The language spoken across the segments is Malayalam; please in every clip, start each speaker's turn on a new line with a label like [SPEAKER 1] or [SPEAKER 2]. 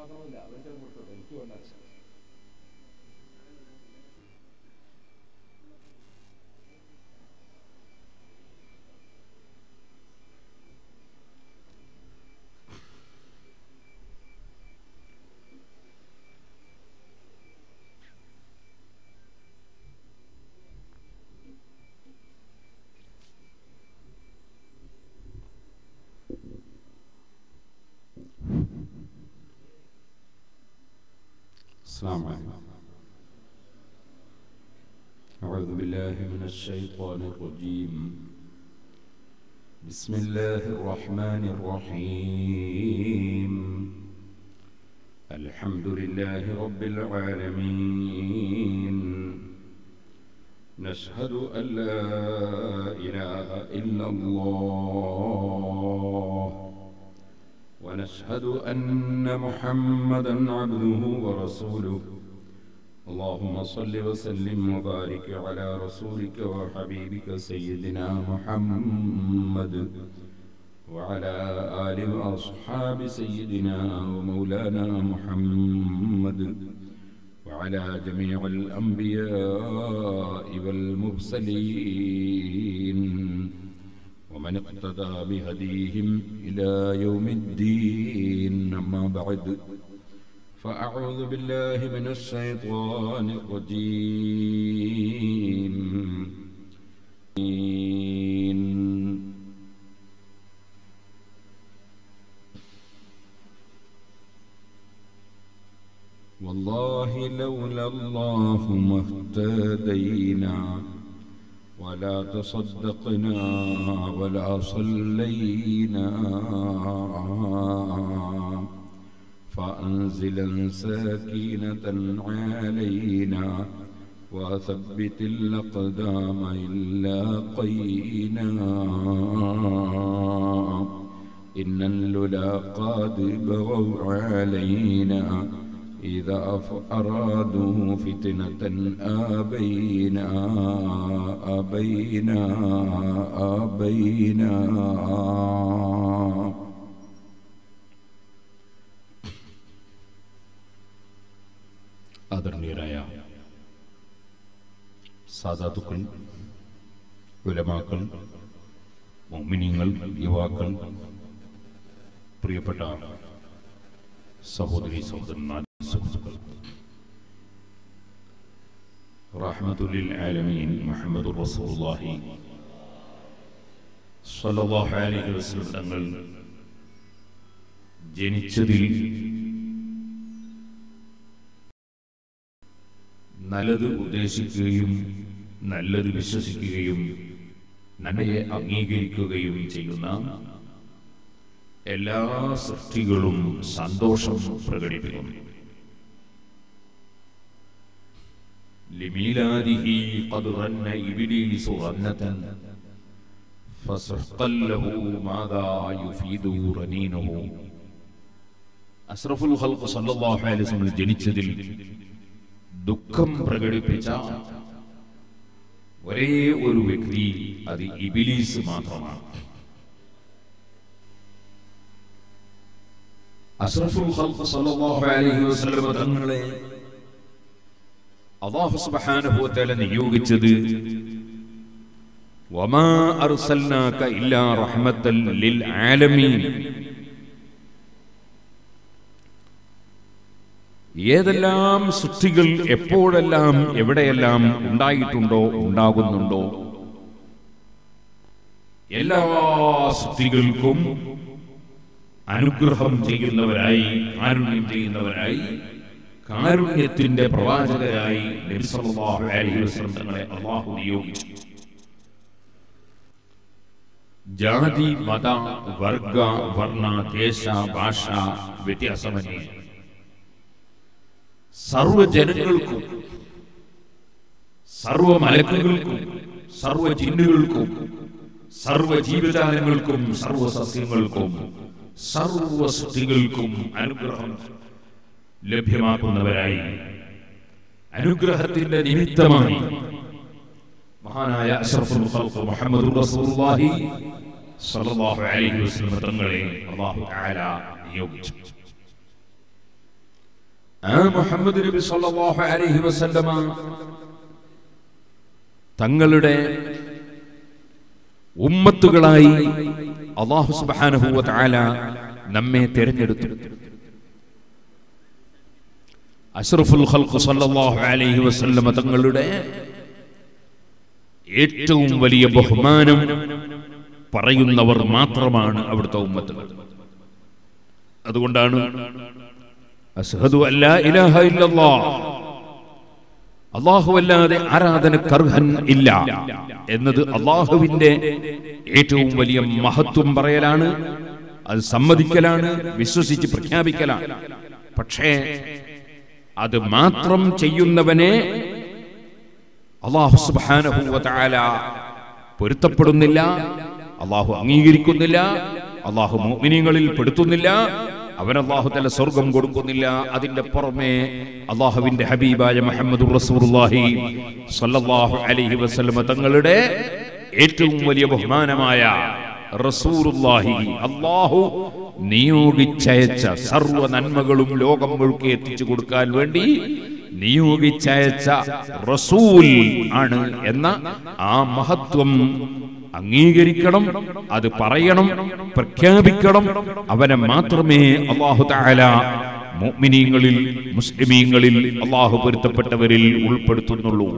[SPEAKER 1] വാങ്ങണമെന്നില്ല അവർക്ക് കൊടുത്തോട്ടെ എനിക്ക് വേണ്ട
[SPEAKER 2] السلام عليكم أعوذ بالله من الشيطان الرجيم بسم الله الرحمن الرحيم الحمد لله رب العالمين نشهد أن لا إله إلا الله ونشهد أن محمدا عبده ورسوله اللهم صل وسلم وبارك على رسولك وحبيبك سيدنا محمد وعلى آل وأصحاب سيدنا ومولانا محمد وعلى جميع الأنبياء والمرسلين ومن اقتدى بهديهم إلى يوم الدين أما بعد فأعوذ بالله من الشيطان الرجيم والله لولا الله ما اهتدينا ولا تصدقنا ولا صلينا فأنزلا سكينة علينا وثبت الأقدام إلا قينا إن الللا قد بغوا علينا إذا أرادوا فتنة أبينا أبينا أبينا ആദരണീയരായ സാധാതുക്കൾ ഉലമാക്കൾ മോമിനിയങ്ങൾ യുവാക്കൾ പ്രിയപ്പെട്ട സഹോദരി സഹോദരന്മാർ സുഹൃത്തുക്കൾ റഹ്മത്തുലിൽ ആലമീൻ മുഹമ്മദ് റസൂലുള്ളാഹി സ്വല്ലല്ലാഹു അലൈഹി വസല്ലം തങ്ങൾ ജനിച്ചതിൽ നല്ലത് ഉദ്ദേശിക്കുകയും നല്ലത് വിശ്വസിക്കുകയും നന്മയെ അംഗീകരിക്കുകയും ചെയ്യുന്ന എല്ലാ സൃഷ്ടികളും സന്തോഷം പ്രകടിപ്പിക്കുന്നു لميلاده قد رن إبليس رنة فسحقا له ماذا يفيد رنينه അസ്രഫുൽ ഖൽഖ് സല്ലല്ലാഹു അലൈഹി വസല്ലം ജനിച്ചതിൽ ദുഃഖം പ്രകടിപ്പിച്ച ഒരേ ഒരു വ്യക്തി അത് ഇബിലീസ് മാത്രമാണ് അസ്രഫുൽ ഖൽഖ് സല്ലല്ലാഹു അലൈഹി വസല്ലം തങ്ങളെ അല്ലാഹു സുബ്ഹാനഹു വ തആല നിയോഗിച്ചത് വമാ അർസൽനാക ഇല്ലാ റഹ്മത്തൻ ലിൽ ആലമീൻ ഏതെല്ലാം സൃഷ്ടികൾ എപ്പോഴെല്ലാം എവിടെയെല്ലാം ഉണ്ടായിട്ടുണ്ടോ ഉണ്ടാകുന്നുണ്ടോ എല്ലാ സൃഷ്ടികൾക്കും അനുഗ്രഹം ചെയ്യുന്നവരായി കാരുണ്യം ചെയ്യുന്നവരായി കാരുണ്യത്തിന്റെ പ്രവാചകരായി നബി സല്ലല്ലാഹു അലൈഹി വസല്ലം തങ്ങളെ അല്ലാഹു നിയോഗിച്ചു ജാതി മത വർഗ വർണ്ണ ദേശ ഭാഷ വ്യത്യാസമന്യേ സർവ ജനങ്ങൾക്കും സർവ മലക്കുകൾക്കും സർവ ജിന്നുകൾക്കും സർവ ജീവജാലങ്ങൾക്കും സർവ സസ്യങ്ങൾക്കും സർവ സൃഷ്ടികൾക്കും അനുഗ്രഹം ലഭ്യമാക്കുന്നവരായി അനുഗ്രഹത്തിന്റെ നിമിത്തമായി മഹാനായ അഷ്റഫുൽ ഖൽഖ് മുഹമ്മദ് റസൂലുള്ളാഹി സ്വല്ലല്ലാഹു അലൈഹി വസല്ലം തങ്ങളെ അല്ലാഹു തആല നിയോഗിച്ചു ആ മുഹമ്മദ് നബി സല്ലല്ലാഹു അലൈഹി വസല്ലമ തങ്ങളുടെ ഉമ്മത്തുകളായി അള്ളാഹു സുബ്ഹാനഹു വ തആല നമ്മെ തിരഞ്ഞെടുത്തു അഷ്റഫുൽ ഖൽഖ് സല്ലല്ലാഹു അലൈഹി വസല്ലമ തങ്ങളുടെ ഏറ്റവും വലിയ ബഹുമാനം പറയുന്നവർ മാത്രമാണ് അവിടുത്തെ ഉമ്മത്തുകൾ അതുകൊണ്ടാണ് അസ്ഹദു അല്ലാ ഇലാഹ ഇല്ലല്ലാഹ് അല്ലാഹുവല്ലാതെ ആരാധനക്കർഹൻ ഇല്ല എന്നത് അള്ളാഹുവിന്റെ ഏറ്റവും വലിയ മഹത്വം പറയലാണ് അത് സമ്മതിക്കലാണ് വിശ്വസിച്ച് പ്രഖ്യാപിക്കലാണ് പക്ഷേ അത് മാത്രം ചെയ്യുന്നവനെ അള്ളാഹു സുബ്ഹാനഹു വ തആല പൊരുത്തപ്പെടുന്നില്ല അള്ളാഹു അംഗീകരിക്കുന്നില്ല അള്ളാഹു മുഅ്മിനീങ്ങളിൽ പെടുത്തുന്നില്ല അവൻ അള്ളാഹു തല സ്വർഗം കൊടുക്കുന്നില്ല അതിന്റെ പുറമെ അള്ളാഹുവിന്റെ ഹബീബായ മുഹമ്മദ് റസൂലുള്ളാഹി സ്വല്ലല്ലാഹു അലൈഹി വസല്ലമ തങ്ങളുടെ ഏറ്റവും വലിയ ബഹുമാനമായ റസൂലുള്ളാഹി അള്ളാഹു നിയോഗിച്ചയച്ച സർവ്വ നന്മകളും ലോകം മുഴുക്കെ എത്തിച്ചു കൊടുക്കാൻ വേണ്ടി നിയോഗിച്ചയച്ച റസൂൽ ആണ് എന്ന ആ മഹത്വം അംഗീകരിക്കണം അത് പറയണം പ്രഖ്യാപിക്കണം അവനെ മാത്രമേ അള്ളാഹു താല മുഅ്മിനീങ്ങളിൽ മുസ്ലിമീങ്ങളിൽ അള്ളാഹു പൊരുത്തപ്പെട്ടവരിൽ ഉൾപ്പെടുത്തുന്നുള്ളൂ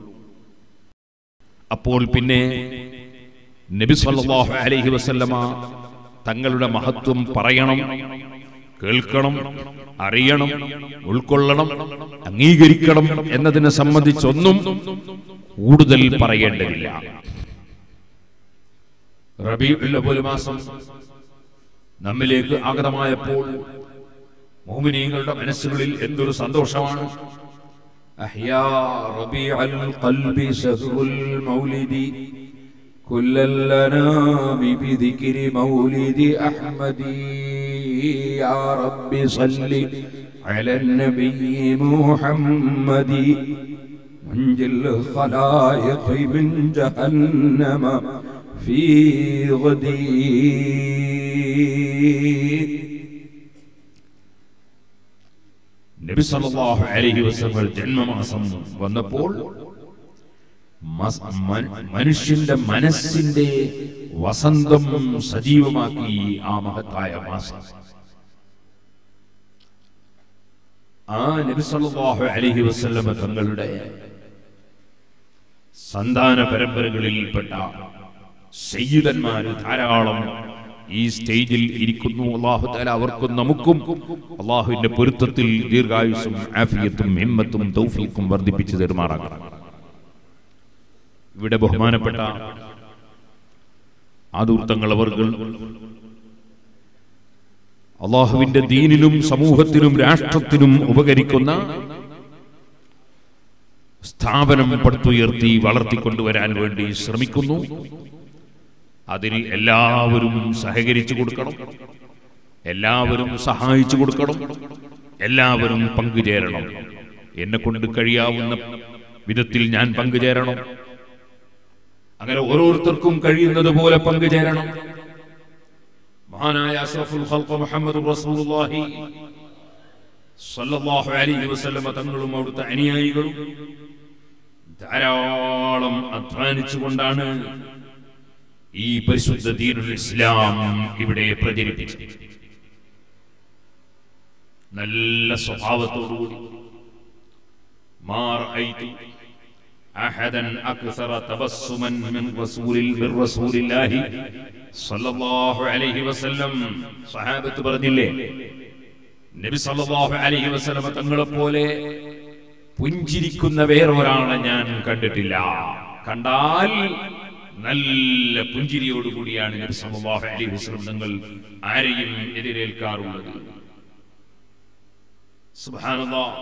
[SPEAKER 2] അപ്പോൾ പിന്നെ നബി സല്ലല്ലാഹു അലൈഹി വസല്ലമ തങ്ങളുടെ മഹത്വം പറയണം കേൾക്കണം അറിയണം ഉൾക്കൊള്ളണം അംഗീകരിക്കണം എന്നതിനെ സംബന്ധിച്ചൊന്നും കൂടുതൽ പറയേണ്ടതില്ല റബീഉൽ അവ്വൽ മാസം നമ്മിലേക്ക് ആഗതമായപ്പോൾ മോമിനീങ്ങളുടെ മനസ്സുകളിൽ എന്തൊരു സന്തോഷമാണ് അഹ്യാ റബീഉൽ ഖൽബി സഹ്റുൽ മൗലിദി كل الأنام بذكر مولد أحمد يا رب صل على النبي محمد منجي الخلائق من جهنم في غدي നബി സല്ലല്ലാഹു അലൈഹി വസല്ലം ജന്മമാസം വന്നപ്പോൾ മസ്- മ- മനുഷ്യന്റെ മനസ്സിന്റെ വസന്തം സജീവമാക്കി ആ മഹത്തായ മാസം ആ നബി സല്ലല്ലാഹു അലൈഹി വസല്ലം തങ്ങളുടെ സന്താന പരമ്പരകളിൽപ്പെട്ട സയ്യിദന്മാര് ധാരാളം ഈ സ്റ്റേജിൽ ഇരിക്കുന്നു അള്ളാഹു തആല അവർക്കും നമുക്കും അള്ളാഹുവിന്റെ പൊരുത്തത്തിൽ ദീർഘായുസും ആഫിയത്തും ഹിമ്മത്തും തൗഫീഖും വർദ്ധിപ്പിച്ചു തരുമാറാകണം ഇവിടെ ബഹുമാനപ്പെട്ട ആദൂർത്തങ്ങൾ അവർകൾ അള്ളാഹുവിന്റെ ദീനിനും സമൂഹത്തിനും രാഷ്ട്രത്തിനും ഉപകരിക്കുന്ന സ്ഥാപനം പടുത്തുയർത്തി വളർത്തിക്കൊണ്ടുവരാൻ വേണ്ടി ശ്രമിക്കുന്നു അതിന് എല്ലാവരും സഹകരിച്ചു കൊടുക്കണം എല്ലാവരും സഹായിച്ചു കൊടുക്കണം എല്ലാവരും പങ്കുചേരണം എന്നെ കൊണ്ട് കഴിയാവുന്ന വിധത്തിൽ ഞാൻ പങ്കുചേരണം അങ്ങനെ ഓരോരുത്തർക്കും കഴിയുന്നത് പോലെ പങ്കുചേരണം മഹാനായ അഷ്റഫുൽ ഖൽഖ് മുഹമ്മദ് റസൂലുള്ളാഹി സല്ലല്ലാഹു അലൈഹി വസല്ലമ തങ്ങളും അവിടുത്തെ അനുയായികളും ധാരാളം അധ്വാനിച്ചുകൊണ്ടാണ് ഈ പരിശുദ്ധ ദീനുൽ ഇസ്ലാം ഇവിടെ പ്രചരിപ്പിച്ചത് നല്ല സ്വഭാവത്തോടുകൂടി മാർ أحدا أكثر تبسما من رسول من رسول الله صلى الله عليه وسلم صحابة പറഞ്ഞില്ലേ നബി സല്ലല്ലാഹു അലൈഹി വസല്ലം തങ്ങളെ പോലെ പുഞ്ചിരിക്കുന്ന വേറൊരാളെ ഞാൻ കണ്ടിട്ടില്ല കണ്ടാൽ നല്ല പുഞ്ചിരിയോടുകൂടിയാണ് നബി സല്ലല്ലാഹു അലൈഹി വസല്ലം തങ്ങൾ ആരെയും എതിരേൽക്കാറുള്ളത് സുബ്ഹാനല്ലാഹ്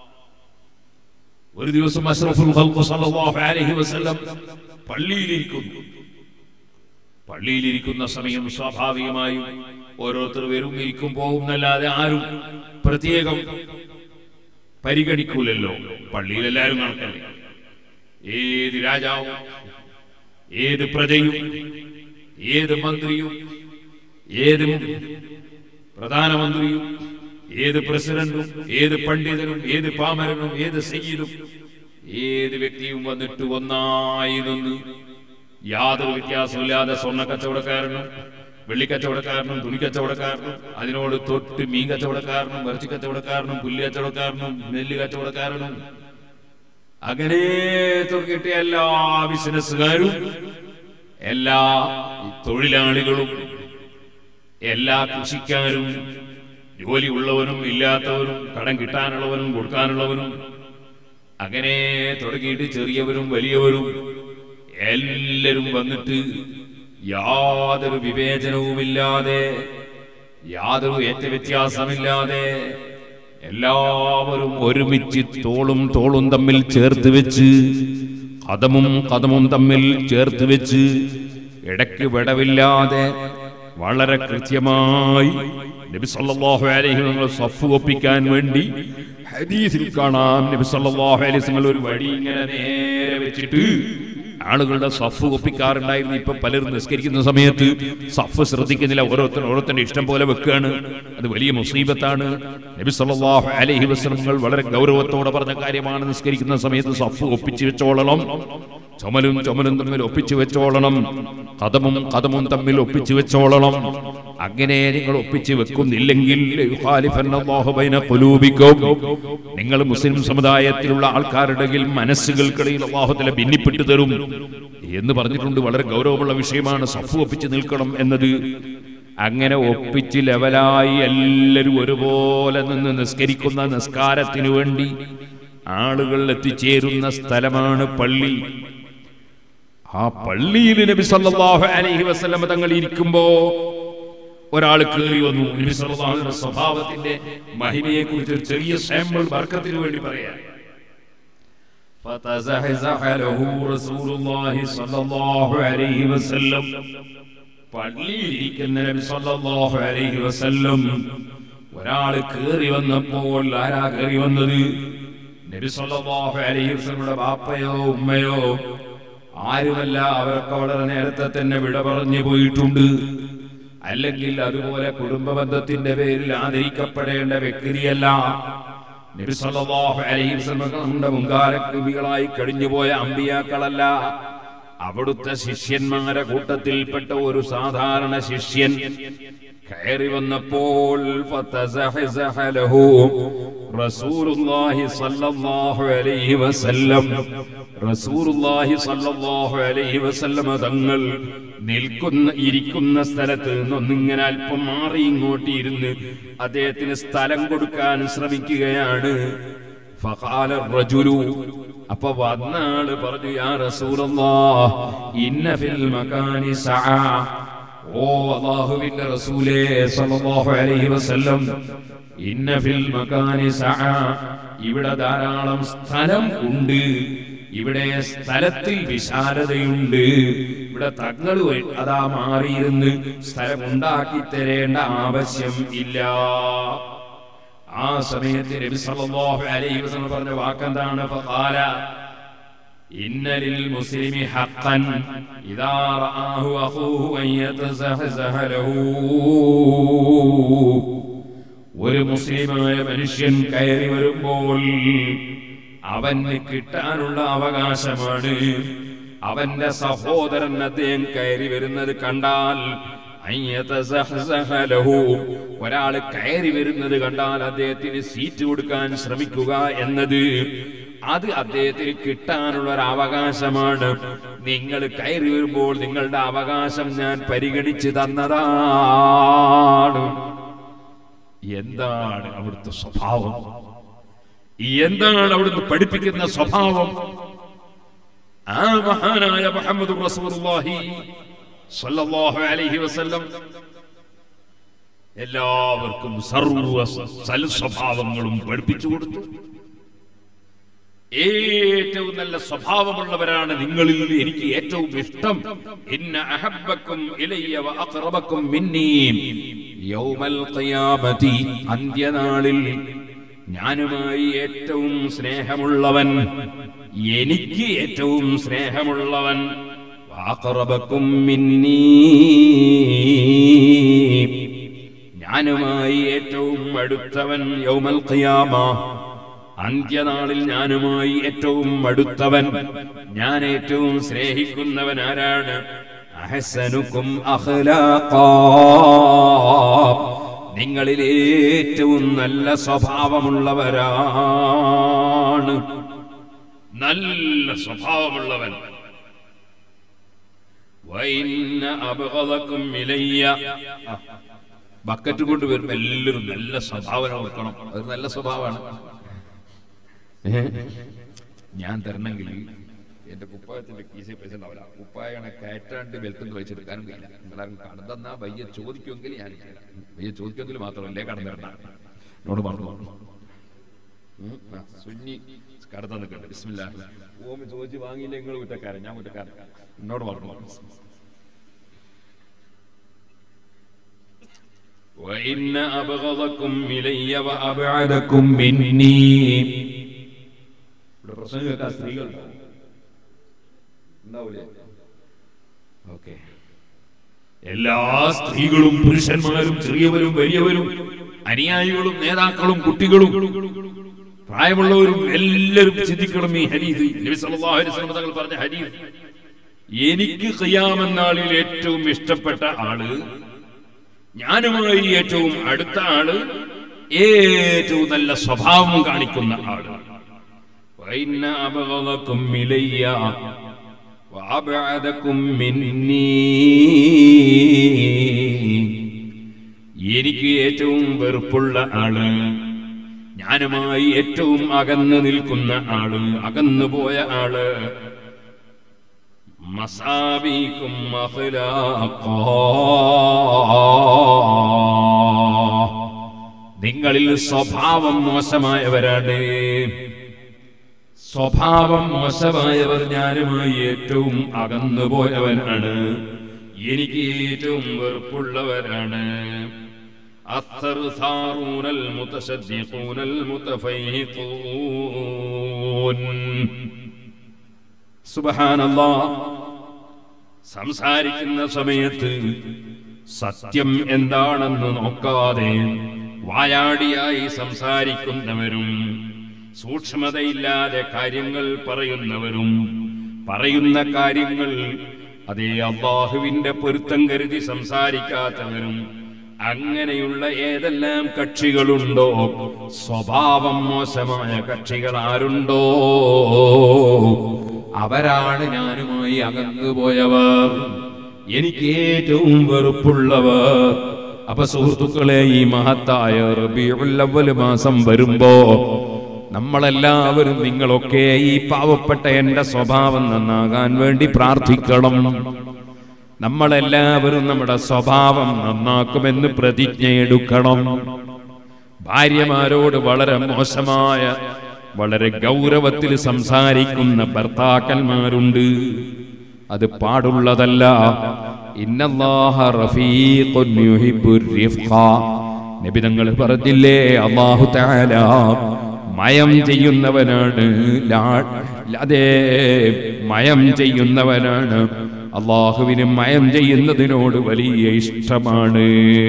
[SPEAKER 2] ഒരു ദിവസം അഷ്റഫുൽ ഖൽഖ് സല്ലല്ലാഹു അലൈഹി വസല്ലം പള്ളിയിലിരിക്കുന്നു പള്ളിയിലിരിക്കുന്ന സമയം സ്വാഭാവികമായും ഓരോരുത്തർ വരും ഇരിക്കും പോകും എന്നല്ലാതെ ആരും പ്രത്യേകം പരിഗണിക്കൂലല്ലോ പള്ളിയിൽ എല്ലാവരും കണക്കല്ലേ ഏത് രാജാവും ഏത് പ്രജയും ഏത് മന്ത്രിയും ഏത് പ്രധാനമന്ത്രിയും ഏത് പ്രസിഡന്റും ഏത് പണ്ഡിതനും ഏത് പാമരനും ഏത് സയ്യിദും ഏത് വ്യക്തിയും വന്നിട്ട് ഒന്നായി നിന്ന് യാതൊരു വ്യത്യാസമില്ലാതെ സ്വർണ്ണ കച്ചവടക്കാരനും വെള്ളി കച്ചവടക്കാരനും തുണി കച്ചവടക്കാരനും അതിനോട് തൊട്ട് മീൻ കച്ചവടക്കാരനും ഇറച്ചി കച്ചവടക്കാരനും പുല്ല് കച്ചവടക്കാരനും നെല്ല് കച്ചവടക്കാരനും അങ്ങനെ തുടങ്ങിയിട്ട് എല്ലാ ബിസിനസ്സുകാരും എല്ലാ തൊഴിലാളികളും എല്ലാ കൃഷിക്കാരും ജോലി ഉള്ളവനും ഇല്ലാത്തവരും കടം കിട്ടാനുള്ളവനും കൊടുക്കാനുള്ളവനും അങ്ങനെ തുടങ്ങിയിട്ട് ചെറിയവരും വലിയവരും എല്ലാവരും വന്നിട്ട് യാതൊരു വിവേചനവുമില്ലാതെ യാതൊരു ഏറ്റവ്യത്യാസമില്ലാതെ എല്ലാവരും ഒരുമിച്ച് തോളും തോളും തമ്മിൽ ചേർത്ത് വെച്ച് കഥമും കഥമും തമ്മിൽ ചേർത്ത് വെച്ച് ഇടയ്ക്ക് വിടവില്ലാതെ വളരെ കൃത്യമായി നബി സല്ലല്ലാഹു അലൈഹി വസല്ലം സഫ് ഒപ്പിക്കാൻ വേണ്ടി ഹദീസിൽ കാണാം നബി സല്ലല്ലാഹു അലൈഹി വസല്ലം ഒരു വടി ഇങ്ങനെ നേരെ വെച്ചിട്ട് ആളുകളുടെ സഫ് ഒപ്പിക്കാറുണ്ടായിരുന്നു ഇപ്പൊ പലരും നിസ്കരിക്കുന്ന സമയത്ത് സഫ് ശ്രദ്ധിക്കുന്നില്ല ഓരോരുത്തർ ഓരോരുത്തരുടെ ഇഷ്ടം പോലെ വെക്കുകയാണ് അത് വലിയ മുസീബത്താണ് നബി സല്ലല്ലാഹു അലൈഹി വസല്ലം വളരെ ഗൗരവത്തോടെ പറഞ്ഞ കാര്യമാണ് നിസ്കരിക്കുന്ന സമയത്ത് സഫ് ഒപ്പിച്ചു വെച്ചോളണം ചുമലും ചുമലും തമ്മിൽ ഒപ്പിച്ചു വെച്ചോളണം കഥമും കഥമും തമ്മിൽ ഒപ്പിച്ചു വെച്ചോളണം അങ്ങനെ നിങ്ങൾ ഒപ്പിച്ചു വെക്കുന്നില്ലെങ്കിൽ യുഖാലിഫന്നല്ലാഹു ബൈന ഖുലൂബിക്കും നിങ്ങൾ മുസ്ലിം സമുദായത്തിലുള്ള ആൾക്കാരുടെ മനസ്സുകൾക്കിടയിൽ അള്ളാഹുത്തല ഭിന്നിപ്പെട്ടു തരും എന്ന് പറഞ്ഞിട്ടുണ്ട് വളരെ ഗൗരവമുള്ള വിഷയമാണ് സഫ് ഒപ്പിച്ച് നിൽക്കണം എന്നത് അങ്ങനെ ഒപ്പിച്ച് ലെവലായി എല്ലാവരും ഒരുപോലെ നിന്ന് നിസ്കരിക്കുന്ന നിസ്കാരത്തിനു വേണ്ടി ആളുകൾ എത്തിച്ചേരുന്ന സ്ഥലമാണ് പള്ളി ആ പള്ളിയിൽ നബി സല്ലല്ലാഹു അലൈഹി വസല്ലം തങ്ങൾ ഇരിക്കുമ്പോ ഒരാൾ കയറി വന്നു നബി സല്ലല്ലാഹു അലൈഹി വസല്ലം സ്വഭാവത്തിന്റെ മഹിമയെ കുറിച്ച് ഒരു ചെറിയ സാമ്പിൾ വർക്കത്തിന് വേണ്ടി പറയാം فتزحزح له رسول الله صلى الله عليه وسلم പള്ളിയിലിരിക്കുന്ന നബി സല്ലല്ലാഹു അലൈഹി വസല്ലം ഒരാൾ കയറി വന്നപ്പോൾ ആരാ കയറി വന്നത് നബി സല്ലല്ലാഹു അലൈഹി വസല്ലമയുടെ ബാപ്പയോ ഉമ്മയോ ആരുമല്ല അവരൊക്കെ വളരെ നേരത്തെ തന്നെ വിട പറഞ്ഞു പോയിട്ടുണ്ട് അല്ലെങ്കിൽ അതുപോലെ കുടുംബ ബന്ധത്തിന്റെ പേരിൽ ആദരിക്കപ്പെടേണ്ട വ്യക്തിയല്ല നബി സല്ലല്ലാഹു അലൈഹി വസല്ലം നമ്മുടെ മുൻകാലകൃതികളായി കഴിഞ്ഞുപോയ അമ്പിയാക്കളല്ല അവിടുത്തെ ശിഷ്യന്മാരെ കൂട്ടത്തിൽപ്പെട്ട ഒരു സാധാരണ ശിഷ്യൻ കയറി വന്നപ്പോൾ ഫതസഹസഹ ലഹു റസൂലുള്ളാഹി സ്വല്ലല്ലാഹു അലൈഹി വസല്ലം റസൂലുള്ളാഹി സ്വല്ലല്ലാഹു അലൈഹി വസല്ലം തങ്ങൾ നിൽക്കുന്ന ഇരിക്കുന്ന സ്ഥലത്ത് നിന്നൊന്നിങ്ങനെ അല്പം മാറി ഇങ്ങോട്ട് ഇരുന്ന് അദ്ദേഹത്തിന് സ്ഥലം കൊടുക്കാൻ ശ്രമിക്കുകയാണ് ഫഖാല റജുലു അപ്പൊ വന്ന ആള് പറഞ്ഞു യാ റസൂലല്ലാഹ് ഇന്ന ഫിൽ മകാനി സഅ ഓ അല്ലാഹുവിന്റെ റസൂലേ സല്ലല്ലാഹു അലൈഹി വസല്ലം ഇന്ന ഫിൽ മകാനി സഅ ഇവിടെ ധാരാളം സ്ഥലം ഉണ്ട് ഇവിടെ സ്ഥലത്തിൽ വിശാലതയുണ്ട് ഇവിടെ തങ്ങൾ അതാ മാറിയിരുന്ന് സ്ഥലം ഉണ്ടാക്കി തരേണ്ട ആവശ്യം ഇല്ല ആ സമയത്ത് നബി സല്ലല്ലാഹു അലൈഹി വസല്ലം പറഞ്ഞ വാക്കെന്താണ് ഫഖാല ഇന്ന ലിൽ മുസ്ലിമി ഹഖൻ ഇദാ റആഹു അഖൂഹു അൻ യതസഹസഹ ലഹു ഒരു മുസ്ലിമായ മനുഷ്യൻ കയറി വരുമ്പോൾ അവന് കിട്ടാനുള്ള അവകാശമാണ് അവന്റെ സഹോദരൻ അദ്ദേഹം കയറി വരുന്നത് കണ്ടാൽ അയ്യതസഹസഹ ലഹു. ഒരാള് കയറി വരുന്നത് കണ്ടാൽ അദ്ദേഹത്തിന് സീറ്റ് കൊടുക്കാൻ ശ്രമിക്കുക എന്നത് അത് അദ്ദേഹത്തിന് കിട്ടാനുള്ള ഒരു അവകാശമാണ് നിങ്ങൾ കയറി വരുമ്പോൾ നിങ്ങളുടെ അവകാശം ഞാൻ പരിഗണിച്ചു തന്നതാണ് എന്താണ് അവിടുത്തെ സ്വഭാവം എന്താണ് അവിടുന്ന് പഠിപ്പിക്കുന്ന സ്വഭാവം ആ മഹാനായ മുഹമ്മദ് റസൂലുള്ളാഹി സല്ലല്ലാഹു അലൈഹി വസല്ലം എല്ലാവർക്കും സർവ സൽ സ്വഭാവങ്ങളും പഠിപ്പിച്ചു കൊടുത്തു ഏറ്റവും നല്ല സ്വഭാവമുള്ളവരാണ് നിങ്ങളിൽ എനിക്ക് ഏറ്റവും ഇഷ്ടം ഇന്ന അഹബ്ബക്കും ഇലയ്യ വ അഖറബക്കും മിന്നീ യൗമൽ ഖിയാമത്തി അന്ത്യനാളിൽ ഞാനുമായി ഏറ്റവും സ്നേഹമുള്ളവൻ എനിക്ക് ഏറ്റവും സ്നേഹമുള്ളവൻ വ അഖറബക്കും മിന്നീ ഞാനുമായി ഏറ്റവും അടുത്തവൻ യൗമൽ ഖിയാമ അന്ത്യനാളിൽ ഞാനുമായി ഏറ്റവും അടുത്തവൻ ഞാൻ ഏറ്റവും സ്നേഹിക്കുന്നവൻ ആരാണ് അഹസനുക്കും അഖ്ലാഖാ നിങ്ങളിൽ ഏറ്റവും നല്ല സ്വഭാവമുള്ളവരാണ് നല്ല സ്വഭാവമുള്ളവൻ വൈന്ന അപകടക്കും ഇലയ്യ ബക്കറ്റ് കൊണ്ട് വരുമ്പോ എല്ലാവരും നല്ല സ്വഭാവം ഓർക്കണം അത് നല്ല സ്വഭാവമാണ് ഏ? ഞാൻ തരണമെങ്കിൽ എന്റെ കുപ്പായത്തിന്റെ കീശ പൈസ ഉണ്ടാവില്ല കുപ്പായണ കയറ്റാണ്ട് വെൽത്തുണ്ട് വെച്ചെടുക്കാനും കഴിയില്ല നിങ്ങളാരും കടന്നെന്നാ വയ്യ ചോദിക്കുമെങ്കിൽ ഞാൻ ചെയ്യാം. വയ്യ ചോദിക്കുമെങ്കിൽ മാത്രമല്ലേ കടന്നു തരണ്ട എന്നോട് പറഞ്ഞു ഉം, ആ, സുന്നി കടന്നു നിൽക്കട്ടെ ബിസ്മില്ലാ ഓമി ചോദിച്ച് വാങ്ങിയില്ല നിങ്ങൾ കുറ്റക്കാരൻ ഞാൻ കുറ്റക്കാരൻ എന്നോട് പറഞ്ഞു وإن أبغضكم إلي وأبعدكم مني ഇവിടെ പ്രശ്നം കേൾക്കാൻ സ്ത്രീകൾ ഉണ്ടാവൂലേ ഓക്കെ എല്ലാ സ്ത്രീകളും പുരുഷന്മാരും ചെറിയവരും വലിയവരും അനുയായികളും നേതാക്കളും കുട്ടികളും പ്രായമുള്ളവരും എല്ലാവരും ചിന്തിക്കണം ഈ ഹരീത് നബി സല്ലല്ലാഹു അലൈഹി വസല്ലം തങ്ങൾ പറഞ്ഞ ഹരീത് എനിക്ക് ഖിയാമത്ത് നാളിൽ ഏറ്റവും ഇഷ്ടപ്പെട്ട ആള് ഞാനുമായി ഏറ്റവും അടുത്ത ആള് ഏറ്റവും നല്ല സ്വഭാവം കാണിക്കുന്ന ആള് وإن أبغضكم إلي وأبعدكم مني എനിക്ക് ഏറ്റവും വെറുപ്പുള്ള ആള് ഞാനുമായി ഏറ്റവും അകന്നു നിൽക്കുന്ന ആള് അകന്നു പോയ ആള് മസാബിക്കും നിങ്ങളിൽ സ്വഭാവം മോശമായവരാണ് സ്വഭാവം മോശമായവർ ഞാനുമായി ഏറ്റവും അകന്നുപോയവനാണ് എനിക്ക് ഏറ്റവും വെറുപ്പുള്ളവരാണ് الثرثارون المتشدقون المتفيهقون സുബഹാനല്ലാ സംസാരിക്കുന്ന സമയത്ത് സത്യം എന്താണെന്ന് നോക്കാതെ വായാടിയായി സംസാരിക്കുന്നവരും സൂക്ഷ്മതയില്ലാതെ കാര്യങ്ങൾ പറയുന്നവരും പറയുന്ന കാര്യങ്ങൾ അതേ അള്ളാഹുവിന്റെ പൊരുത്തം കരുതി സംസാരിക്കാത്തവരും അങ്ങനെയുള്ള ഏതെല്ലാം കക്ഷികളുണ്ടോ സ്വഭാവം മോശമായ കക്ഷികൾ ആരുണ്ടോ അവരാണ് ഞാനുമായി അകന്നുപോയവർ എനിക്ക് ഏറ്റവും വെറുപ്പുള്ളവർ അപ്പൊ സുഹൃത്തുക്കളെ ഈ മഹത്തായ റബീഉൽ അവ്വൽ മാസം വരുമ്പോ നമ്മളെല്ലാവരും നിങ്ങളൊക്കെ ഈ പാവപ്പെട്ട എന്റെ സ്വഭാവം നന്നാകാൻ വേണ്ടി പ്രാർത്ഥിക്കണം നമ്മളെല്ലാവരും നമ്മുടെ സ്വഭാവം നന്നാക്കുമെന്ന് പ്രതിജ്ഞയെടുക്കണം ഭാര്യമാരോട് വളരെ മോശമായ വളരെ ഗൗരവത്തിൽ സംസാരിക്കുന്ന ഭർത്താക്കന്മാരുണ്ട് അത് പാടുള്ളതല്ല ഇന്നല്ലാഹ റഫീഖുൻ യുഹിബ്ബുർ റിഫ്ഖ നബി തങ്ങൾ പറഞ്ഞില്ലേ അല്ലാഹു തആല മയം ചെയ്യുന്നവനാണ് ലാ- അതെ മയം ചെയ്യുന്നവനാണ് അള്ളാഹുവിന് മയം ചെയ്യുന്നതിനോട് വലിയ ഇഷ്ടമാണ്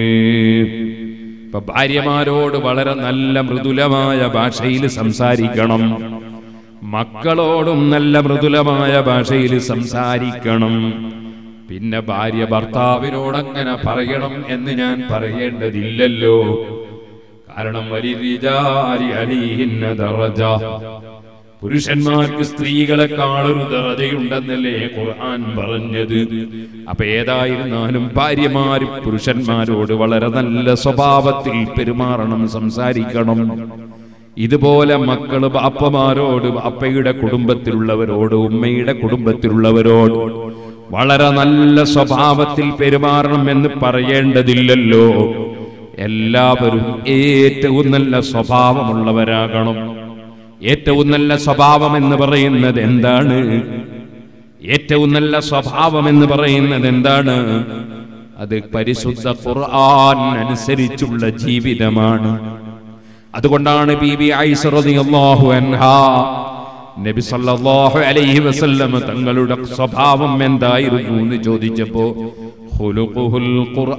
[SPEAKER 2] ഇപ്പൊ ഭാര്യമാരോട് വളരെ നല്ല മൃദുലമായ ഭാഷയിൽ സംസാരിക്കണം മക്കളോടും നല്ല മൃദുലമായ ഭാഷയിൽ സംസാരിക്കണം പിന്നെ ഭാര്യ ഭർത്താവിനോട് അങ്ങനെ പറയണം എന്ന് ഞാൻ പറയേണ്ടതില്ലല്ലോ കാരണം വലിരിജാരി അലിഹിന്ന ദറജ പുരുഷന്മാർക്ക് സ്ത്രീകളെക്കാളൊരു ദറജയുണ്ടെന്നല്ലേ ഖുർആൻ പറഞ്ഞത് അപ്പൊ ഏതായിരുന്നാലും ഭാര്യമാര് പുരുഷന്മാരോട് വളരെ നല്ല സ്വഭാവത്തിൽ പെരുമാറണം സംസാരിക്കണം ഇതുപോലെ മക്കള് ബാപ്പമാരോട് ബാപ്പയുടെ കുടുംബത്തിലുള്ളവരോട് ഉമ്മയുടെ കുടുംബത്തിലുള്ളവരോട് വളരെ നല്ല സ്വഭാവത്തിൽ പെരുമാറണം എന്ന് പറയേണ്ടതില്ലല്ലോ എല്ലാവരും ഏറ്റവും നല്ല സ്വഭാവമുള്ളവരാകണം ഏറ്റവും നല്ല സ്വഭാവം എന്ന് പറയുന്നത് എന്താണ് ഏറ്റവും നല്ല സ്വഭാവം എന്ന് പറയുന്നത് എന്താണ് അത് പരിശുദ്ധ ഖുർആൻ അനുസരിച്ചുള്ള ജീവിതമാണ് അതുകൊണ്ടാണ് ബീബി ഐസ റളിയല്ലാഹു അൻഹ നബി സല്ലല്ലാഹു അലൈഹി വസല്ലം തങ്ങളുടെ സ്വഭാവം എന്തായിരുന്നു എന്ന് ചോദിച്ചപ്പോ ഖുലുഖുൽ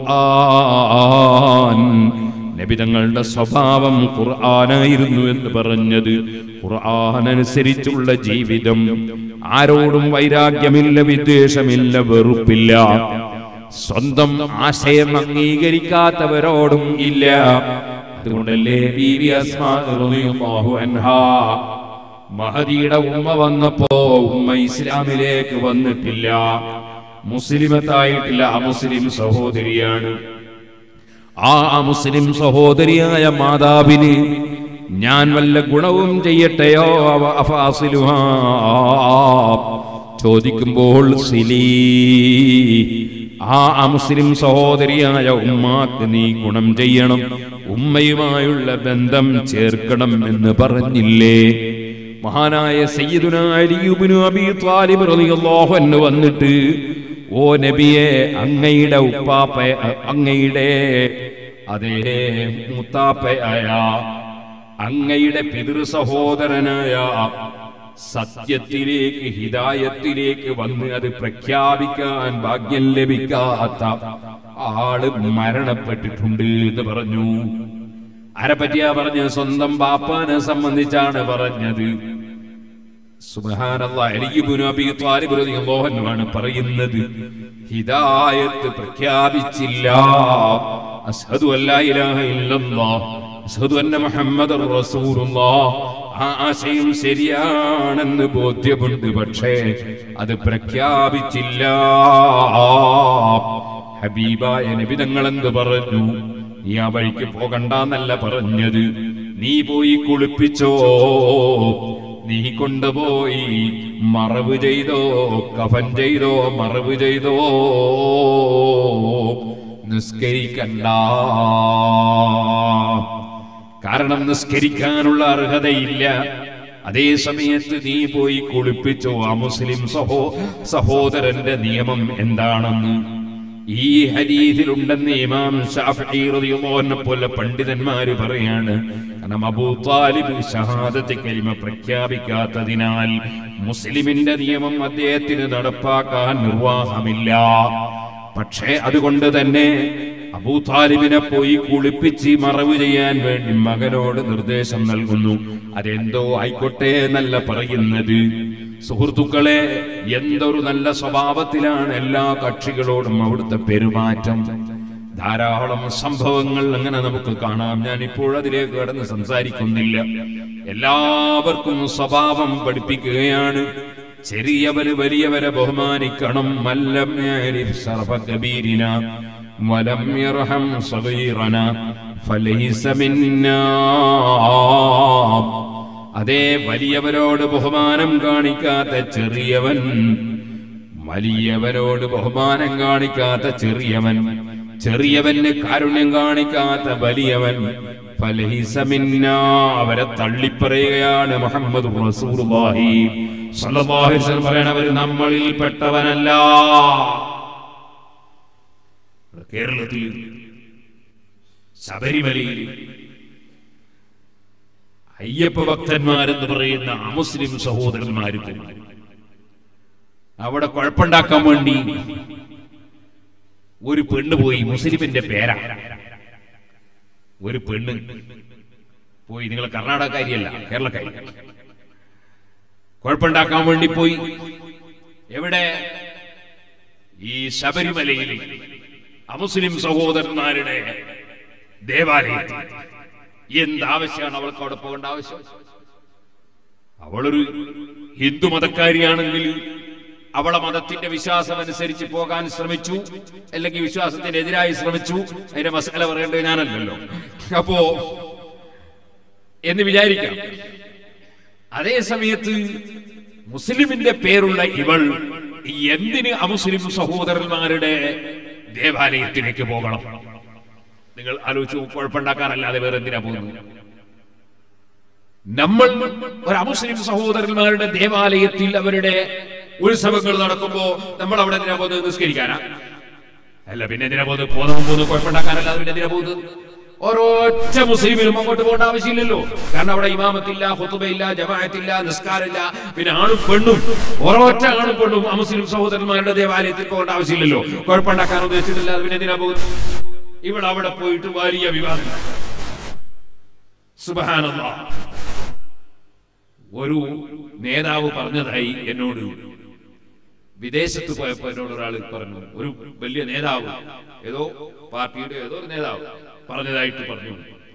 [SPEAKER 2] ഖുർആൻ നബി തങ്ങളുടെ സ്വഭാവം ഖുർആനായിരുന്നു എന്ന് പറഞ്ഞത് ഖുർആൻ അനുസരിച്ചുള്ള ജീവിതം ആരോടും വൈരാഗ്യമില്ല വിദ്വേഷമില്ല വെറുപ്പില്ല സ്വന്തം ആശയം അംഗീകരിക്കാത്തവരോടും ഇല്ല അതുകൊണ്ടല്ലേ ബീവി അസ്മാ റളിയല്ലാഹു അൻഹാ മഹദിയുടെ ഉമ്മ വന്നപ്പോ ഉമ്മ ഇസ്ലാമിലേക്ക് വന്നിട്ടില്ല മുസ്ലിമത്തായിട്ടില്ല അമുസ്ലിം സഹോദരിയാണ് ആ മുസ്ലിം സഹോദരിയായ മാതാവിന് ഞാൻ വല്ല ഗുണവും ചെയ്യട്ടെയോ അവ അഫാസിലുഹാ ചോദിക്കുമ്പോൾ സിലീ ആ അമുസ്ലിം സഹോദരിയായ ഉമ്മാക്ക് നീ ഗുണം ചെയ്യണം ഉമ്മയുമായുള്ള ബന്ധം ചേർക്കണം എന്ന് പറഞ്ഞില്ലേ മഹാനായ സയ്യിദുന അലിയുബ്നു അബീ ത്വാലിബ് റളിയല്ലാഹു അൻഹു വന്നിട്ട് ഓ നബിയെ അങ്ങയുടെ ഉപ്പാപ്പ അങ്ങയുടെ അതേ മുത്താപ്പയായ അങ്ങയുടെ പിതൃ സഹോദരനായ സത്യത്തിലേക്ക് ഹിതായത്തിലേക്ക് വന്ന് അത് പ്രഖ്യാപിക്കാൻ ഭാഗ്യം ലഭിക്കാത്ത ആള് മരണപ്പെട്ടിട്ടുണ്ട് എന്ന് പറഞ്ഞു ആരെ പറ്റിയാ പറഞ്ഞത് സ്വന്തം ബാപ്പാനെ സംബന്ധിച്ചാണ് പറഞ്ഞത് സുബ്ഹാനല്ലാഹ് അലി ഇബ്നു അബീ ത്വാലിബ് റളിയല്ലാഹു അൻഹു ആണ് പറയുന്നത് ഹിദായത്ത് പ്രഖ്യാപിച്ചില്ല അസ്ഹദു അല്ലാ ഇലാഹ ഇല്ലല്ലാഹ് അസ്ഹദു അന്ന മുഹമ്മദർ റസൂലുള്ളാഹ് ആ ആശയം ശരിയാണെന്ന് ബോധ്യമുണ്ട് പക്ഷേ അത് പ്രഖ്യാപിച്ചില്ല ഹബീബായ നബി തങ്ങൾ എന്ത് പറഞ്ഞു നീ ആ വഴിക്ക് പോകണ്ടെന്നല്ല പറഞ്ഞത് നീ പോയി കുളിപ്പിച്ചോ നീ കൊണ്ടുപോയി മറവ് ചെയ്തോ കഫൻ ചെയ്തോ മറവ് ചെയ്തോ നിസ്കരിക്കണ്ട കാരണം നിസ്കരിക്കാനുള്ള അർഹതയില്ല അതേ സമയത്ത് നീ പോയി കുളിപ്പിച്ചോ ആ മുസ്ലിം സഹോ സഹോദരന്റെ നിയമം എന്താണെന്ന് ഈ ഹരീതിലുണ്ടെന്ന് ഇമാം ഷാഫി റളിയല്ലാഹു പോലെ പണ്ഡിതന്മാര് പറയാണ് കാരണം അബൂ താലിബ് ഷഹാദത്ത് കലിമ പ്രഖ്യാപിക്കാത്തതിനാൽ മുസ്ലിമിന്റെ നിയമം അദ്ദേഹത്തിന് നടപ്പാക്കാൻ നിർവാഹമില്ല പക്ഷേ അതുകൊണ്ട് തന്നെ അബൂ താലിബിനെ പോയി കുളിപ്പിച്ച് മറവ് ചെയ്യാൻ വേണ്ടി മകനോട് നിർദ്ദേശം നൽകുന്നു അതെന്തോ ആയിക്കോട്ടെ എന്നല്ല പറയുന്നത് സുഹൃത്തുക്കളെ എന്തൊരു നല്ല സ്വഭാവത്തിലാണ് എല്ലാ കക്ഷികളോടും അവിടുത്തെ പെരുമാറ്റം ധാരാളം സംഭവങ്ങൾ അങ്ങനെ നമുക്ക് കാണാം ഞാൻ ഇപ്പോൾ അതിലേക്ക് കടന്ന് സംസാരിക്കുന്നില്ല എല്ലാവർക്കും സ്വഭാവം പഠിപ്പിക്കുകയാണ് ചെറിയവര് വലിയവരെ ബഹുമാനിക്കണം മല്ലം യഅരിഫ് ശറഫ കബീരിന വലം യർഹം സഗീറന ഫലൈസ മിന്നാ അതേ വലിയവരോട് ബഹുമാനം കാണിക്കാത്ത ചെറിയവൻ വലിയവരോട് ബഹുമാനം കാണിക്കാത്ത ചെറിയവൻ ചെറിയവന് കാരുണ്യം കാണിക്കാത്ത വലിയവൻ ഫലഹിസ മിന്നാ അവരെ തള്ളിപ്പറയുകയാണ് മുഹമ്മദ് റസൂലുള്ളാഹി സ്വല്ലല്ലാഹു അലൈഹി വസല്ലം പറയണവർ നമ്മളിൽ പെട്ടവനല്ല കേരളത്തിൽ ശബരിമലയിൽ അയ്യപ്പ ഭക്തന്മാരെന്ന് പറയുന്ന അമുസ്ലിം സഹോദരന്മാർക്ക് അവിടെ കുഴപ്പമുണ്ടാക്കാൻ വേണ്ടി ഒരു പെണ്ണ് പോയി മുസ്ലിമിന്റെ പേരാ ഒരു പെണ്ണ് പോയി നിങ്ങൾ കർണാടകക്കാരിയല്ല കേരളക്കാരി കുഴപ്പമുണ്ടാക്കാൻ വേണ്ടി പോയി എവിടെ ഈ ശബരിമലയിൽ അമുസ്ലിം സഹോദരന്മാരുടെ ദേവാലയത്തിൽ എന്താവശ്യമാണ് അവൾക്ക് അവിടെ പോകേണ്ട ആവശ്യം അവളൊരു ഹിന്ദു മതക്കാരിയാണെങ്കിൽ അവളെ മതത്തിന്റെ വിശ്വാസം അനുസരിച്ച് പോകാൻ ശ്രമിച്ചു അല്ലെങ്കിൽ വിശ്വാസത്തിനെതിരായി ശ്രമിച്ചു അതിന്റെ മസാല പറയേണ്ടത് ഞാനല്ലല്ലോ അപ്പോ എന്ന് വിചാരിക്കാം അതേ സമയത്ത് മുസ്ലിമിന്റെ പേരുള്ള ഇവൾ എന്തിന് അമുസ്ലിം സഹോദരന്മാരുടെ ദേവാലയത്തിലേക്ക് പോകണം നിങ്ങൾ ആലോചിച്ചു കുഴപ്പമുണ്ടാക്കാനല്ലാതെ വേറെ എന്തിനാ പോകുന്നത് നമ്മൾ ഒരു അമുസ്ലിം സഹോദരന്മാരുടെ ദേവാലയത്തിൽ അവരുടെ ഉത്സവങ്ങൾ നടക്കുമ്പോ നമ്മൾ അവിടെ എന്തിനാ പോകുന്നത് നിസ്കരിക്കാനാ അല്ല പിന്നെ എന്തിനാ പോകുന്നത് പോകുന്ന പോകുന്നത് കുഴപ്പമുണ്ടാക്കാനല്ലാതെ പിന്നെ എന്തിനാ പോകുന്നത് ഒരൊറ്റ മുസ്ലിമിനും അങ്ങോട്ട് പോകേണ്ട ആവശ്യമില്ലല്ലോ കാരണം അവിടെ ഇമാമത്തില്ല ഹുത്തുബയില്ല ജമാഅത്തില്ല നിസ്കാരമില്ല പിന്നെ ആണും പെണ്ണും ഒരൊറ്റ ആണും പെണ്ണും ആ മുസ്ലിം സഹോദരന്മാരുടെ ദേവാലയത്തിൽ പോകേണ്ട ആവശ്യമില്ലല്ലോ കുഴപ്പമുണ്ടാക്കാൻ ഉദ്ദേശിച്ചിട്ടില്ല അത് പിന്നെ എന്തിനാ പോകുന്നത് ഇവിടെ അവിടെ പോയിട്ട് വലിയ വിവാദം സുബഹാനല്ലാ ഒരു നേതാവ് പറഞ്ഞതായി എന്നോട് വിദേശത്ത് പോയപ്പോ എന്നോട് ഒരാൾ പറഞ്ഞു ഒരു വലിയ നേതാവ് ഏതോ പാർട്ടിയുടെ ഏതോ ഒരു നേതാവ് പറഞ്ഞതായിട്ട് പറഞ്ഞു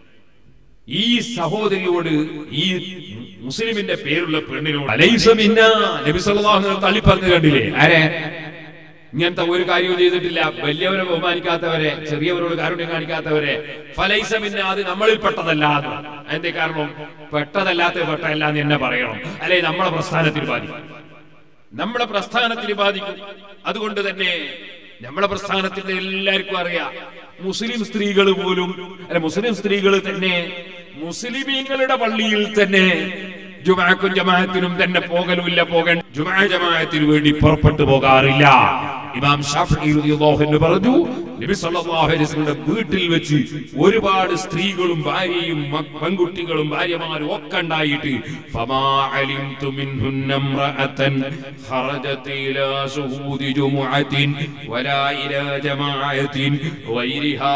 [SPEAKER 2] ഈ സഹോദരിയോട് ഈ മുസ്ലിമിന്റെ പേരുള്ള പെണ്ണിനോട് അലൈസ മിന്ന നബി സല്ലല്ലാഹു അലൈഹി വസല്ലം തള്ളി പറഞ്ഞു കണ്ടില്ലേ ആരെ ഇങ്ങനത്തെ ഒരു കാര്യവും ചെയ്തിട്ടില്ല വലിയവരെ ബഹുമാനിക്കാത്തവരെ ചെറിയവരോട് കാരുണ്യം കാണിക്കാത്തവരെ ഫലൈസ മിന്ന അത് നമ്മളിൽ പെട്ടതല്ല എന്ന്. അതിന്റെ കാരണം പെട്ടതല്ലാത്ത പെട്ടതല്ല എന്ന് എന്നെ പറയണം അല്ലെ നമ്മളെ പ്രസ്ഥാനത്തിൽ ബാധിക്കും നമ്മളെ പ്രസ്ഥാനത്തിന് ബാധിക്കും അതുകൊണ്ട് തന്നെ നമ്മളെ പ്രസ്ഥാനത്തിന്റെ എല്ലാവർക്കും അറിയാം മുസ്ലിം സ്ത്രീകൾ പോലും അല്ല മുസ്ലിം സ്ത്രീകൾ തന്നെ മുസ്ലിമീങ്ങളുടെ പള്ളിയിൽ തന്നെ ജുമാക്കും ജമാഅത്തിനും തന്നെ പോകലുമില്ല പോകൻ ജുമാ ജമാഅത്തിന് വേണ്ടി പുറപ്പെട്ടു പോകാറില്ല ഇമാം ഷാഫി റളിയല്ലാഹു അൻഹു പറഞ്ഞു നബി സല്ലല്ലാഹു അലൈഹി വസല്ലം വീട്ടിൽ വെച്ച് ഒരുപാട് സ്ത്രീകളും ഭാര്യയും മ- പെൺകുട്ടികളും ഭാര്യമാരും ഒക്കെ ഉണ്ടായിട്ട് ഫമാ അലിംതു മിൻഹുന്ന ഇംറഅതൻ ഖറജത് ഇലാ ശുഹൂദി ജുമുഅത്തിൻ വലാ ഇലാ ജമാഅത്തിൻ ഗൈരിഹാ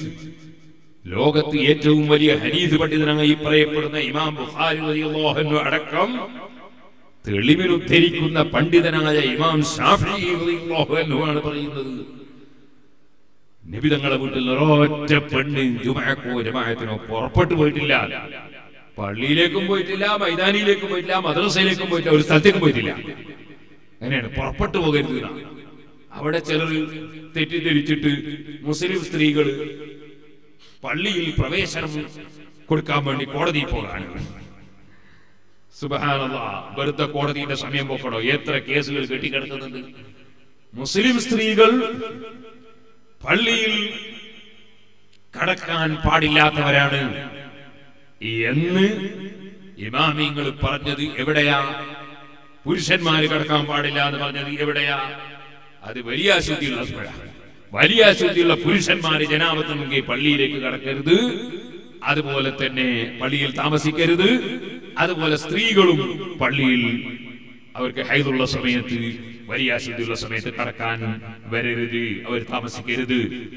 [SPEAKER 2] ലോകത്ത് ഏറ്റവും വലിയ ഹരീസ് പണ്ഡിതനായി പറയപ്പെടുന്ന ഇമാം ബുഖാരി റളിയല്ലാഹു അൻഹു അടക്കം തെളിവിൽ ഉദ്ധരിക്കുന്ന പണ്ഡിതനായ ഇമാം ഷാഫി റളിയല്ലാഹു അൻഹു ആണ് പറയുന്നത് നബി തങ്ങളെ വീട്ടിൽ ഒരൊറ്റ പെണ്ണ് ജുമാക്കോ ജമാഅത്തിനോ പുറപ്പെട്ടു പോയിട്ടില്ല പള്ളിയിലേക്കും പോയിട്ടില്ല മൈതാനിയിലേക്കും പോയിട്ടില്ല മദ്രസയിലേക്കും പോയിട്ടില്ല ഒരു സ്ഥലത്തേക്കും പോയിട്ടില്ല അങ്ങനെയാണ് പുറപ്പെട്ടു പോകരുത് എന്നാണ്. അവിടെ ചിലർ തെറ്റിദ്ധരിച്ചിട്ട് മുസ്ലിം സ്ത്രീകൾ പള്ളിയിൽ പ്രവേശനം കൊടുക്കാൻ വേണ്ടി കോടതിയിൽ പോകാണ് സുബഹാനല്ലാ വെറുതെ കോടതിയുടെ സമയം പോക്കണോ എത്ര കേസുകൾ കെട്ടിക്കിടക്കുന്നുണ്ട് മുസ്ലിം സ്ത്രീകൾ പള്ളിയിൽ കടക്കാൻ പാടില്ലാത്തവരാണ് എന്ന് ഇമാമിങ്ങൾ പറഞ്ഞത് എവിടെയാ പുരുഷന്മാര് കടക്കാൻ പാടില്ല എന്ന് പറഞ്ഞത് എവിടെയാ അത് വലിയ അശുദ്ധിയുള്ള സ്ഥലമാണ്. വലിയ അശുദ്ധിയുള്ള പുരുഷന്മാര് ജനാപത്ത് മുങ്ങി പള്ളിയിലേക്ക് കടക്കരുത് അതുപോലെ തന്നെ പള്ളിയിൽ താമസിക്കരുത് അതുപോലെ സ്ത്രീകളും പള്ളിയിൽ അവർക്ക് ഹൈദുള്ള സമയത്ത് വലിയ അശുദ്ധിയുള്ള സമയത്ത് കടക്കാൻ വരരുത് അവർ താമസിക്കരുത്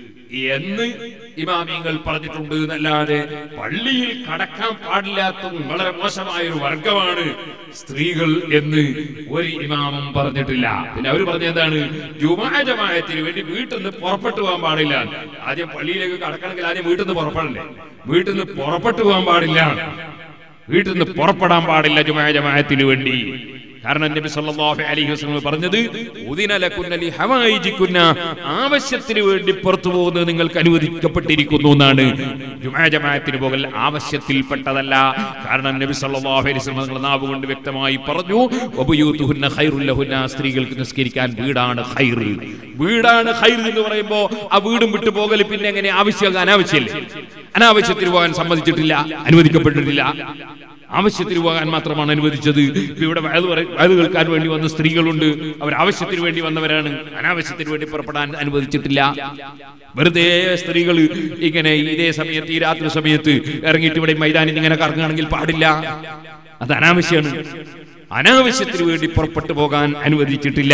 [SPEAKER 2] എന്ന് ഇമാമിങ്ങൾ പറഞ്ഞിട്ടുണ്ട് എന്നല്ലാതെ പള്ളിയിൽ കടക്കാൻ പാടില്ലാത്തതും വളരെ മോശമായ ഒരു വർഗമാണ് സ്ത്രീകൾ എന്ന് ഒരു ഇമാമും പറഞ്ഞിട്ടില്ല പിന്നെ അവർ പറഞ്ഞ എന്താണ് ജുമാ ജമായത്തിന് വേണ്ടി വീട്ടിൽ നിന്ന് പുറപ്പെട്ടു പോകാൻ പാടില്ല ആദ്യം പള്ളിയിലേക്ക് കടക്കണമെങ്കിൽ ആദ്യം വീട്ടിൽ നിന്ന് പുറപ്പെടണ്ടേ വീട്ടിൽ നിന്ന് പുറപ്പെട്ടു പോകാൻ പാടില്ല വീട്ടിൽ നിന്ന് പുറപ്പെടാൻ പാടില്ല ജുമാ ജമാഅത്തിന് വേണ്ടി കാരണം നബി സല്ലല്ലാഹു അലൈഹി വസല്ലം പറഞ്ഞത് ഉദിന ലകുന്ന ലി ഹവായിജിക്കുന്ന ആവശ്യത്തിന് വേണ്ടി പുറത്തു പോകുന്നത് നിങ്ങൾക്ക് അനുവദിക്കപ്പെട്ടിരിക്കുന്നു എന്നാണ് ജുമാ ജമാഅത്തിന് പോകൽ ആവശ്യത്തിൽപ്പെട്ടതല്ല കാരണം നബി സല്ലല്ലാഹു അലൈഹി വസല്ലം തങ്ങളുടെ നാവ് കൊണ്ട് വ്യക്തമായി പറഞ്ഞു വബുയൂതുഹുന്ന ഖൈറുൽ ലഹുന്ന സ്ത്രീകൾക്ക് നിസ്കരിക്കാൻ വീടാണ് ഖൈർ വീടാണ് ഖൈർ എന്ന് പറയുമ്പോൾ ആ വീടും വിട്ടു പോകൽ പിന്നെ എങ്ങനെ ആവശ്യം അനാവശ്യമല്ലേ അനാവശ്യത്തിന് പോകാൻ സമ്മതിച്ചിട്ടില്ല അനുവദിക്കപ്പെട്ടിട്ടില്ല ആവശ്യത്തിന് പോകാൻ മാത്രമാണ് അനുവദിച്ചത് ഇപ്പൊ ഇവിടെ വയത് പറ- വയത് കേൾക്കാൻ വേണ്ടി വന്ന സ്ത്രീകളുണ്ട് അവർ ആവശ്യത്തിന് വേണ്ടി വന്നവരാണ് അനാവശ്യത്തിന് വേണ്ടി പുറപ്പെടാൻ അനുവദിച്ചിട്ടില്ല വെറുതെ സ്ത്രീകൾ ഇങ്ങനെ ഇതേ സമയത്ത് ഈ രാത്രി സമയത്ത് ഇറങ്ങിയിട്ട് ഇവിടെ മൈതാനിൽ ഇങ്ങനെ കറങ്ങുകയാണെങ്കിൽ പാടില്ല അത് അനാവശ്യമാണ് അനാവശ്യത്തിന് വേണ്ടി പുറപ്പെട്ടു പോകാൻ അനുവദിച്ചിട്ടില്ല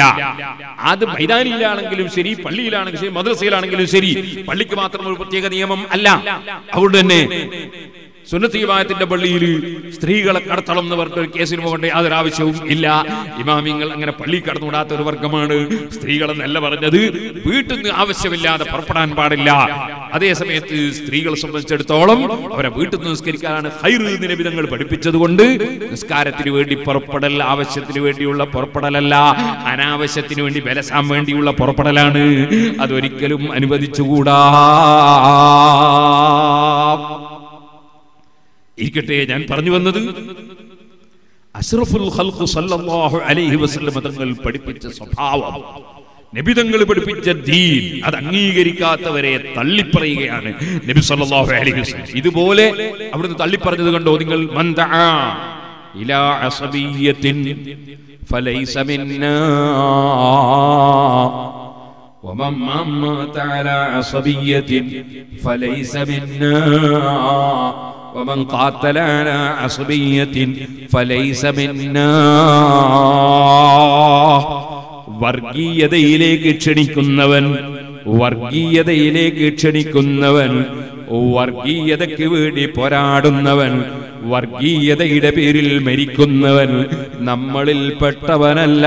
[SPEAKER 2] അത് മൈതാനിയിലാണെങ്കിലും ശരി പള്ളിയിലാണെങ്കിലും ശരി മദ്രസയിലാണെങ്കിലും ശരി പള്ളിക്ക് മാത്രം ഒരു പ്രത്യേക നിയമം അല്ല അതുകൊണ്ട് തന്നെ സുന്നത്ത് വിഭാഗത്തിന്റെ പള്ളിയിൽ സ്ത്രീകളെ കടത്തണം എന്ന് പറഞ്ഞ ഒരു കേസിന് പോകേണ്ട യാതൊരു ആവശ്യവും ഇല്ല ഇമാമിങ്ങൾ അങ്ങനെ പള്ളി കടന്നുകൂടാത്ത ഒരു വർഗമാണ് സ്ത്രീകളെന്നല്ല പറഞ്ഞത് വീട്ടിൽ നിന്ന് ആവശ്യമില്ലാതെ പുറപ്പെടാൻ പാടില്ല അതേ സമയത്ത് സ്ത്രീകളെ സംബന്ധിച്ചിടത്തോളം അവരെ വീട്ടിൽ നിന്ന് നിസ്കരിക്കാനാണ് ഹൈറ് നിലവിധങ്ങൾ പഠിപ്പിച്ചത് കൊണ്ട് നിസ്കാരത്തിന് വേണ്ടി പുറപ്പെടൽ ആവശ്യത്തിന് വേണ്ടിയുള്ള പുറപ്പെടലല്ല അനാവശ്യത്തിന് വേണ്ടി ബലസാൻ വേണ്ടിയുള്ള പുറപ്പെടലാണ് അതൊരിക്കലും അനുവദിച്ചുകൂടാ ഇരിക്കട്ടെ ഞാൻ പറഞ്ഞു വന്നത് അഷ്റഫുൽ ഖൽഖ് സല്ലല്ലാഹു അലൈഹി വസല്ലം തങ്ങൾ പഠിപ്പിച്ച സ്വഭാവം നബിതങ്ങൾ പഠിപ്പിച്ച ദീൻ അത് അംഗീകരിക്കാത്തവരെ തള്ളിപ്പറയുകയാണ് നബി സല്ലല്ലാഹു അലൈഹി വസല്ലം ഇതുപോലെ അവിടുന്ന് തള്ളിപ്പറഞ്ഞത് കണ്ടോ നിങ്ങൾ മൻ ദആ ഇലാ അസബിയത്തിൻ ഫലൈസ മിന്നാ ومن مات على عصبية فليس منا ومن قاتل على عصبية فليس منا വർഗീയതയിലേക്ക് ക്ഷണിക്കുന്നവൻ വർഗീയതയിലേക്ക് ക്ഷണിക്കുന്നവൻ വർഗീയതയ്ക്ക് വേണ്ടി പോരാടുന്നവൻ വർഗീയതയുടെ പേരിൽ മരിക്കുന്നവൻ നമ്മളിൽ പെട്ടവനല്ല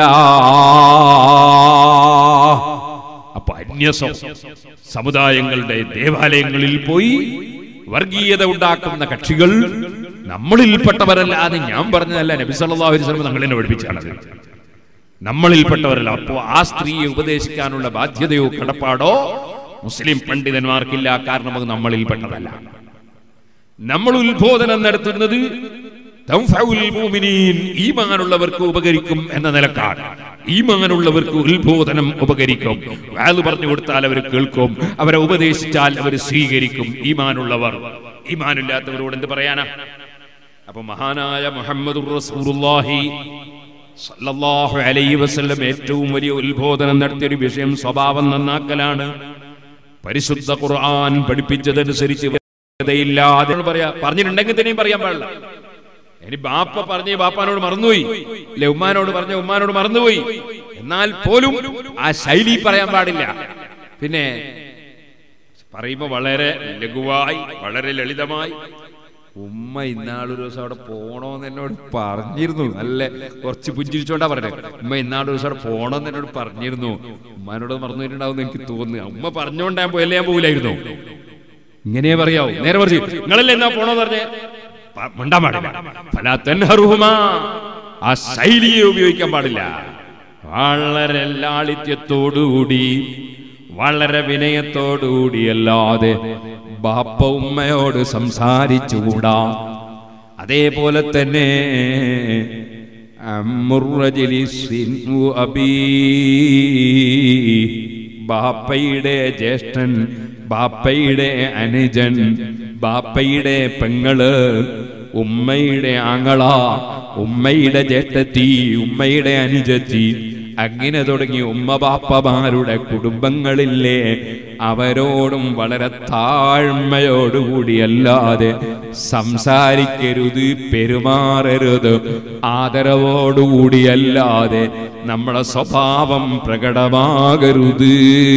[SPEAKER 2] അപ്പൊ അന്യ സ- സമുദായങ്ങളുടെ ദേവാലയങ്ങളിൽ പോയി വർഗീയത ഉണ്ടാക്കുന്ന കക്ഷികൾ നമ്മളിൽപ്പെട്ടവരല്ല അത് ഞാൻ പറഞ്ഞതല്ല നബി സല്ലല്ലാഹു അലൈഹി വസല്ലം തങ്ങളെന്നെ പഠിപ്പിച്ചാണത് നമ്മളിൽപ്പെട്ടവരല്ല അപ്പോ ആ സ്ത്രീയെ ഉപദേശിക്കാനുള്ള ബാധ്യതയോ കടപ്പാടോ മുസ്ലിം പണ്ഡിതന്മാർക്കില്ല കാരണം അത് നമ്മളിൽപ്പെട്ടതല്ല നമ്മൾ ഉത്ബോധനം നടത്തുന്നത് തൻഫഉൽ മുഅ്മിനീൻ, ഈമാനുള്ളവർക്ക് ഉപകരിക്കും എന്ന നിലക്കാണ് ഈമാനുള്ളവർക്ക് ഉത്ബോധനം ഉപകരിക്കും വാല് പറഞ്ഞു കൊടുത്താൽ അവർ കേൾക്കും അവരെ ഉപദേശിച്ചാൽ അവർ സ്വീകരിക്കും ഈമാനുള്ളവർ ഈമാനില്ലാത്തവരോട് എന്ത് പറയാനാ അപ്പൊ മഹാനായ മുഹമ്മദ് റസൂലുള്ളാഹി സല്ലല്ലാഹു അലൈഹി വസല്ലം ഏറ്റവും വലിയ ഉത്ബോധനം നടത്തിയ ഒരു വിഷയം സ്വഭാവം നന്നാക്കലാണ് പരിശുദ്ധ ഖുർആൻ പഠിപ്പിച്ചതനുസരിച്ച് ഇല്ലാതെ പറയാ പറഞ്ഞിട്ടുണ്ടെങ്കിൽ തന്നെയും പറയാൻ പാടില്ല ഇനി ബാപ്പ പറഞ്ഞ ബാപ്പാനോട് മറന്നുപോയി അല്ലെ ഉമ്മാനോട് പറഞ്ഞ ഉമ്മാനോട് മറന്നുപോയി എന്നാൽ പോലും ആ ശൈലി പറയാൻ പാടില്ല പിന്നെ പറയുമ്പോ വളരെ ലഘുവായി വളരെ ലളിതമായി ഉമ്മ ഇന്നാളൊരു ദിവസം അവിടെ പോണോന്ന് എന്നോട് പറഞ്ഞിരുന്നു നല്ല കുറച്ച് പുഞ്ചിരിച്ചോണ്ടാ പറഞ്ഞത് ഉമ്മ ഇന്നാളൊരു ദിവസം അവിടെ പോണോന്ന് എന്നോട് പറഞ്ഞിരുന്നു ഉമ്മാനോട് മറന്നുപോയിട്ടുണ്ടാവും എനിക്ക് തോന്നുന്നു ഉമ്മ പറഞ്ഞോണ്ട് ഞാൻ പോയല്ലേ ഞാൻ പോകില്ലായിരുന്നു ഇങ്ങനെ പറയാവൂ നേരെ പറഞ്ഞു നിങ്ങളല്ലേ എന്നാ പോണോന്ന് പറഞ്ഞേ പ- മിണ്ടാൻ പാടില്ല ഫലാ തൻഹറുഹുമാ. ആ ശൈലിയെ ഉപയോഗിക്കാൻ പാടില്ല വളരെ ലാളിത്യത്തോടുകൂടി വളരെ വിനയത്തോടുകൂടി അല്ലാതെ ബാപ്പ ഉമ്മയോട് സംസാരിച്ചുകൂടാ അതേപോലെ തന്നെ അമ്മുറജിലി സിൻഉ അബീ. ബാപ്പയുടെ ജ്യേഷ്ഠൻ ബാപ്പയുടെ അനുജൻ ബാപ്പയുടെ പെങ്ങള് ഉമ്മയുടെ ആങ്ങള ഉമ്മയുടെ ജേഷ്ഠത്തി ഉമ്മയുടെ അനുജത്തി അങ്ങനെ തുടങ്ങി ഉമ്മ ബാപ്പമാരുടെ കുടുംബങ്ങളില്ലേ അവരോടും വളരെ താഴ്മയോടുകൂടിയല്ലാതെ സംസാരിക്കരുത് പെരുമാറരുത് ആദരവോടുകൂടിയല്ലാതെ നമ്മളെ സ്വഭാവം പ്രകടമാകരുത്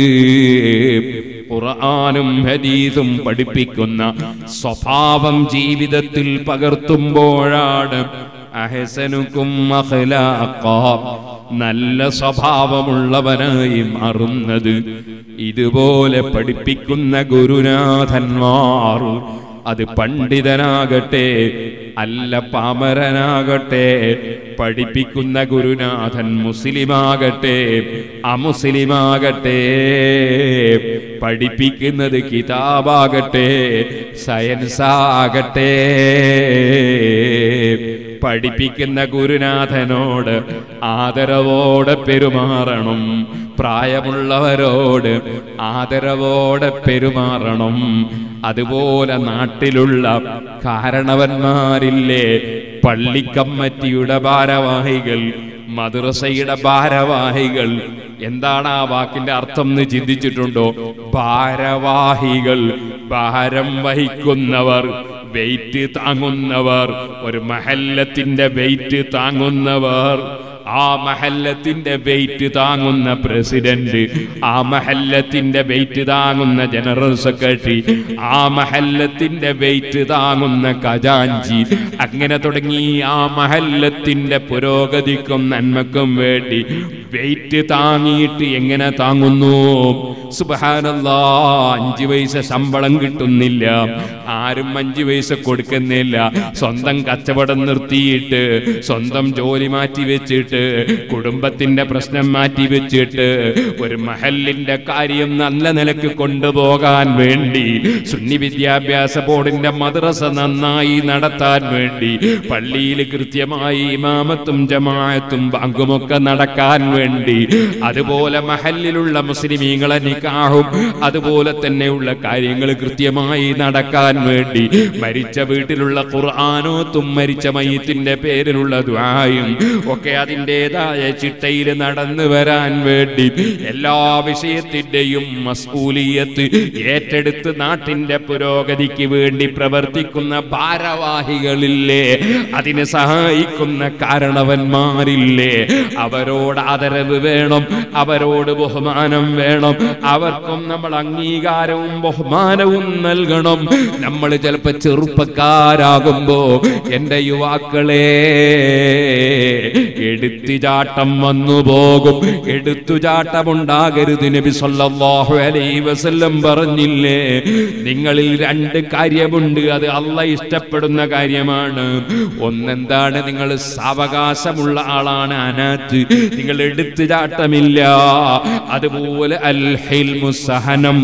[SPEAKER 2] ഖുർആാനും ഹദീസും പഠിപ്പിക്കുന്ന സ്വഭാവം ജീവിതത്തിൽ പകർത്തുമ്പോഴാണ് അഹസനുക്കും അഖ്ലാഖാ നല്ല സ്വഭാവമുള്ളവനായി മാറുന്നത് ഇതുപോലെ പഠിപ്പിക്കുന്ന ഗുരുനാഥന്മാർ അത് പണ്ഡിതനാകട്ടെ അല്ല പാമരനാകട്ടെ പഠിപ്പിക്കുന്ന ഗുരുനാഥൻ മുസ്ലിമാകട്ടെ അമുസ്ലിമാകട്ടെ പഠിപ്പിക്കുന്നത് കിതാബാകട്ടെ സയൻസാകട്ടെ പഠിപ്പിക്കുന്ന ഗുരുനാഥനോട് ആദരവോടെ പെരുമാറണം പ്രായമുള്ളവരോട് ആദരവോടെ പെരുമാറണം അതുപോലെ നാട്ടിലുള്ള കാരണവന്മാരില്ലേ പള്ളിക്കമ്മറ്റിയുടെ ഭാരവാഹികൾ മദ്രസയുടെ ഭാരവാഹികൾ എന്താണ് ആ വാക്കിന്റെ അർത്ഥം എന്ന് ചിന്തിച്ചിട്ടുണ്ടോ ഭാരവാഹികൾ ഭാരം വഹിക്കുന്നവർ വെയിറ്റ് താങ്ങുന്നവർ ഒരു മഹല്ലത്തിന്റെ വെയിറ്റ് താങ്ങുന്നവർ ആ മഹല്ലത്തിന്റെ വെയിറ്റ് താങ്ങുന്ന പ്രസിഡന്റ് ആ മഹല്ലത്തിന്റെ വെയിറ്റ് താങ്ങുന്ന ജനറൽ സെക്രട്ടറി ആ മഹല്ലത്തിന്റെ വെയിറ്റ് താങ്ങുന്ന ഖജാഞ്ചി അങ്ങനെ തുടങ്ങി ആ മഹല്ലത്തിന്റെ പുരോഗതിക്കും നന്മക്കും വേണ്ടി വെയിറ്റ് താങ്ങിയിട്ട് എങ്ങനെ താങ്ങുന്നു സുബഹാനല്ലാ അഞ്ചു പൈസ ശമ്പളം കിട്ടുന്നില്ല ആരും അഞ്ചു പൈസ കൊടുക്കുന്നില്ല സ്വന്തം കച്ചവടം നിർത്തിയിട്ട് സ്വന്തം ജോലി മാറ്റി വെച്ചിട്ട് കുടുംബത്തിന്റെ പ്രശ്നം മാറ്റി വെച്ചിട്ട് ഒരു മഹലിന്റെ കാര്യം നല്ല നിലക്ക് കൊണ്ടുപോകാൻ വേണ്ടി സുന്നി വിദ്യാഭ്യാസ ബോർഡിന്റെ മദ്രസ നന്നായി നടത്താൻ വേണ്ടി പള്ളിയിൽ കൃത്യമായി ഇമാമത്തും ജമാഅത്തും ബാങ്കുമൊക്കെ നടക്കാൻ വേണ്ടി അതുപോലെ മഹലിലുള്ള മുസ്ലിമീങ്ങളെ നിക്കാഹും അതുപോലെ തന്നെയുള്ള കാര്യങ്ങൾ കൃത്യമായി നടക്കാൻ വേണ്ടി മരിച്ച വീട്ടിലുള്ള ഖുർആാനോത്തും മരിച്ച മയ്യത്തിന്റെ പേരിലുള്ള ദ്വായും ഒക്കെ അതിൻ്റെതായ ചിട്ടയിൽ നടന്നു വരാൻ വേണ്ടി എല്ലാ വിഷയത്തിന്റെയും മസ്കൂലിയത്ത് ഏറ്റെടുത്ത് നാട്ടിന്റെ പുരോഗതിക്ക് വേണ്ടി പ്രവർത്തിക്കുന്ന ഭാരവാഹികളില്ലേ അതിനെ സഹായിക്കുന്ന കാരണവന്മാരില്ലേ അവരോട് ആദരവ് വേണം അവരോട് ബഹുമാനം വേണം അവർക്കും നമ്മൾ അംഗീകാരവും ബഹുമാനവും നൽകണം നമ്മൾ ചിലപ്പോ ചെറുപ്പക്കാരാകുമ്പോ എന്റെ യുവാക്കളെ എടുത്തുചാട്ടം വന്നു പോകും എടുത്തുചാട്ടമുണ്ടാകരുത് നബി സല്ലല്ലാഹു അലൈഹി വസല്ലം പറഞ്ഞില്ലേ നിങ്ങളിൽ രണ്ട് കാര്യമുണ്ട് അത് അല്ല ഇഷ്ടപ്പെടുന്ന കാര്യമാണ് ഒന്നെന്താണ് നിങ്ങൾ സാവകാശമുള്ള ആളാണ് അനാത്ത് നിങ്ങൾ എടുത്തുചാട്ടമില്ല അതുപോലെ അൽ ഹിൽമു സഹനം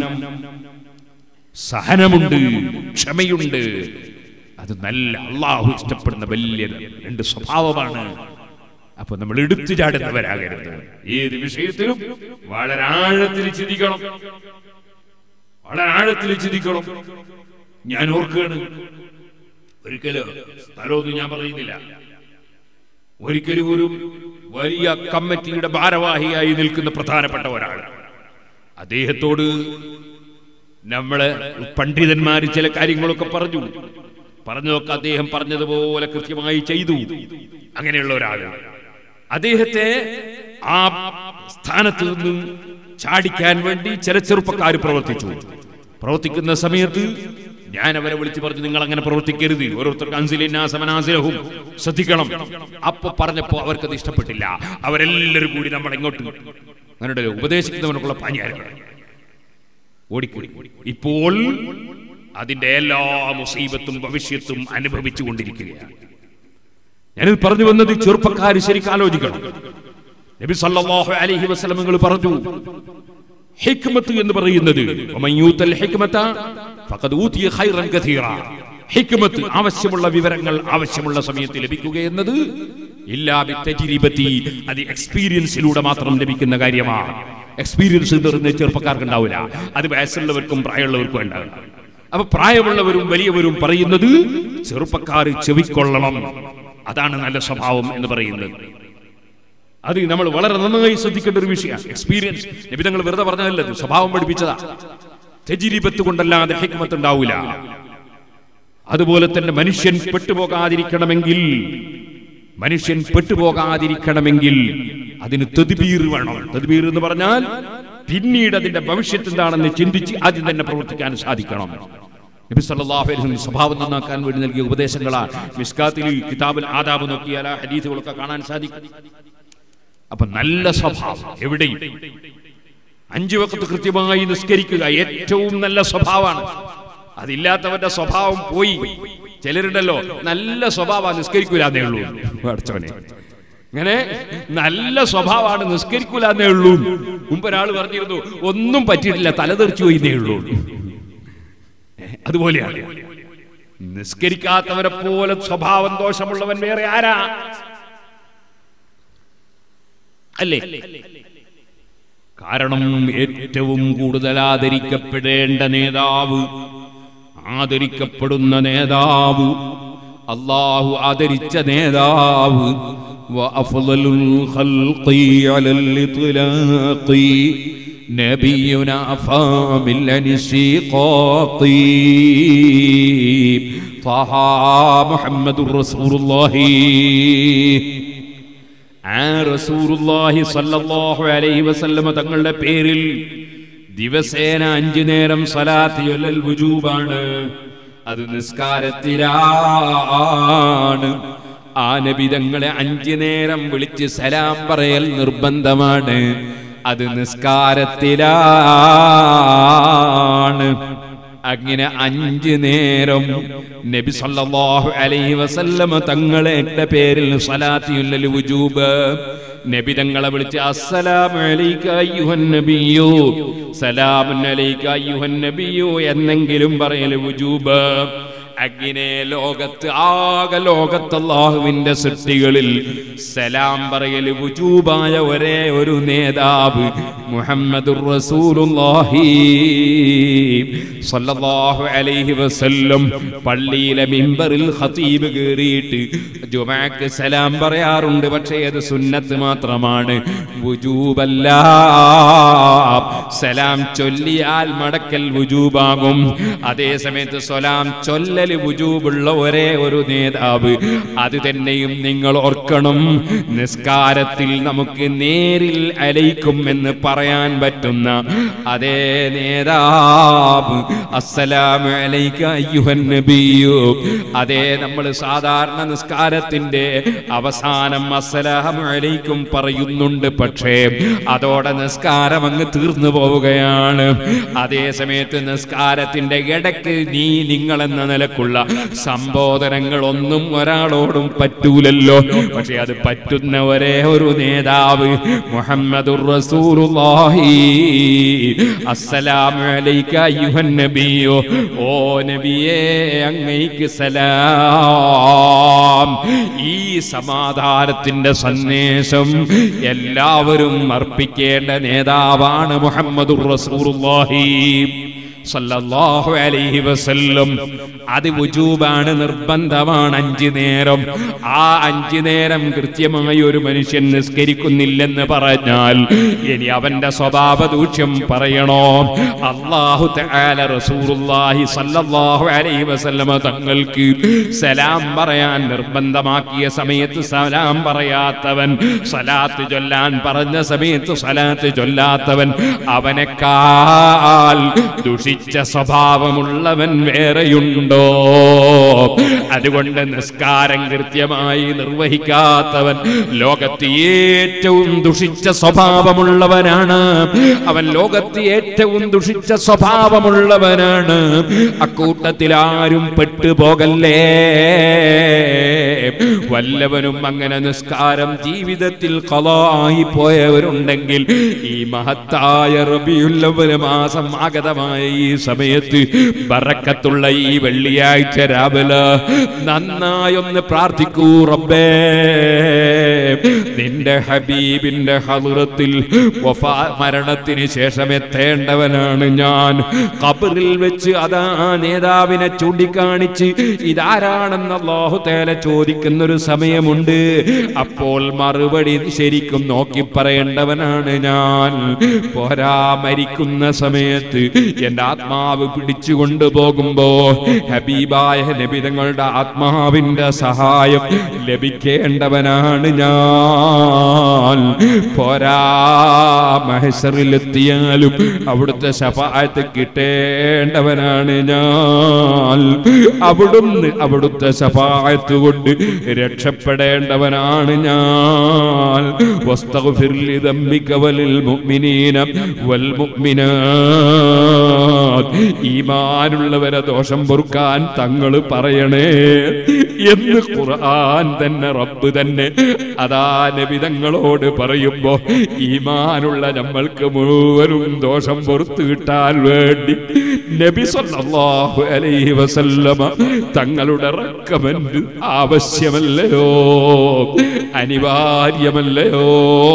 [SPEAKER 2] സഹനമുണ്ട് ക്ഷമയുണ്ട് അത് നല്ല അള്ളാഹു ഇഷ്ടപ്പെടുന്ന വലിയ രണ്ട് സ്വഭാവമാണ് അപ്പൊ നമ്മൾ എടുത്തു ചാടുന്നവരാകരുത് ഏത് വിഷയത്തിലും വളരെ ആഴത്തിൽ ചിന്തിക്കണം വളരെ ആഴത്തിൽ ചിന്തിക്കണം ഞാൻ ഓർക്കുകയാണ് ഒരിക്കലും സ്ഥലമൊന്നും ഞാൻ പറയുന്നില്ല ഒരിക്കലും ഒരു വലിയ കമ്മിറ്റിയുടെ ഭാരവാഹിയായി നിൽക്കുന്ന പ്രധാനപ്പെട്ട ഒരാൾ അദ്ദേഹത്തോട് നമ്മള് പണ്ഡിതന്മാർ ചില കാര്യങ്ങളൊക്കെ പറഞ്ഞു പറഞ്ഞതൊക്കെ അദ്ദേഹം പറഞ്ഞതുപോലെ കൃത്യമായി ചെയ്തു അങ്ങനെയുള്ള ഒരാള് അദ്ദേഹത്തെ ആ സ്ഥാനത്ത് നിന്ന് ചാടിക്കാൻ വേണ്ടി ചില ചെറുപ്പക്കാർ പ്രവർത്തിച്ചു പ്രവർത്തിക്കുന്ന സമയത്ത് ഞാൻ അവരെ വിളിച്ചു പറഞ്ഞു നിങ്ങൾ അങ്ങനെ പ്രവർത്തിക്കരുത് ഓരോരുത്തർക്ക് അൻസിലിനാസമനാസിലഹും ശ്രദ്ധിക്കണം അപ്പൊ പറഞ്ഞപ്പോ അവർക്കത് ഇഷ്ടപ്പെട്ടില്ല അവരെല്ലാവരും കൂടി നമ്മൾ ഇങ്ങോട്ട് അങ്ങനെ ഉപദേശിക്കുന്നവനൊക്കെയുള്ള പാഞ്ഞായിരുന്നു ഓടിക്കൂടി ഇപ്പോൾ അതിന്റെ എല്ലാ മുസീബത്തും ഭവിഷ്യത്തും അനുഭവിച്ചു കൊണ്ടിരിക്കുകയാണ് ഞാനിത് പറഞ്ഞു വന്നത് ചെറുപ്പക്കാർ ശരിക്കും ആലോചിക്കണം നബി സല്ലല്ലാഹു അലൈഹി വസല്ലമകൾ പറഞ്ഞു ഹിക്മത്ത് എന്ന് പറയുന്നത് വമൻ യൂതൽ ഹിക്മത ഫഖദ് ഊതിയ ഖൈറൻ കഥീറ ഹിക്മത്ത് ആവശ്യമുള്ള വിവരങ്ങൾ ആവശ്യമുള്ള സമയത്ത് ലഭിക്കുക എന്നത് ഇല്ലാ ബിത്തജ്രിബതി അത് എക്സ്പീരിയൻസിലൂടെ മാത്രം ലഭിക്കുന്ന കാര്യമാണ് എക്സ്പീരിയൻസ് എന്ന് പറയുന്നത് ചെറുപ്പക്കാർക്ക് ഉണ്ടാവില്ല അത് വയസ്സുള്ളവർക്കും പ്രായമുള്ളവർക്കും ഉണ്ടാവില്ല അപ്പൊ പ്രായമുള്ളവരും വലിയവരും പറയുന്നത് ചെറുപ്പക്കാർ ചെവിക്കൊള്ളണം അതാണ് നല്ല സ്വഭാവം എന്ന് പറയുന്നത് അത് നമ്മൾ വളരെ നന്നായി ശ്രദ്ധിക്കേണ്ട ഒരു വിഷയമാണ് എക്സ്പീരിയൻസ് നിബിധങ്ങൾ വെറുതെ പറഞ്ഞതല്ലത് സ്വഭാവം പഠിപ്പിച്ചതാ തെജിരിപത്ത് കൊണ്ടല്ലാതെ ഹിക്മത്ത് ഉണ്ടാവില്ല അതുപോലെ തന്നെ മനുഷ്യൻ പെട്ടുപോകാതിരിക്കണമെങ്കിൽ മനുഷ്യൻ പെട്ടുപോകാതിരിക്കണമെങ്കിൽ അതിന് തെതുബീർ വേണം തെതുബീർ എന്ന് പറഞ്ഞാൽ പിന്നീട് അതിന്റെ ഭവിഷ്യത്ത് എന്താണെന്ന് ചിന്തിച്ച് ആദ്യം തന്നെ പ്രവർത്തിക്കാൻ സാധിക്കണം നബി സല്ലല്ലാഹു അലൈഹി വസല്ലം സ്വഭാവം നന്നാക്കാൻ വേണ്ടി നൽകിയ ഉപദേശങ്ങളാണ് മിസ്കാത്തിൽ കിതാബിൽ ആദാബ് നോക്കിയാൽ ആ ഹദീസുകളൊക്കെ കാണാൻ സാധിക്കും അപ്പൊ നല്ല സ്വഭാവം എവിടെയും അഞ്ചു വക്കത്ത് കൃത്യമായി നിസ്കരിക്കുക ഏറ്റവും നല്ല സ്വഭാവമാണ് അതില്ലാത്തവന്റെ സ്വഭാവം പോയി ചിലരുണ്ടല്ലോ നല്ല സ്വഭാവം നിസ്കരിക്കൂലെന്നേ ഉള്ളൂ അടച്ചവനെ ഇങ്ങനെ നല്ല സ്വഭാവമാണ് നിസ്കരിക്കൂലെന്നേ ഉള്ളൂ മുമ്പ് ഒരാൾ പറഞ്ഞിരുന്നു ഒന്നും പറ്റിയിട്ടില്ല തലതെറിച്ചു പോയിന്നേ ഉള്ളൂ അതുപോലെയാണ് നിസ്കരിക്കാത്തവരെ പോലെ സ്വഭാവം ദോഷമുള്ളവൻ വേറെ ആരാ അല്ലേ കാരണം ഏറ്റവും കൂടുതൽ ആദരിക്കപ്പെടേണ്ട നേതാവ് ആദരിക്കപ്പെടുന്ന നേതാവ് അള്ളാഹു ആദരിച്ച നേതാവ് وأفضل الخلق على الإطلاق نبينا فامل الانشقاق طه محمد رسول الله ആ റസൂറുല്ലാഹി സല്ലല്ലാഹു അലൈഹി വസല്ലമ തങ്ങളുടെ പേരിൽ ദിവസേന അഞ്ചു നേരം സലാത്ത് ചൊല്ലൽ വുജൂബാണ് അത് നിസ്കാരത്തിലാണ് ആ നബി തങ്ങളെ അഞ്ചു നേരം വിളിച്ച് സലാം പറയൽ നിർബന്ധമാണ് അത് നിസ്കാരത്തിലാണ് അങ്ങനെ അഞ്ച് നേരം നബി സല്ലല്ലാഹു അലൈഹി വസല്ലമ തങ്ങളുടെ പേരിൽ സ്വലാത്തിയുല്ലൽ വുജൂബ് നബി തങ്ങളെ വിളിച്ച് അസ്സലാമു അലൈക അയ്യുഹൻ നബിയു സലാമുൻ അലൈക അയ്യുഹൻ നബിയു എന്നെങ്കിലും പറയൽ വുജൂബ് അങ്ങനെ ലോകത്ത് ആകെ ലോകത്ത് അള്ളാഹുവിന്റെ സൃഷ്ടികളിൽ സലാം പറയൽ വുജൂബായ ഒരേ ഒരു നേതാവ് മുഹമ്മദുർ റസൂലുള്ളാഹി സല്ലല്ലാഹു അലൈഹി വസല്ലം പള്ളിയിലെ മിമ്പറിൽ ഖതീബ് കയറിയിട്ട് ജുമാക്ക് സലാം പറയാറുണ്ട് പക്ഷേ അത് സുന്നത്ത് മാത്രമാണ് വുജൂബല്ല സലാം ചൊല്ലിയാൽ മടക്കൽ വുജൂബാകും അതേ സമയത്ത് സലാം ചൊല്ലൽ വുജൂബുള്ള ഒരേ ഒരു നേതാവ് അത് തന്നെയും നിങ്ങൾ ഓർക്കണം നിസ്കാരത്തിൽ നമുക്ക് നേരിൽ അലയിക്കും എന്ന് പറയാൻ പറ്റുന്ന അതേ നേതാവ് അസ്സലാമു അലൈക അയ്യുഹൻ നബിയു അതേ നമ്മൾ സാധാരണ നിസ്കാരത്തിന്റെ അവസാനം അസ്സലാമു അലൈക്കും പറയുന്നുണ്ട് പക്ഷേ അതോടെ നിസ്കാരം അങ്ങ് തീർന്നു പോവുകയാണ് അതേ സമയത്ത് നിസ്കാരത്തിന്റെ ഇടയ്ക്ക് നീ നിങ്ങൾ എന്ന നിലക്കുള്ള സംബോധനങ്ങളൊന്നും ഒരാളോടും പറ്റൂലല്ലോ പക്ഷെ അത് പറ്റുന്ന ഒരേ ഒരു നേതാവ് മുഹമ്മദുർ റസൂലുള്ളാഹി അസ്സലാമു അലൈക അയ്യുഹൻ നബിയോ ഓ നബിയേ അങ്ങയ്ക്ക് സലാം ഈ സമാധാനത്തിന്റെ സന്ദേശം എല്ലാവരും അർപ്പിക്കേണ്ട നേതാവാണ് മുഹമ്മദുർ റസൂലുള്ളാഹി സല്ലല്ലാഹു അലൈഹി വസല്ലം അത് വുജൂബാണ് നിർബന്ധമാണ് അഞ്ചു നേരം ആ അഞ്ചു നേരം കൃത്യമായി ഒരു മനുഷ്യൻ നിസ്കരിക്കുന്നില്ലെന്ന് പറഞ്ഞാൽ ഇനി അവന്റെ സ്വഭാവ ദൂഷ്യം പറയണോ അള്ളാഹു തആല റസൂലുള്ളാഹി സല്ലല്ലാഹു അലൈഹി വസല്ലമ തങ്ങൾക്ക് സലാം പറയാൻ നിർബന്ധമാക്കിയ സമയത്ത് സലാം പറയാത്തവൻ സലാത്ത് ചൊല്ലാൻ പറഞ്ഞ സമയത്ത് സലാത്ത് ചൊല്ലാത്തവൻ അവനെക്കാൾ ദുഷിച്ച സ്വഭാവമുള്ളവൻ വേറെയുണ്ടോ അതുകൊണ്ട് നിസ്കാരം കൃത്യമായി നിർവഹിക്കാത്തവൻ ലോകത്ത് ഏറ്റവും ദുഷിച്ച സ്വഭാവമുള്ളവനാണ് അവൻ ലോകത്ത് ഏറ്റവും ദുഷിച്ച സ്വഭാവമുള്ളവനാണ് അക്കൂട്ടത്തിൽ ആരും പെട്ടുപോകല്ലേ വല്ലവനും അങ്ങനെ നിസ്കാരം ജീവിതത്തിൽ കളായി പോയവരുണ്ടെങ്കിൽ ഈ മഹത്തായ റബിയുള്ളവന് മാസം ആഗതമായ ഈ സമയത്ത് ബറക്കത്തുള്ള ഈ വെള്ളിയാഴ്ച രാവിലെ നന്നായൊന്ന് പ്രാർത്ഥിക്കൂ റബ്ബേ നിന്റെ ഹബീബിന്റെ ഹലുറത്തിൽ മരണത്തിന് ശേഷം എത്തേണ്ടവനാണ് ഞാൻ ഖബറിൽ വെച്ച് അതാ നേതാവിനെ ചൂണ്ടിക്കാണിച്ച് ഇതാരാണെന്ന് അല്ലാഹു തേല ചോദിക്കുന്ന ഒരു സമയമുണ്ട് അപ്പോൾ മറുപടി ശരിക്കും നോക്കി പറയേണ്ടവനാണ് ഞാൻ പോരാ മരിക്കുന്ന സമയത്ത് എന്റെ ആത്മാവ് പിടിച്ചു കൊണ്ടുപോകുമ്പോ ഹബീബായ നബിതങ്ങളുടെ ആത്മാവിന്റെ സഹായം ലഭിക്കേണ്ടവനാണ് ഞാൻ പോരാ മഹസറിലെത്തിയാലും അവിടുത്തെ ശഫായത്ത് കിട്ടേണ്ടവനാണ് ഞാൻ അവിടുന്ന് അവിടുത്തെ ശഫായത്ത് കൊണ്ട് രക്ഷപ്പെടേണ്ടവനാണ് ഞാൻ വസ്തഗ്ഫിർ ലിദമ്മിക വലിൽ മുഅ്മിനീന വൽ മുഅ്മിനാത്ത് ഈമാനുള്ളവരെ ദോഷം പൊറുക്കാൻ തങ്ങൾ പറയണേ എന്ന് ഖുർആൻ തന്നെ റബ്ബ് തന്നെ അതാ നബി തങ്ങളോട് പറയുമ്പോ ഈമാനുള്ള നമ്മൾക്ക് മുഴുവനും ദോഷം പൊറത്തു കിട്ടാൻ വേണ്ടി നബി സല്ലല്ലാഹു അലൈഹി വസല്ലമ തങ്ങളുടെ റെക്കമെന്റ് ആവശ്യമല്ലയോ അനിവാര്യമല്ലയോ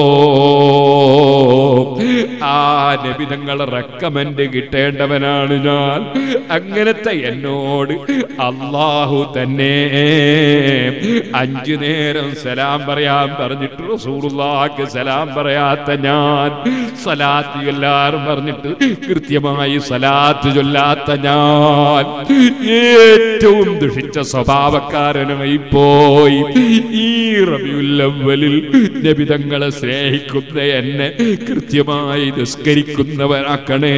[SPEAKER 2] ആ നബി തങ്ങളെ റെക്കമെന്റ് കിട്ടേണ്ടവനാണ് ഞാൻ അങ്ങനത്തെ എന്നോട് അള്ളാഹു തന്നെ അഞ്ചു നേരം സലാം പറയാൻ പറഞ്ഞിട്ട് റസൂലുള്ളാഹിക്ക് സലാം പറയാത്ത ഞാൻ സലാത്ത് എല്ലാരും പറഞ്ഞിട്ട് കൃത്യമായി സലാത്ത് ചൊല്ലാത്ത ഞാൻ ഏറ്റവും ദുഷിച്ച സ്വഭാവക്കാരനുമായി പോയി ഈ റബിയുല്ലവലിൽ നബിതങ്ങളെ സ്നേഹിക്കുന്ന എന്നെ കൃത്യമായി നിസ്കരിക്കുന്നവരാക്കണേ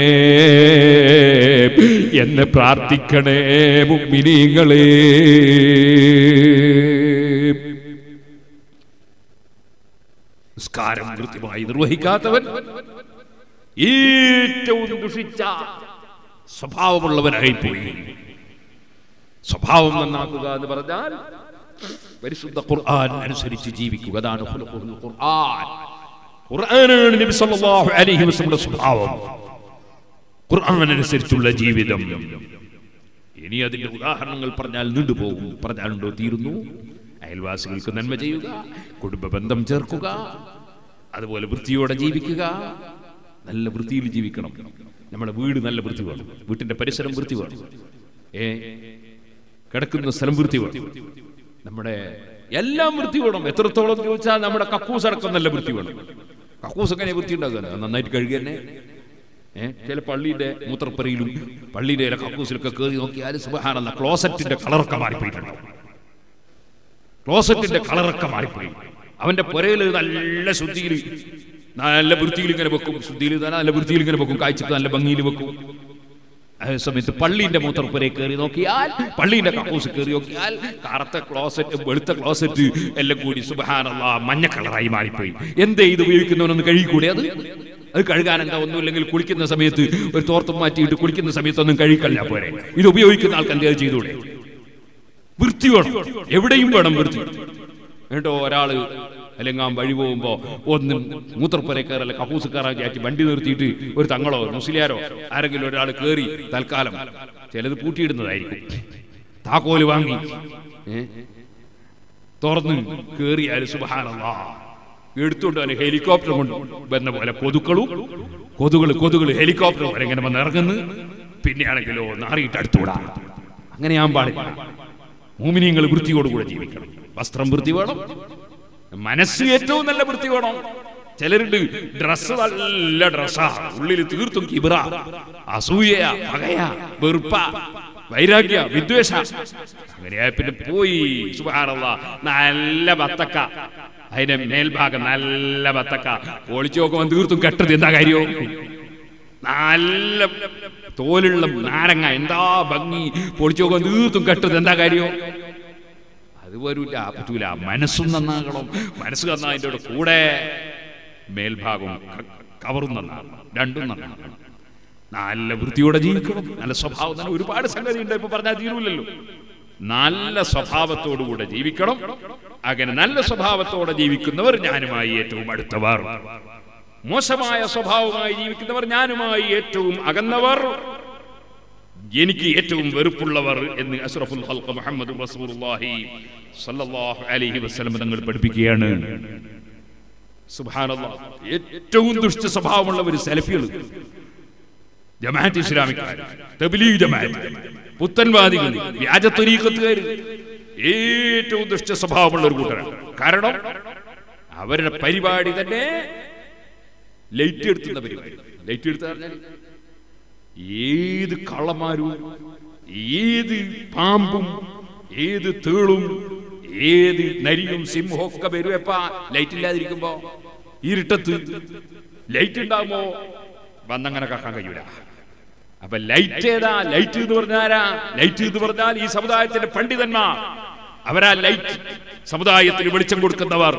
[SPEAKER 2] എന്ന് പ്രാർത്ഥിക്കണേ മുമ്മിനീങ്ങളെ നിസ്കാരം കൃത്യമായി നിർവഹിക്കാത്തവൻ ഏറ്റവും ദുഷിച്ച സ്വഭാവമുള്ളവനായി പോയി സ്വഭാവം നന്നാക്കുക എന്ന് പറഞ്ഞാൽ പരിശുദ്ധ ഖുർആൻ അനുസരിച്ച് ജീവിക്കുക അതാണ് ഖുലുഖുൽ ഖുർആൻ ഖുർആനാണ് നബി സല്ലല്ലാഹു അലൈഹി വസല്ലമയുടെ സ്വഭാവം ഖുർആൻ അനുസരിച്ചുള്ള ജീവിതം ഇനി അതിന്റെ ഉദാഹരണങ്ങൾ പറഞ്ഞാൽ നീണ്ടുപോകും പറഞ്ഞാലുണ്ടോ തീരുന്നു അയൽവാസികൾക്ക് നന്മ ചെയ്യുക കുടുംബ ബന്ധം ചേർക്കുക അതുപോലെ വൃത്തിയോടെ ജീവിക്കുക നല്ല വൃത്തിയിൽ ജീവിക്കണം നമ്മുടെ വീട് നല്ല വൃത്തി വേണം വീട്ടിന്റെ പരിസരം വൃത്തി വേണം ഏ കിടക്കുന്ന സ്ഥലം വൃത്തി വേണം നമ്മുടെ എല്ലാം വൃത്തി വേണം എത്രത്തോളം ചോദിച്ചാൽ നമ്മുടെ കക്കൂസ് അടക്കം നല്ല വൃത്തി വേണം കക്കൂസ് എങ്ങനെ വൃത്തി ഉണ്ടാകുക നന്നായിട്ട് കഴുകി തന്നെ ഏഹ് ചില പള്ളിയുടെ മൂത്രപ്പരയിലും പള്ളിയുടെ ചില കക്കൂസിലൊക്കെ കയറി നോക്കിയാൽ സുബഹാനല്ല ക്ലോസറ്റിന്റെ കളറൊക്കെ മാറിപ്പോയിട്ടുണ്ടാവും ക്ലോസറ്റിന്റെ കളറൊക്കെ മാറിപ്പോയി അവന്റെ പുരയിൽ നല്ല ശുദ്ധിയിൽ നല്ല വൃത്തിയിൽ ഇങ്ങനെ വെക്കും ശുദ്ധിയിൽ നല്ല വൃത്തിയിൽ ഇങ്ങനെ വെക്കും കാഴ്ചക്ക് നല്ല ഭംഗിയിൽ വെക്കും അതേ സമയത്ത് പള്ളിന്റെ മൂത്രപ്പുരയെ കയറി നോക്കിയാൽ പള്ളിന്റെ കക്കൂസ് കയറി നോക്കിയാൽ കറുത്ത ക്ലോസറ്റ് വെളുത്ത ക്ലോസറ്റ് എല്ലാം കൂടി സുബഹാനുള്ള മഞ്ഞ കളറായി മാറിപ്പോയി എന്തേ ഇത് ഉപയോഗിക്കുന്നവനൊന്ന് കഴുകിക്കൂടെ അത് അത് കഴുകാൻ എന്താ ഒന്നുമില്ലെങ്കിൽ കുളിക്കുന്ന സമയത്ത് ഒരു തോർത്തും മാറ്റിയിട്ട് കുളിക്കുന്ന സമയത്തൊന്നും കഴുകിക്കല്ല പോരെ ഇത് ഉപയോഗിക്കുന്ന ആൾക്ക് എന്താ ചെയ്തൂടെ വൃത്തി വേണം എവിടെയും വേണം വൃത്തി കേട്ടോ ഒരാള് അല്ലെങ്കിൽ ആ വഴി പോകുമ്പോ ഒന്ന് മൂത്രപ്പുര കയറല്ല കക്കൂസ് കയറാൻ ചാറ്റി വണ്ടി നിർത്തിയിട്ട് ഒരു തങ്ങളോ ഒരു മുസ്ലിയാരോ ആരെങ്കിലും ഒരാൾ കയറി തൽക്കാലം ചിലത് പൂട്ടിയിടുന്നതായിരിക്കും താക്കോല് വാങ്ങി ഏ? തുറന്ന് കയറിയാൽ സുബഹാനല്ലാ എടുത്തുകൊണ്ട് തന്നെ ഹെലികോപ്റ്റർ കൊണ്ട് വന്ന പോലെ കൊതുക്കളും കൊതുകള് കൊതുകള് ഹെലികോപ്റ്റർ പോലെ ഇങ്ങനെ വന്ന് ഇറങ്ങുന്നു പിന്നെയാണെങ്കിലോ നാറിയിട്ട് അടുത്തുകൂടാ അങ്ങനെ ഞാൻ പാടില്ല മൂമിനിയങ്ങൾ വൃത്തിയോടുകൂടെ ജീവിക്കണം വസ്ത്രം വൃത്തി വേണം മനസ്സ് ഏറ്റവും നല്ല വൃത്തി വേണം ചിലരുണ്ട് ഡ്രസ് നല്ല ഡ്രസ്സാ ഉള്ളിൽ തീർത്തും കിബിറ അസൂയ പകയ വെറുപ്പ വൈരാഗ്യ വിദ്വേഷ അങ്ങനെയായ പിന്നെ പോയി സുബാറല്ല നല്ല ബത്തക്ക അതിന്റെ മേൽഭാഗം നല്ല ബത്തക്ക ഒളിച്ചു നോക്കുമ്പോൾ തീർത്തും കെട്ടത് എന്താ കാര്യവും നല്ല തോലുള്ള നാരങ്ങ എന്താ ഭംഗി പൊളിച്ചു നോക്കുമ്പോൾ തീർത്തും കെട്ടത് എന്താ കാര്യവും അത് വരൂല പറ്റൂല മനസ്സും നന്നാകണം മനസ്സ് നന്നായതിൻ്റെ കൂടെ മേൽഭാഗവും ക- കവറും നന്നാകണം രണ്ടും നന്നാകണം നല്ല വൃത്തിയോടെ ജീവിക്കണം നല്ല സ്വഭാവം തന്നെ ഒരുപാട് സംഗതി ഉണ്ട് ഇപ്പൊ പറഞ്ഞാൽ തീരൂലല്ലോ നല്ല സ്വഭാവത്തോടുകൂടെ ജീവിക്കണം അങ്ങനെ നല്ല സ്വഭാവത്തോടെ ജീവിക്കുന്നവർ ഞാനുമായി ഏറ്റവും അടുത്തവർ മോശമായ സ്വഭാവമായി ജീവിക്കുന്നവർ ഞാനുമായി ഏറ്റവും അകന്നവർ എനിക്ക് ഏറ്റവും വെറുപ്പുള്ളവർ എന്ന് അഷ്റഫുൽ ഹൽഖ് മുഹമ്മദ് റസൂലുള്ളാഹി സല്ലല്ലാഹു അലൈഹി വസല്ലം തങ്ങൾ പഠിപ്പിക്കുകയാണ് സുബ്ഹാനല്ലാഹ് ഏറ്റവും ദുഷ്ട സ്വഭാവമുള്ളവർ സെൽഫികൾ ജമാഅത്ത് ഇസ്ലാമിക്കാർ തബ്ലീഗ് ജമാഅത്ത് പുത്തൻവാദികൾ വ്യാജ ത്വരീഖത്തുകാർ ഏറ്റവും ദുഷ്ട സ്വഭാവമുള്ള ഒരു കൂട്ടരാണ് കാരണം അവരുടെ പരിപാടി തന്നെ ലൈറ്റ് എടുത്തുന്ന പരിപാടി ലൈറ്റ് എടുത്ത പറഞ്ഞാൽ ഏത് കള്ളന്മാരും ഏത് പാമ്പും ഏത് തേളും ഏത് നരിയും സിംഹവും ഒക്കെ വരും എപ്പാ ലൈറ്റ് ഇല്ലാതിരിക്കുമ്പോ ഇരുട്ടത്ത് ലൈറ്റ് ഉണ്ടാകുമ്പോ വന്നങ്ങനെ കക്കാൻ കഴിയൂല അപ്പൊ ലൈറ്റ് ഏതാ ലൈറ്റ് എന്ന് പറഞ്ഞാരാ ലൈറ്റ് എന്ന് പറഞ്ഞാൽ ഈ സമുദായത്തിന്റെ പണ്ഡിതന്മാർ അവരാ ലൈറ്റ് സമുദായത്തിന് വെളിച്ചം കൊടുക്കുന്നവർ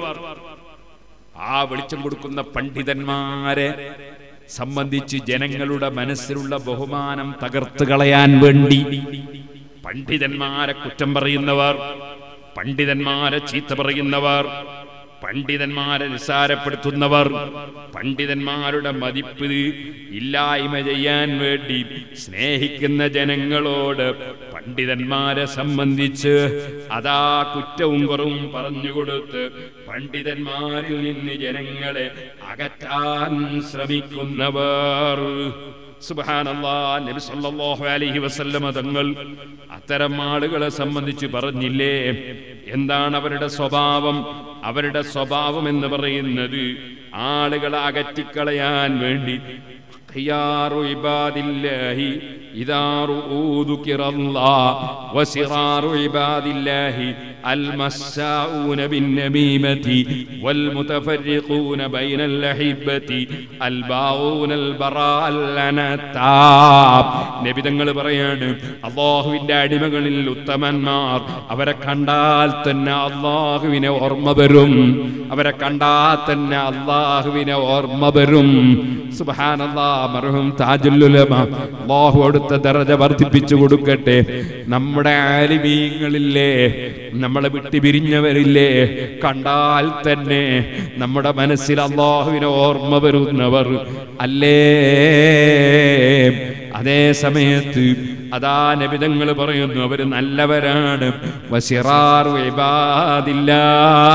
[SPEAKER 2] ആ വെളിച്ചം കൊടുക്കുന്ന പണ്ഡിതന്മാരെ സംബന്ധിച്ച് ജനങ്ങളുടെ മനസ്സിലുള്ള ബഹുമാനം തകർത്ത് കളയാൻ വേണ്ടി പണ്ഡിതന്മാരെ കുറ്റം പറയുന്നവർ പണ്ഡിതന്മാരെ ചീത്ത പറയുന്നവർ പണ്ഡിതന്മാരെ നിസ്സാരപ്പെടുത്തുന്നവർ പണ്ഡിതന്മാരുടെ മതിപ്പ് ഇല്ലായ്മ ചെയ്യാൻ വേണ്ടി സ്നേഹിക്കുന്ന ജനങ്ങളോട് പണ്ഡിതന്മാരെ സംബന്ധിച്ച് അതാ കുറ്റവും കുറവും പറഞ്ഞുകൊടുത്ത് പണ്ഡിതന്മാരിൽ നിന്ന് ജനങ്ങളെ അകറ്റാൻ ശ്രമിക്കുന്നവർ സുബ്ഹാനല്ലാ നബി സല്ലല്ലാഹു അലൈഹി വസല്ലമ തങ്ങൾ അത്തരം ആളുകളെ സംബന്ധിച്ച് പറഞ്ഞില്ലേ എന്താണ് അവരുടെ സ്വഭാവം അവരുടെ സ്വഭാവം എന്ന് പറയുന്നത് ആളുകളെ അകറ്റിക്കളയാൻ വേണ്ടി خيار عباد الله إذا رؤوا ذكر الله وسرار عباد الله المساؤون بالنميمة والمتفرقون بين الأحبة الباغون البراء الأنتاب നബി തങ്ങൾ പറയാണ് അള്ളാഹുവിന്റെ അടിമകളിൽ ഉത്തമന്മാർ അവരെ കണ്ടാൽ തന്നെ അള്ളാഹുവിനെ ഓർമ്മ വരും അവരെ കണ്ടാൽ തന്നെ അള്ളാഹുവിനെ ഓർമ്മ വരും സുബ്ഹാനല്ലാ മർഹൂം താജുല്ലുലമ അള്ളാഹു അടുത്ത ദറജ വർദ്ധിപ്പിച്ചു കൊടുക്കട്ടെ നമ്മുടെ ആലിമീങ്ങളില്ലേ നമ്മളെ വിട്ടു പിരിഞ്ഞവരില്ലേ കണ്ടാൽ തന്നെ നമ്മുടെ മനസ്സിൽ അള്ളാഹുവിനെ ഓർമ്മ വരുന്നവർ അല്ലേ അതേ സമയത്ത് അതാ നബിതങ്ങൾ പറയുന്നു അവര് നല്ലവരാണ് വസിറാറു ഇബാദില്ലാ.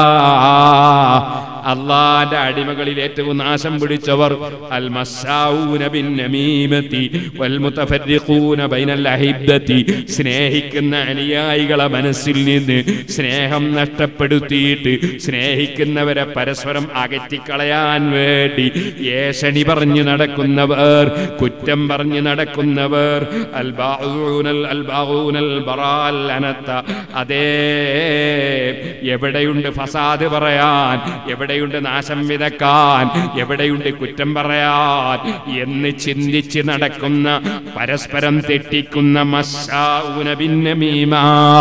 [SPEAKER 2] അള്ളാന്റെ അടിമകളിൽ ഏറ്റവും നാശം പിടിച്ചവർ അൽ മസ്സാഊന ബിൻ നമീമത്തി വൽ മുതഫർരിഖൂന ബൈനൽ അഹിബ്ബത്തി സ്നേഹിക്കുന്ന അനുയായികളെ മനസ്സിൽ നിന്ന് സ്നേഹം നഷ്ടപ്പെടുത്തിയിട്ട് സ്നേഹിക്കുന്നവരെ പരസ്പരം അകറ്റിക്കളയാൻ വേണ്ടി ഏഷണി പറഞ്ഞു നടക്കുന്നവർ കുറ്റം പറഞ്ഞു നടക്കുന്നവർ അൽബാഊനൽ അൽബാഊനൽ ബറാൽ അനത്ത അതേ എവിടെയുണ്ട് ഫസാദ് പറയാൻ എവിടെയുണ്ട് നാശം വിതക്കാൻ എവിടെയുണ്ട് കുറ്റം പറയാൻ എന്ന് ചിന്തിച്ച് നടക്കുന്ന പരസ്പരം തെറ്റിക്കുന്ന മസ്സാഊന ബിന്നമീമാ.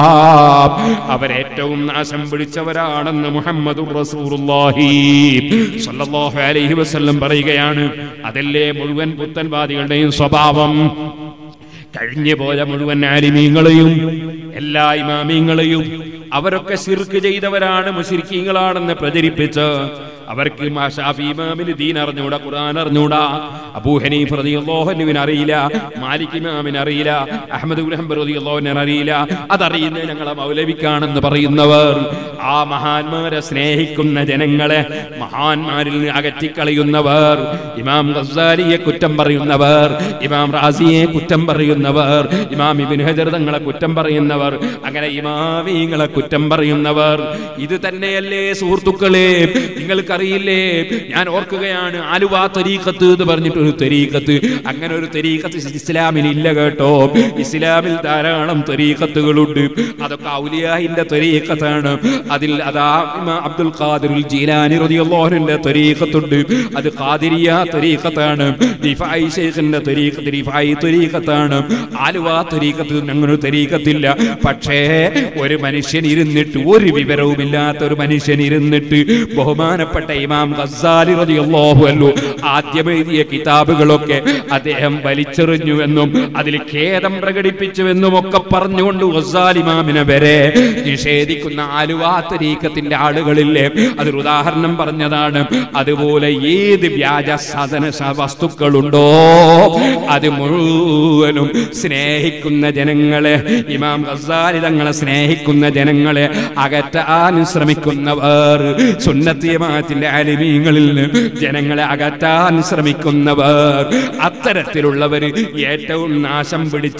[SPEAKER 2] അവരേറ്റവും നാശം പിടിച്ചവരാണെന്ന് മുഹമ്മദ് റസൂറുല്ലാഹി സ്വല്ലല്ലാഹു അലൈഹി വസല്ലം പറയുകയാണ് അതല്ലേ മുഴുവൻ പുത്തൻവാദികളുടെയും സ്വഭാവം കഴിഞ്ഞു പോയ മുഴുവൻ ആലിമീങ്ങളെയും എല്ലാ ഇമാമീങ്ങളെയും അവരൊക്കെ ശിർക്ക് ചെയ്തവരാണ് മുശിരിക്കീങ്ങളാണെന്ന് പ്രചരിപ്പിച്ച് അവർക്ക് മാ ഷാഫി ഇമാമിന് ദീൻ അറിഞ്ഞൂടാ ഖുർആൻ അറിഞ്ഞൂടാ അബൂ ഹനീഫ് റളിയല്ലാഹുവിന് അറിയില്ല മാലിക് ഇമാമിന് അറിയില്ല അഹ്മദ് ഇബ്നു ഹംബൽ റളിയല്ലാഹുവിന് അറിയില്ല അതറിയുന്നത് ഞങ്ങളെ മൗലവിക്കാണെന്ന് പറയുന്നവർ ആ മഹാന്മാരെ സ്നേഹിക്കുന്ന ജനങ്ങളെ മഹാന്മാരിൽ നിന്ന് അകറ്റിക്കളയുന്നവർ ഇമാം ഗസാലിയെ കുറ്റം പറയുന്നവർ ഇമാം റാസിയെ കുറ്റം പറയുന്നവർ ഇമാം ഇബിൻ ഹജർ തങ്ങളെ കുറ്റം പറയുന്നവർ അങ്ങനെ ഇമാമീങ്ങളെ കുറ്റം പറയുന്നവർ ഇത് തന്നെയല്ലേ സുഹൃത്തുക്കളെ നിങ്ങൾക്കറിയില്ലേ ഞാൻ ഓർക്കുകയാണ് ആലുവ തരീഖത്ത് എന്ന് പറഞ്ഞിട്ട് ഒരു തരീഖത്ത് അങ്ങനെ ഒരു തരീഖത്ത് ഇസ്ലാമിൽ ഇല്ല കേട്ടോ ഇസ്ലാമിൽ ധാരാളം തരീഖത്തുകളുണ്ട് അതൊക്കെ ഔലിയാഹിന്റെ തരീഖത്താണ് അതിൽ അതാ ഇമാം അബ്ദുൽ ഖാദിർ ജീലാനി റളിയല്ലാഹുവിന്റെ തരീഖത്തുണ്ട് അത് ഖാദിരിയ തരീഖത്താണ് റിഫായി ശൈഖിന്റെ തരീഖത്ത് റിഫായി തരീഖത്താണ് ആലുവ തരീഖത്ത് അങ്ങനെ ഒരു തരീഖത്തില്ല പക്ഷേ ഒരു മനുഷ്യൻ ഇരുന്നിട്ട് ഒരു വിവരവുമില്ലാത്ത ഒരു മനുഷ്യൻ ഇരുന്നിട്ട് ബഹുമാനപ്പെട്ട ഇമാം ഗസാലി റളിയല്ലാഹു അൻഹു ആദ്യം എഴുതിയ കിതാബുകളൊക്കെ അദ്ദേഹം വലിച്ചെറിഞ്ഞുവെന്നും അതിൽ ഖേദം പ്രകടിപ്പിച്ചുവെന്നും ഒക്കെ പറഞ്ഞുകൊണ്ട് ഗസാലി ഇമാമിനെ വരെ നിഷേധിക്കുന്ന ആലുവ തരീഖത്തിന്റെ ആളുകളില്ലേ അതൊരു ഉദാഹരണം പറഞ്ഞതാണ് അതുപോലെ ഏത് വ്യാജ സാധന സ- വസ്തുക്കളുണ്ടോ അത് മുഴുവനും സ്നേഹിക്കുന്ന ജനങ്ങളെ ഇമാം ഗസാലി തങ്ങളെ സ്നേഹിക്കുന്ന ജനങ്ങളെ അകറ്റാൻ ശ്രമിക്കുന്നവർ സുന്നത്തി ജമാഅത്തിന്റെ അലിമീങ്ങളിൽ നിന്ന് ജനങ്ങളെ അകറ്റാൻ ശ്രമിക്കുന്നവർ അത്തരത്തിലുള്ളവർ ഏറ്റവും നാശം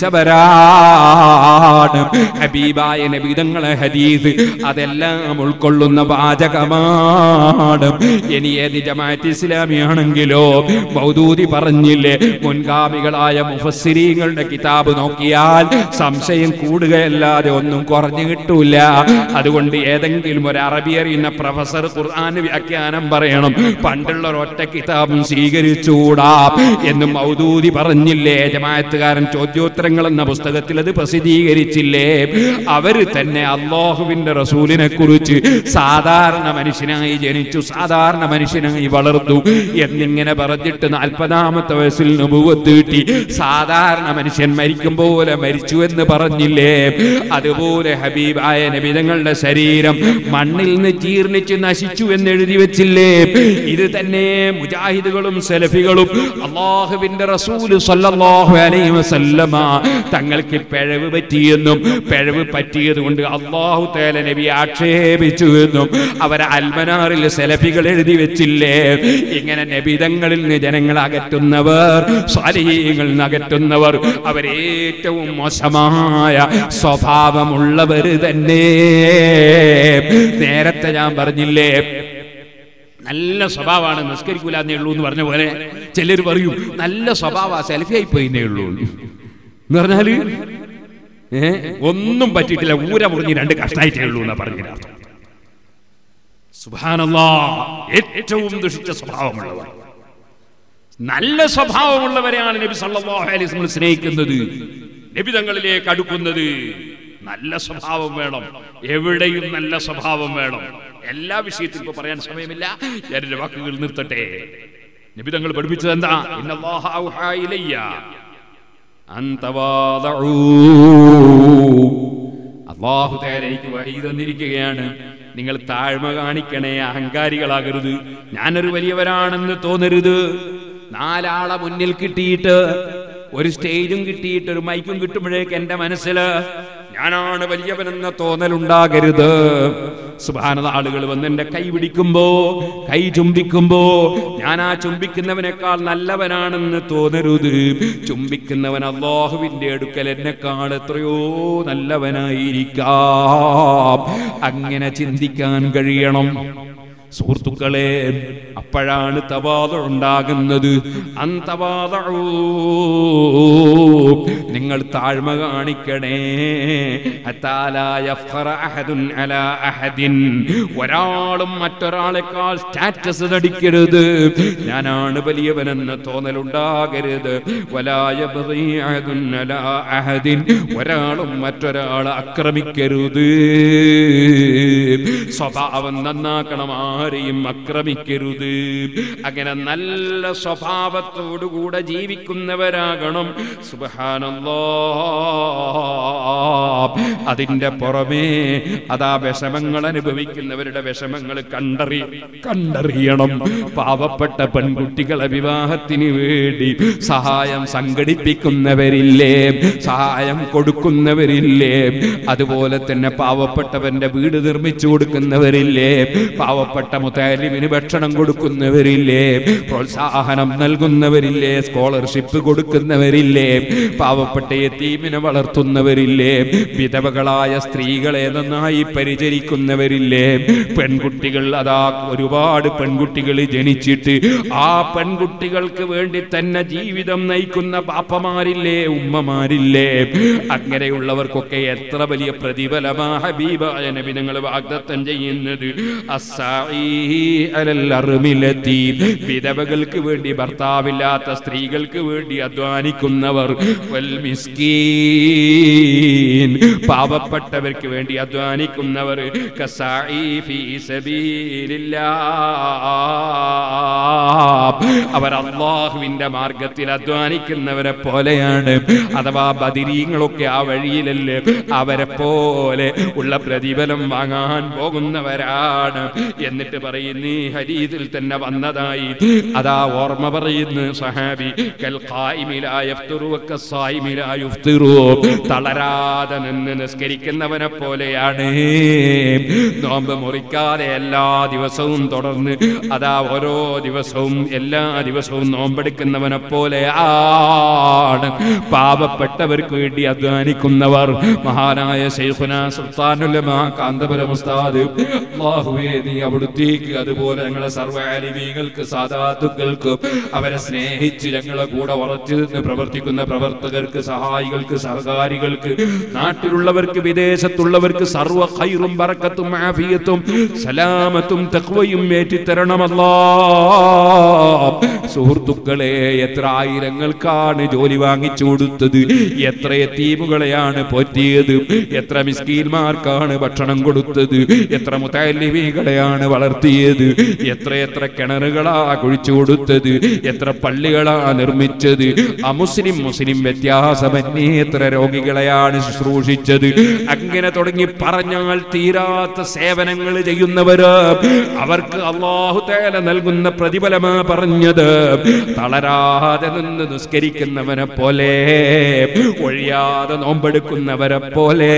[SPEAKER 2] പിടിച്ചവരാണ് ഹബീബായ നബിതങ്ങളെ ഹദീസ് അതെല്ലാം ഉൾക്കൊള്ളുന്ന വാചകമാണ് ഇനി ഏത് ജമാഅത്ത് ഇസ്ലാമിയാണെങ്കിലോ മൗദൂദി പറഞ്ഞില്ലേ മുൻഗാമികളായ മുഫസ്സിരീങ്ങളുടെ കിതാബ് നോക്കിയാൽ സംശയം കൂടുകയല്ലാതെ ഒന്നും കുറഞ്ഞു കിട്ടൂല അതുകൊണ്ട് ഏതെങ്കിലും ഒരു അറബി അറിയുന്ന പ്രൊഫസർ ഖുർആൻ വ്യാഖ്യാനം പറയണം പണ്ടുള്ള ഒരൊറ്റ കിതാബും സ്വീകരിച്ചുകൂടാ എന്ന് മൗദൂദി പറഞ്ഞില്ലേ ജമാഅത്തുകാരൻ ചോദ്യോത്തരങ്ങൾ എന്ന പുസ്തകത്തിൽ അത് പ്രസിദ്ധീകരിച്ചില്ലേ അവര് തന്നെ അള്ളാഹുവിന്റെ റസൂലിനെ കുറിച്ച് സാധാരണ മനുഷ്യനായി ജനിച്ചു സാധാരണ മനുഷ്യനായി വളർന്നു എന്നിങ്ങനെ പറഞ്ഞിട്ട് നാൽപ്പതാമത്തെ വയസ്സിൽ നുപുവത്ത് കിട്ടി സാധാരണ മനുഷ്യൻ മരിക്കും പോലെ മരിച്ചു എന്ന് പറഞ്ഞില്ലേ അതുപോലെ ഹബീബായ നബിതങ്ങളുടെ ശരീരം മണ്ണിൽ നിന്ന് ജീർണിച്ച് നശിച്ചു എന്ന് എഴുതി വെച്ചില്ലേ ഇത് തന്നെ മുജാഹിദുകളും സെലഫികളും അള്ളാഹുവിന്റെ റസൂല് സല്ലല്ലാഹു അലൈഹി വസല്ലമ തങ്ങൾക്ക് പിഴവ് പറ്റിയെന്നും പിഴവ് പറ്റിയത് കൊണ്ട് അള്ളാഹു തേല നബി ആക്ഷേപിച്ചു എന്നും അവർ അൽമനാറിൽ സെലഫികൾ എഴുതി വെച്ചില്ലേ ഇങ്ങനെ നബിതങ്ങളിൽ നിന്ന് ജനങ്ങൾ അകറ്റുന്നവർ സ്വാലിഹീങ്ങളിൽ നിന്ന് അകറ്റുന്നവർ അവരേറ്റവും മോശമായ സ്വഭാവമുള്ളവർ തന്നെ നേരത്തെ ഞാൻ പറഞ്ഞില്ലേ നല്ല സ്വഭാവമാണ് നിസ്കരിക്കൂലെന്നേ ഉള്ളൂ എന്ന് പറഞ്ഞ പോലെ ചിലർ പറയും നല്ല സ്വഭാവ സെൽഫി ആയി പോയിന്നേ ഉള്ളൂ എന്ന് പറഞ്ഞാല് ഏ ഒന്നും പറ്റിയിട്ടില്ല ഊര മുറിഞ്ഞ് രണ്ട് കഷ്ടായിട്ടേ ഉള്ളൂ എന്നാ പറഞ്ഞതിനർത്ഥം സുബാനല്ലാ ഏറ്റവും ദുഷിച്ച സ്വഭാവമുള്ളവർ നല്ല സ്വഭാവമുള്ളവരെയാണ് നബി സല്ലല്ലാഹു അലൈഹി വസല്ലം സ്നേഹിക്കുന്നത് നബി തങ്ങളിലേക്ക് അടുക്കുന്നത് നല്ല സ്വഭാവം വേണം എവിടെയും നല്ല സ്വഭാവം വേണം എല്ലാ വിഷയത്തിലും ഇപ്പൊ പറയാൻ സമയമില്ല ഞാൻ എന്റെ വാക്കുകൾ നിർത്തട്ടെ നബി തങ്ങൾ പഠിപ്പിച്ചത് എന്താ ഇന്നല്ലാഹ ഔഹാ ഇലയ്യ അൻ തവാദഊ. അള്ളാഹു തആല എനിക്ക് വഹി തന്നിരിക്കുകയാണ് നിങ്ങൾ താഴ്മ കാണിക്കണേ ഒരു സ്റ്റേജും കിട്ടിയിട്ട് ഒരു മൈക്കും കിട്ടുമ്പോഴേക്ക് എന്റെ മനസ്സിൽ ഞാനാണ് വലിയവനെന്ന തോന്നലുണ്ടാകരുത് സുബാനത ആളുകൾ വന്ന് എന്റെ കൈ പിടിക്കുമ്പോ കൈ ചുംബിക്കുമ്പോ ഞാൻ ആ ചുംബിക്കുന്നവനേക്കാൾ നല്ലവനാണെന്ന് തോന്നരുത് ചുംബിക്കുന്നവൻ അള്ളാഹുവിന്റെ അടുക്കൽ എന്നെക്കാൾ എത്രയോ നല്ലവനായിരിക്കാം അങ്ങനെ ചിന്തിക്കാൻ കഴിയണം സുഹൃത്തുക്കളെ അപ്പോഴാണ് തവാത ഉണ്ടാകുന്നത് അന്തവാതൂ നിങ്ങൾ താഴ്മ കാണിക്കണേ ഹത്താലാ യഫ്ഖറ അഹദുൻ അലാ അഹദിൻ. ഒരാളും മറ്റൊരാളെക്കാൾ സ്റ്റാറ്റസ് നടിക്കരുത് ഞാനാണ് വലിയവനെന്ന് തോന്നലുണ്ടാകരുത് വലായ ബഗി അഹദുൻ അലാ അഹദിൻ. ഒരാളും മറ്റൊരാളെ ആക്രമിക്കരുത് സ്വഭാവം നന്നാക്കണം ആരെയും ആക്രമിക്കരുത് അങ്ങനെ നല്ല സ്വഭാവത്തോടുകൂടെ ജീവിക്കുന്നവരാകണം സുബഹാനല്ലാ അതിന്റെ പുറമേ അതാ വിഷമങ്ങൾ അനുഭവിക്കുന്നവരുടെ വിഷമങ്ങൾ കണ്ടറി കണ്ടറിയണം പാവപ്പെട്ട പെൺകുട്ടികളെ വിവാഹത്തിന് വേണ്ടി സഹായം സംഘടിപ്പിക്കുന്നവരില്ലേ സഹായം കൊടുക്കുന്നവരില്ലേ അതുപോലെ തന്നെ പാവപ്പെട്ടവന്റെ വീട് നിർമ്മിച്ചു കൊടുക്കുന്നവരില്ലേ പാവപ്പെട്ട മുത്താലിമിന് ഭക്ഷണം കൊടുക്കുന്നവരില്ലേ പ്രോത്സാഹനം നൽകുന്നവരില്ലേ സ്കോളർഷിപ്പ് കൊടുക്കുന്നവരില്ലേ പാവപ്പെട്ട യത്തീമിനെ വളർത്തുന്നവരില്ലേ വിധവകളായ സ്ത്രീകളെ നന്നായി പരിചരിക്കുന്നവരില്ലേ പെൺകുട്ടികൾ അതാ ഒരുപാട് പെൺകുട്ടികൾ ജനിച്ചിട്ട് ആ പെൺകുട്ടികൾക്ക് വേണ്ടി തന്നെ ജീവിതം നയിക്കുന്ന പാപ്പമാരില്ലേ ഉമ്മമാരില്ലേ അങ്ങനെയുള്ളവർക്കൊക്കെ എത്ര വലിയ പ്രതിഫലമാ ഹബീബായ നബി നിങ്ങൾ വാഗ്ദത്തം ചെയ്യുന്നത് അസ്സാഈ അലൽ അർമിലത്തി. വിധവകൾക്ക് വേണ്ടി ഭർത്താവില്ലാത്ത സ്ത്രീകൾക്ക് വേണ്ടി അധ്വാനിക്കുന്നവർ വൽ മിസ്കീൻ പാവപ്പെട്ടവർക്ക് വേണ്ടി അധ്വാനിക്കുന്നവർ കസാഈ ഫീ സബീലില്ലാ. അവർ അള്ളാഹുവിന്റെ മാർഗത്തിൽ അധ്വാനിക്കുന്നവരെ പോലെയാണ് അഥവാ ബദിരീങ്ങളൊക്കെ ആ വഴിയിലല്ലേ അവരെ പോലെ ഉള്ള പ്രതിഫലം വാങ്ങാൻ പോകുന്നവരാണ് എന്നിട്ട് പറയുന്നു ഈ ഹരീതിൽ തന്നെ വന്നതായി അതാ ഓർമ്മ പറയുന്നു സഹാബി കൽ ഖായിമി ലാ യഫ്തിറു വക്കസ്സായിമി ലാ യുഫ്തിറു. തളരാതെ നിന്ന് നിസ്കരിക്കുന്നവനെ പോലെയാണ് നോമ്പ് മുറിക്കാതെ എല്ലാ ദിവസവും തുടർന്ന് അതാ ഓരോ ദിവസവും എല്ലാ ദിവസവും നോമ്പെടുക്കുന്നവനെ പോലെ ആണ് പാപപ്പെട്ടവർക്ക് വേണ്ടി അധ്വാനിക്കുന്നവർ മഹാനായ ശൈഖുന സുൽത്താനുലമാ കാന്തപുരം ഉസ്താദ് അല്ലാഹുവേ നീ അവിടുത്തേക്ക് അതുപോലെ ഞങ്ങളെ സർവ്വാലിമീങ്ങൾക്ക് സാധാത്തുക്കൾക്ക് അവരെ സ്നേഹിച്ച് ഞങ്ങളെ കൂടെ ഉറച്ചു നിന്ന് പ്രവർത്തിക്കുന്ന പ്രവർത്തകർക്ക് സഹായികൾക്ക് സഹകാരികൾക്ക് നാട്ടിലുള്ളവർക്ക് വിദേശത്തുള്ളവർക്ക് സർവ്വ ഖൈറും ബറക്കത്തും ആഫിയത്തും സലാമത്തും തഖ്വയും ഏറ്റിത്തരണമല്ലാ സുഹൃത്തുക്കളെ എത്ര ആയിരങ്ങൾക്കാണ് ജോലി വാങ്ങിച്ചു കൊടുത്തത് എത്ര എത്തീമുകളെയാണ് പോറ്റിയത് എത്ര മിസ്കീന്മാർക്കാണ് ഭക്ഷണം കൊടുത്തത് എത്ര മുത്തല്ലിമീകളെയാണ് വളർത്തിയത് എത്ര എത്ര കിണറുകളാ കുഴിച്ചു കൊടുത്തത് എത്ര പള്ളികളാ നിർമ്മിച്ചത് അമുസ്ലിം മുസ്ലിം വ്യത്യാസമന്യേ എത്ര രോഗികളെയാണ് ശുശ്രൂഷിച്ചത് അങ്ങനെ തുടങ്ങി പറഞ്ഞാൽ തീരാത്ത സേവനങ്ങൾ ചെയ്യുന്നവര് അവർക്ക് അള്ളാഹു തേല നൽകുന്ന പ്രതിഫലമാ പറഞ്ഞത് തളരാതെ നിന്ന് നിസ്കരിക്കുന്നവനെ പോലെ ഒഴിയാതെ നോമ്പെടുക്കുന്നവരെ പോലെ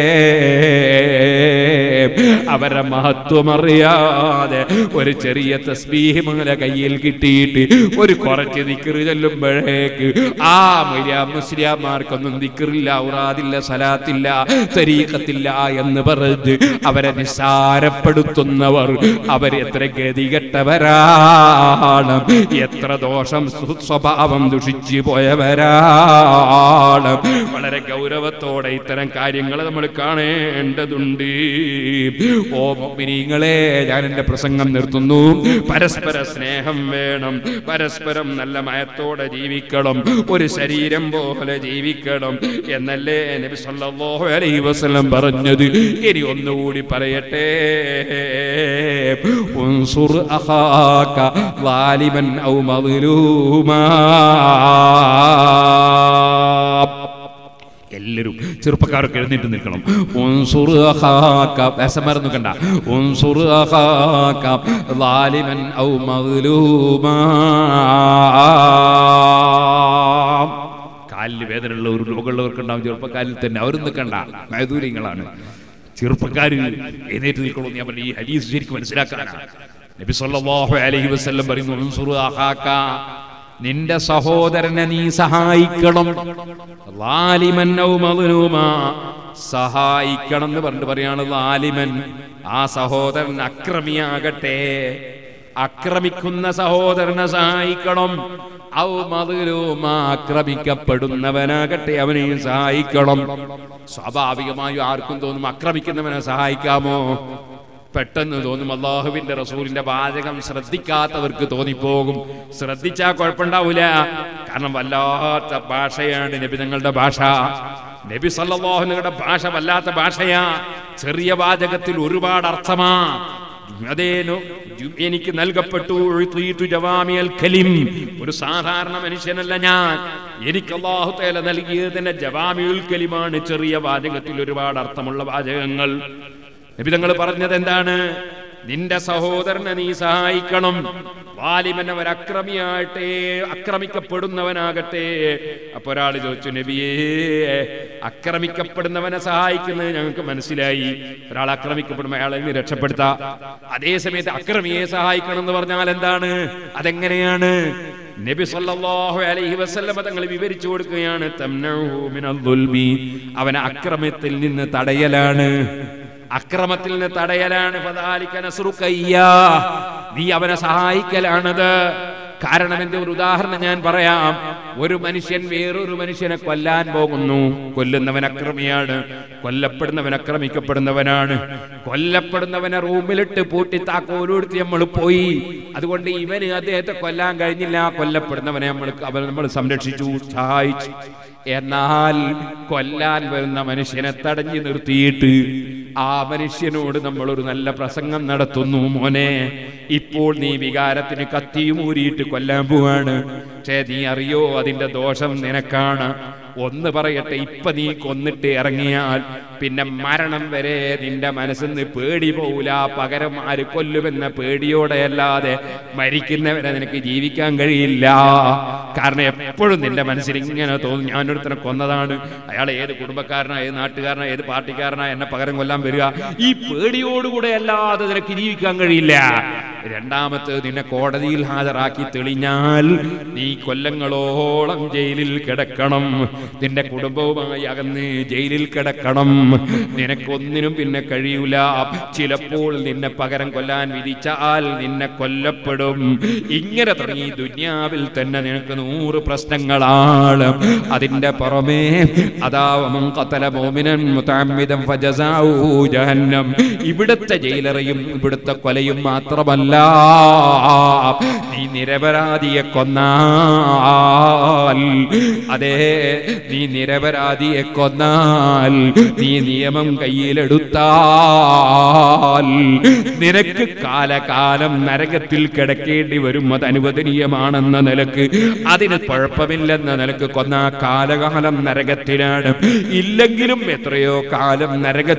[SPEAKER 2] അവരെ മഹത്വം അറിയാതെ ഒരു ചെറിയ തസ്ബീഹിമല കയ്യിൽ കിട്ടിയിട്ട് ഒരു കുറച്ച് ദിക്കറ് ചെല്ലുമ്പോഴേക്ക് ആ മുരിയ മുസ്ലിയാമാർക്കൊന്നും ദിക്കറില്ല ഉറാദില്ല സലാത്തില്ല തരീക്കത്തില്ല എന്ന് പറഞ്ഞ് അവരെ നിസ്സാരപ്പെടുത്തുന്നവർ അവർ എത്ര ഗതികെട്ടവരാണ് എത്ര ദോഷം സു- സ്വഭാവം ദുഷിച്ചു പോയവരാണ് വളരെ ഗൗരവത്തോടെ ഇത്തരം കാര്യങ്ങൾ നമ്മൾ കാണേണ്ടതുണ്ട് ഓ മിനിങ്ങളെ ഞാൻ എന്റെ പ്രസംഗം നിർത്തുന്നു പരസ്പര സ്നേഹം വേണം പരസ്പരം നല്ല മയത്തോടെ ജീവിക്കണം ഒരു ശരീരം പോലെ ജീവിക്കണം എന്നല്ലേ നബി സല്ലല്ലാഹു അലൈഹി വസല്ലം പറഞ്ഞത് ഇനി ഒന്നുകൂടി പറയട്ടെ ഉൻസുർ അഖാക ളാലിമൻ ഔ മദ്ലൂമാ എല്ലാവരും ചെറുപ്പക്കാരൊക്കെ എഴുന്നേറ്റ് നിൽക്കണം ഉൻസുർ അഖാക വിശമറന്നു കണ്ട ഉൻസുർ അഖാക ളാലിമൻ ഔ മദ്ലൂമാ കാലിൽ വേദനയുള്ള ഒരു രോഗമുള്ളവർക്ക് ഉണ്ടാവും ചെറുപ്പക്കാരിൽ തന്നെ അവരും നിൽക്കണ്ട മൈദൂര്യങ്ങളാണ് ചെറുപ്പക്കാർ എഴുന്നേറ്റ് നിൽക്കണമെന്ന് ഞാൻ പറഞ്ഞു ഈ ഹദീസ് ശരിക്കും മനസ്സിലാക്കാനാണ് നബി സല്ലല്ലാഹു അലൈഹി വസല്ലം പറയുന്നു ഉൻസുറു അഖാക നിന്റെ സഹോദരനെ നീ സഹായിക്കണം ലാലിമൻ ഔ മദ്ലൂമാ സഹായിക്കണം എന്ന് പറഞ്ഞിട്ട് പറയാണ് ലാലിമൻ ആ സഹോദരൻ അക്രമിയാകട്ടെ അക്രമിക്കുന്ന സഹോദരനെ സഹായിക്കണം ഔ മദ്ലൂമ ആക്രമിക്കപ്പെടുന്നവനാകട്ടെ അവനെയും സഹായിക്കണം സ്വാഭാവികമായും ആർക്കും തോന്നും ആക്രമിക്കുന്നവനെ സഹായിക്കാമോ പെട്ടെന്ന് തോന്നും അള്ളാഹുവിന്റെ റസൂലിന്റെ വാചകം ശ്രദ്ധിക്കാത്തവർക്ക് തോന്നിപ്പോകും ശ്രദ്ധിച്ചാ കുഴപ്പമുണ്ടാവൂല കാരണം വല്ലാത്ത ഭാഷയാണ് നബി തങ്ങളുടെ ഭാഷ നബി സല്ലാഹുനങ്ങളുടെ ഭാഷ വല്ലാത്ത ഭാഷയാ ചെറിയ വാചകത്തിൽ ഒരുപാട് അർത്ഥമാ അതേനു ജു- എനിക്ക് നൽകപ്പെട്ടു ഉഴ്ത്തീതു ജവാമിയൽ കലിം ഒരു സാധാരണ മനുഷ്യനല്ല ഞാൻ എനിക്ക് അള്ളാഹു തേല നൽകിയതിന്റെ ജവാമിയുൽ കലിമാണ് ചെറിയ വാചകത്തിൽ ഒരുപാട് അർത്ഥമുള്ള വാചകങ്ങൾ നബി തങ്ങൾ പറഞ്ഞത് എന്താണ് നിന്റെ സഹോദരനെ നീ സഹായിക്കണം വാലിമൻ അവർ അക്രമിയാകട്ടെ അക്രമിക്കപ്പെടുന്നവനാകട്ടെ അപ്പൊ ഒരാൾ ചോദിച്ചു നബിയേ അക്രമിക്കപ്പെടുന്നവനെ സഹായിക്കുന്നത് ഞങ്ങൾക്ക് മനസ്സിലായി ഒരാൾ ആക്രമിക്കപ്പെടുമ്പോൾ അയാളെ ഇനി രക്ഷപ്പെടുത്താം അതേ സമയത്ത് അക്രമിയെ സഹായിക്കണം എന്ന് പറഞ്ഞാൽ എന്താണ് അതെങ്ങനെയാണ് നബി സല്ലല്ലാഹു അലൈഹി വസല്ലമ തങ്ങൾ വിവരിച്ചു കൊടുക്കുകയാണ് തംനഉഹു മിനൽ ദുൽമി അവനെ അക്രമത്തിൽ നിന്ന് തടയലാണ് അക്രമത്തിൽ നിന്ന് തടയലാണ് ഫദാലിക നസ്റുക ഇയ്യാ. നീ അവനെ സഹായിക്കലാണത് കാരണം എന്റെ ഒരു ഉദാഹരണം ഞാൻ പറയാം ഒരു മനുഷ്യൻ വേറൊരു മനുഷ്യനെ കൊല്ലാൻ പോകുന്നു കൊല്ലുന്നവൻ അക്രമിയാണ് കൊല്ലപ്പെടുന്നവൻ അക്രമിക്കപ്പെടുന്നവനാണ് കൊല്ലപ്പെടുന്നവനെ റൂമിലിട്ട് പൂട്ടി താക്കോലെടുത്ത് നമ്മൾ പോയി അതുകൊണ്ട് ഇവന് അദ്ദേഹത്തെ കൊല്ലാൻ കഴിഞ്ഞില്ല കൊല്ലപ്പെടുന്നവനെ നമ്മൾ അവൻ നമ്മൾ സംരക്ഷിച്ചു സഹായിച്ചു എന്നാൽ കൊല്ലാൻ വരുന്ന മനുഷ്യനെ തടഞ്ഞു നിർത്തിയിട്ട് ആ മനുഷ്യനോട് നമ്മൾ ഒരു നല്ല പ്രസംഗം നടത്തുന്നു മോനെ ഇപ്പോൾ നീ വികാരത്തിന് കത്തിയും ഊരിയിട്ട് കൊല്ലാൻ പോവാണ് പക്ഷേ നീ അറിയോ അതിന്റെ ദോഷം നിനക്കാണ് ഒന്ന് പറയട്ടെ ഇപ്പൊ നീ കൊന്നിട്ട് ഇറങ്ങിയാൽ പിന്നെ മരണം വരെ നിന്റെ മനസ്സിന്ന് പേടി പോവില്ല പകരം ആര് കൊല്ലുമെന്ന പേടിയോടെ അല്ലാതെ മരിക്കുന്നവരെ നിനക്ക് ജീവിക്കാൻ കഴിയില്ല കാരണം എപ്പോഴും നിന്റെ മനസ്സിൽ ഇങ്ങനെ തോന്നും ഞാനൊരുത്തനെ കൊന്നതാണ് അയാൾ ഏത് കുടുംബക്കാരനാ ഏത് നാട്ടുകാരനാ ഏത് പാർട്ടിക്കാരനാ എന്നെ പകരം കൊല്ലാൻ വരിക ഈ പേടിയോടുകൂടെ അല്ലാതെ നിനക്ക് ജീവിക്കാൻ കഴിയില്ല രണ്ടാമത്തെ നിന്നെ കോടതിയിൽ ഹാജരാക്കി തെളിഞ്ഞാൽ നീ കൊല്ലങ്ങളോളം ജയിലിൽ കിടക്കണം നിന്റെ കുടുംബവുമായി അകന്ന് ജയിലിൽ കിടക്കണം നിനക്കൊന്നിനും പിന്നെ കഴിയൂല ചിലപ്പോൾ നിന്നെ പകരം കൊല്ലാൻ വിധിച്ചാൽ നിന്നെ കൊല്ലപ്പെടും ഇങ്ങനെ തുടങ്ങി ഈ ദുന്യാവിൽ തന്നെ നിനക്ക് നൂറ് പ്രശ്നങ്ങളാണ് അതിന്റെ പുറമേ അതാവമം കത്തല മോമിനൻ മുതഅമ്മിദൻ ഫജസാഉഹു ജഹന്നം ഇവിടുത്തെ ജയിലറയും ഇവിടുത്തെ കൊലയും മാത്രമല്ല നീ നിരപരാധിയെ കൊന്നാൽ അതേ നീ നിരപരാധിയെ കൊന്നാൽ നീ നിയമം കയ്യിലെടുത്താൽ നിനക്ക് കാലകാലം നരകത്തിൽ കിടക്കേണ്ടി വരും അത് അനുവദനീയമാണെന്ന നിലക്ക് അതിന് കുഴപ്പമില്ലെന്ന നിലക്ക് കൊന്ന കാലകാലം നരകത്തിലാണ് ഇല്ലെങ്കിലും എത്രയോ കാലം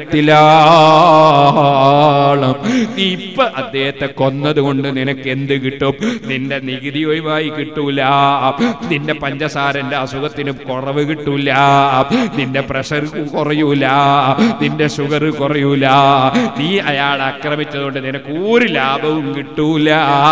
[SPEAKER 2] നരകത്തിലാണ് നീ ഇപ്പൊ അദ്ദേഹത്തെ കൊന്നതുകൊണ്ട് നിനക്ക് എന്ത് കിട്ടും നിന്റെ നികുതി ഒഴിവായി കിട്ടൂല നിന്റെ പഞ്ചസാരന്റെ അസുഖത്തിന് കുറവ് കിട്ടൂല നിന്റെ പ്രഷർ കുറയൂല നിന്റെ ഷുഗർ കുറയൂല നീ അയാളെ ആക്രമിച്ചതുകൊണ്ട് നിനക്ക് ഒരു ലാഭവും കിട്ടൂല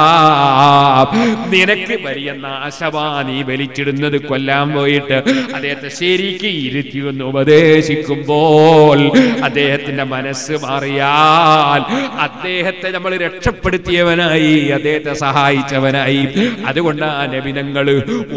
[SPEAKER 2] നിനക്ക് വലിയ നാശമാ നീ വലിച്ചിടുന്നത് കൊല്ലാൻ പോയിട്ട് അദ്ദേഹത്തെ ശരിക്ക് ഇരുത്തി ഒന്ന് ഉപദേശിക്കുമ്പോൾ അദ്ദേഹത്തിന്റെ മനസ്സ് മാറിയാൽ അദ്ദേഹത്തെ നമ്മൾ രക്ഷപ്പെടുത്തിയവനായി അദ്ദേഹത്തെ സഹായിച്ചവനായി അതുകൊണ്ടാണ് നബിനങ്ങള്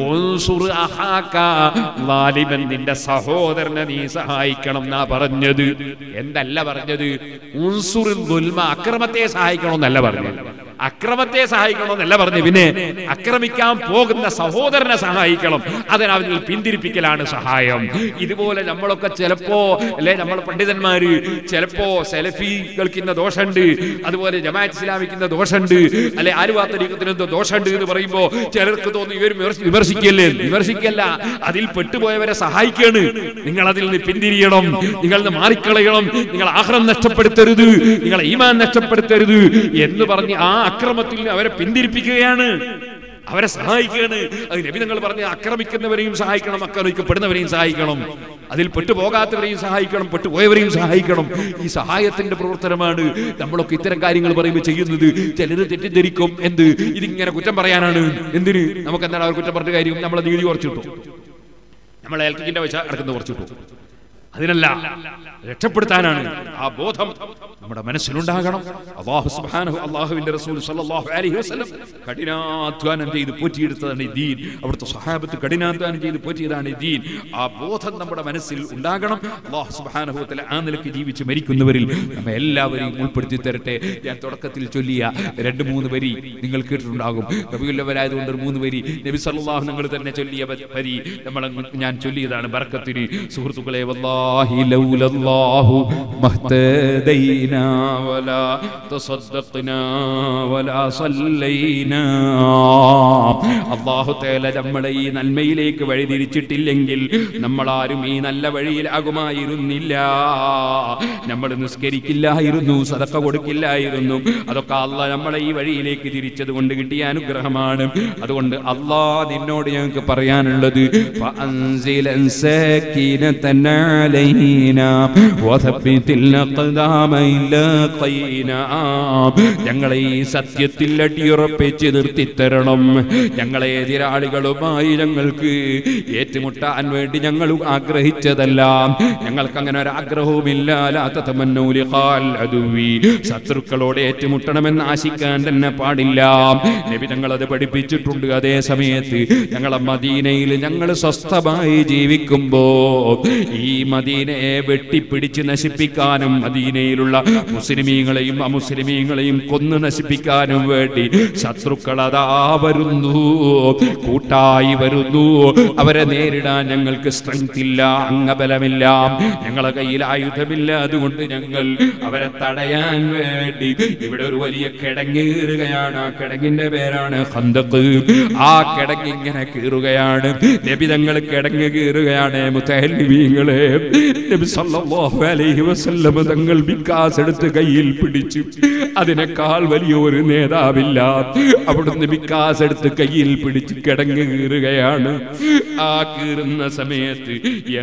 [SPEAKER 2] നിന്റെ സഹോദരനെ നീ സഹായിക്കണം എന്നാ പറഞ്ഞത് എന്തല്ല പറഞ്ഞത് ഉൻസുറിൽ ദുൽമ അക്രമത്തെ സഹായിക്കണം എന്നല്ല പറഞ്ഞത് അക്രമത്തെ സഹായിക്കണമെന്നല്ല പറഞ്ഞു പിന്നെ ആക്രമിക്കാൻ പോകുന്ന സഹോദരനെ സഹായിക്കണം അതിനവനിൽ പിന്തിരിപ്പിക്കലാണ് സഹായം ഇതുപോലെ നമ്മളൊക്കെ ചിലപ്പോ അല്ലെ നമ്മൾ പണ്ഡിതന്മാര് ചിലപ്പോ സെലഫികൾക്ക് ഇന്ന ദോഷമുണ്ട് അതുപോലെ ജമാഅത്ത് ഇസ്ലാമിക്കുന്ന ദോഷമുണ്ട് അല്ലെ ആലുവാത്തരീക്കത്തിന് എന്തോ ദോഷമുണ്ട് എന്ന് പറയുമ്പോ ചിലർക്ക് തോന്നി ഇവർ വിമർശി- വിമർശിക്കല്ലേ വിമർശിക്കല്ല അതിൽ പെട്ടുപോയവരെ സഹായിക്കാണ് നിങ്ങൾ അതിൽ നിന്ന് പിന്തിരിയണം നിങ്ങൾ നിന്ന് മാറിക്കളയണം നിങ്ങൾ ആഹ്റം നഷ്ടപ്പെടുത്തരുത് നിങ്ങൾ ഈമാൻ നഷ്ടപ്പെടുത്തരുത് എന്ന് പറഞ്ഞ് ആ അക്രമത്തിൽ നിന്ന് അവരെ പിന്തിരിപ്പിക്കുകയാണ് അവരെ സഹായിക്കുകയാണ് അത് നബി നിങ്ങൾ പറഞ്ഞ് ആക്രമിക്കുന്നവരെയും സഹായിക്കണം ആക്രമിക്കപ്പെടുന്നവരെയും സഹായിക്കണം അതിൽ പെട്ടുപോകാത്തവരെയും സഹായിക്കണം പെട്ടുപോയവരെയും സഹായിക്കണം ഈ സഹായത്തിന്റെ പ്രവർത്തനമാണ് നമ്മളൊക്കെ ഇത്തരം കാര്യങ്ങൾ പറയുമ്പോൾ ചെയ്യുന്നത് ചിലര് തെറ്റിദ്ധരിക്കും എന്ത് ഇതിങ്ങനെ കുറ്റം പറയാനാണ് എന്തിന് നമുക്ക് എന്താണ് അവർ കുറ്റം പറഞ്ഞ കാര്യം നമ്മളെ നീതി കുറച്ചിട്ടു നമ്മളെ എൽക്കിന്റെ വെച്ച അടക്കുന്ന കുറച്ചിട്ടു അതിനല്ല രക്ഷപ്പെടുത്താനാണ് ആ ബോധം നമ്മുടെ മനസ്സിലുണ്ടാകണം അള്ളാഹു സുബ്ഹാനഹു അള്ളാഹുവിന്റെ റസൂൽ സല്ലല്ലാഹു അലൈഹി വസല്ലം കഠിനാധ്വാനം ചെയ്ത് പോറ്റിയെടുത്തതാണ് ഈ ദീൻ അവിടുത്തെ സഹാബത്ത് കഠിനാധ്വാനം ചെയ്ത് പോറ്റിയതാണ് ഈ ദീൻ ആ ബോധം നമ്മുടെ മനസ്സിൽ ഉണ്ടാകണം അള്ളാഹു സുബ്ഹാനഹു വതആല ആ നിലയ്ക്ക് ജീവിച്ച് മരിക്കുന്നവരിൽ നമ്മെ എല്ലാവരെയും ഉൾപ്പെടുത്തി തരട്ടെ ഞാൻ തുടക്കത്തിൽ ചൊല്ലിയ രണ്ട് മൂന്ന് വരി നിങ്ങൾ കേട്ടിട്ടുണ്ടാകും റബിയുല്ലവരായതുകൊണ്ട് ഒരു മൂന്ന് വരി നബി സല്ലല്ലാഹു നിങ്ങൾ തന്നെ ചൊല്ലിയ വ- വരി നമ്മൾ ഞാൻ ചൊല്ലിയതാണ് ബർക്കത്തിന് സുഹൃത്തുക്കളെ വല്ലാഹി ലൗലല്ലാഹു മഹ്തദൈനാ വലാ തസദ്ദഖ്നാ വലാ സല്ലൈനാ അല്ലാഹു തആല നമ്മളെ ഈ നന്മയിലേക്ക് വഴിതിരിച്ചിട്ടില്ലെങ്കിൽ നമ്മൾ ആരും ഈ നല്ല വഴിയിലാകുമായിരുന്നില്ല നമ്മൾ നിസ്കരിക്കില്ലായിരുന്നു സദക്ക കൊടുക്കില്ലായിരുന്നു അതൊക്കെ അല്ല നമ്മളെ ഈ വഴിയിലേക്ക് തിരിച്ചത് കൊണ്ട് കിട്ടിയ അനുഗ്രഹമാണ് അതുകൊണ്ട് അള്ളാ നിന്നോട് ഞങ്ങൾക്ക് പറയാനുള്ളത് فأنزلا سكينة علينا وثبت الأقدام إلا قينا ഞങ്ങളെ ഈ സത്യത്തിൽ അടിയുറപ്പിച്ച് നിർത്തിത്തരണം ഞങ്ങളെ എതിരാളികളുമായി ഞങ്ങൾക്ക് ഏറ്റുമുട്ടാൻ വേണ്ടി ഞങ്ങൾ ആഗ്രഹിച്ചതല്ല ഞങ്ങൾക്ക് അങ്ങനെ ഒരു ആഗ്രഹവുമില്ല അതുവി ശത്രുക്കളോട് ഏറ്റുമുട്ടണമെന്ന് ആശിക്കാൻ തന്നെ പാടില്ല നബി ഞങ്ങൾ അത് പഠിപ്പിച്ചിട്ടുണ്ട് അതേ സമയത്ത് ഞങ്ങളെ മദീനയിൽ ഞങ്ങൾ സ്വസ്ഥമായി ജീവിക്കുമ്പോ ഈ മദീനയെ വെട്ടിപ്പിടിച്ച് നശിപ്പിക്കാനും മദീനയിലുള്ള മുസ്ലിമീങ്ങളെയും അമുസ്ലിമീങ്ങളെയും കൊന്നു നശിപ്പിക്കാനും വേണ്ടി ശത്രുക്കൾ അതാ വരുന്നു കൂട്ടായി വരുന്നു അവരെ നേരിടാൻ ഞങ്ങൾക്ക് സ്ട്രെങ്ത് ഇല്ല അംഗബലമില്ല ഞങ്ങളെ കയ്യിൽ ആയുധമില്ല അതുകൊണ്ട് ഞങ്ങൾ അവരെ തടയാൻ വേണ്ടി ഇവിടെ ഒരു വലിയ കിടങ്ങ് കീറുകയാണ് ആ കിടങ്ങിന്റെ പേരാണ് ഹന്തക്ക് ആ കിടങ്ങ് ഇങ്ങനെ കീറുകയാണ് നബി തങ്ങൾ കിടങ്ങ് കീറുകയാണ് മുത്തഹല്ലിമീങ്ങളെ നബി സല്ലല്ലാഹു അലൈഹി വസല്ലം തങ്ങൾ വിക്കാസ് എടുത്ത് കയ്യിൽ പിടിച്ചു അതിനേക്കാൾ വലിയ ഒരു നേതാവില്ല അവിടുന്ന് വിക്കാസ് എടുത്ത് കയ്യിൽ പിടിച്ച് കിടങ്ങ് കീറുകയാണ് ആ കീറുന്ന സമയത്ത്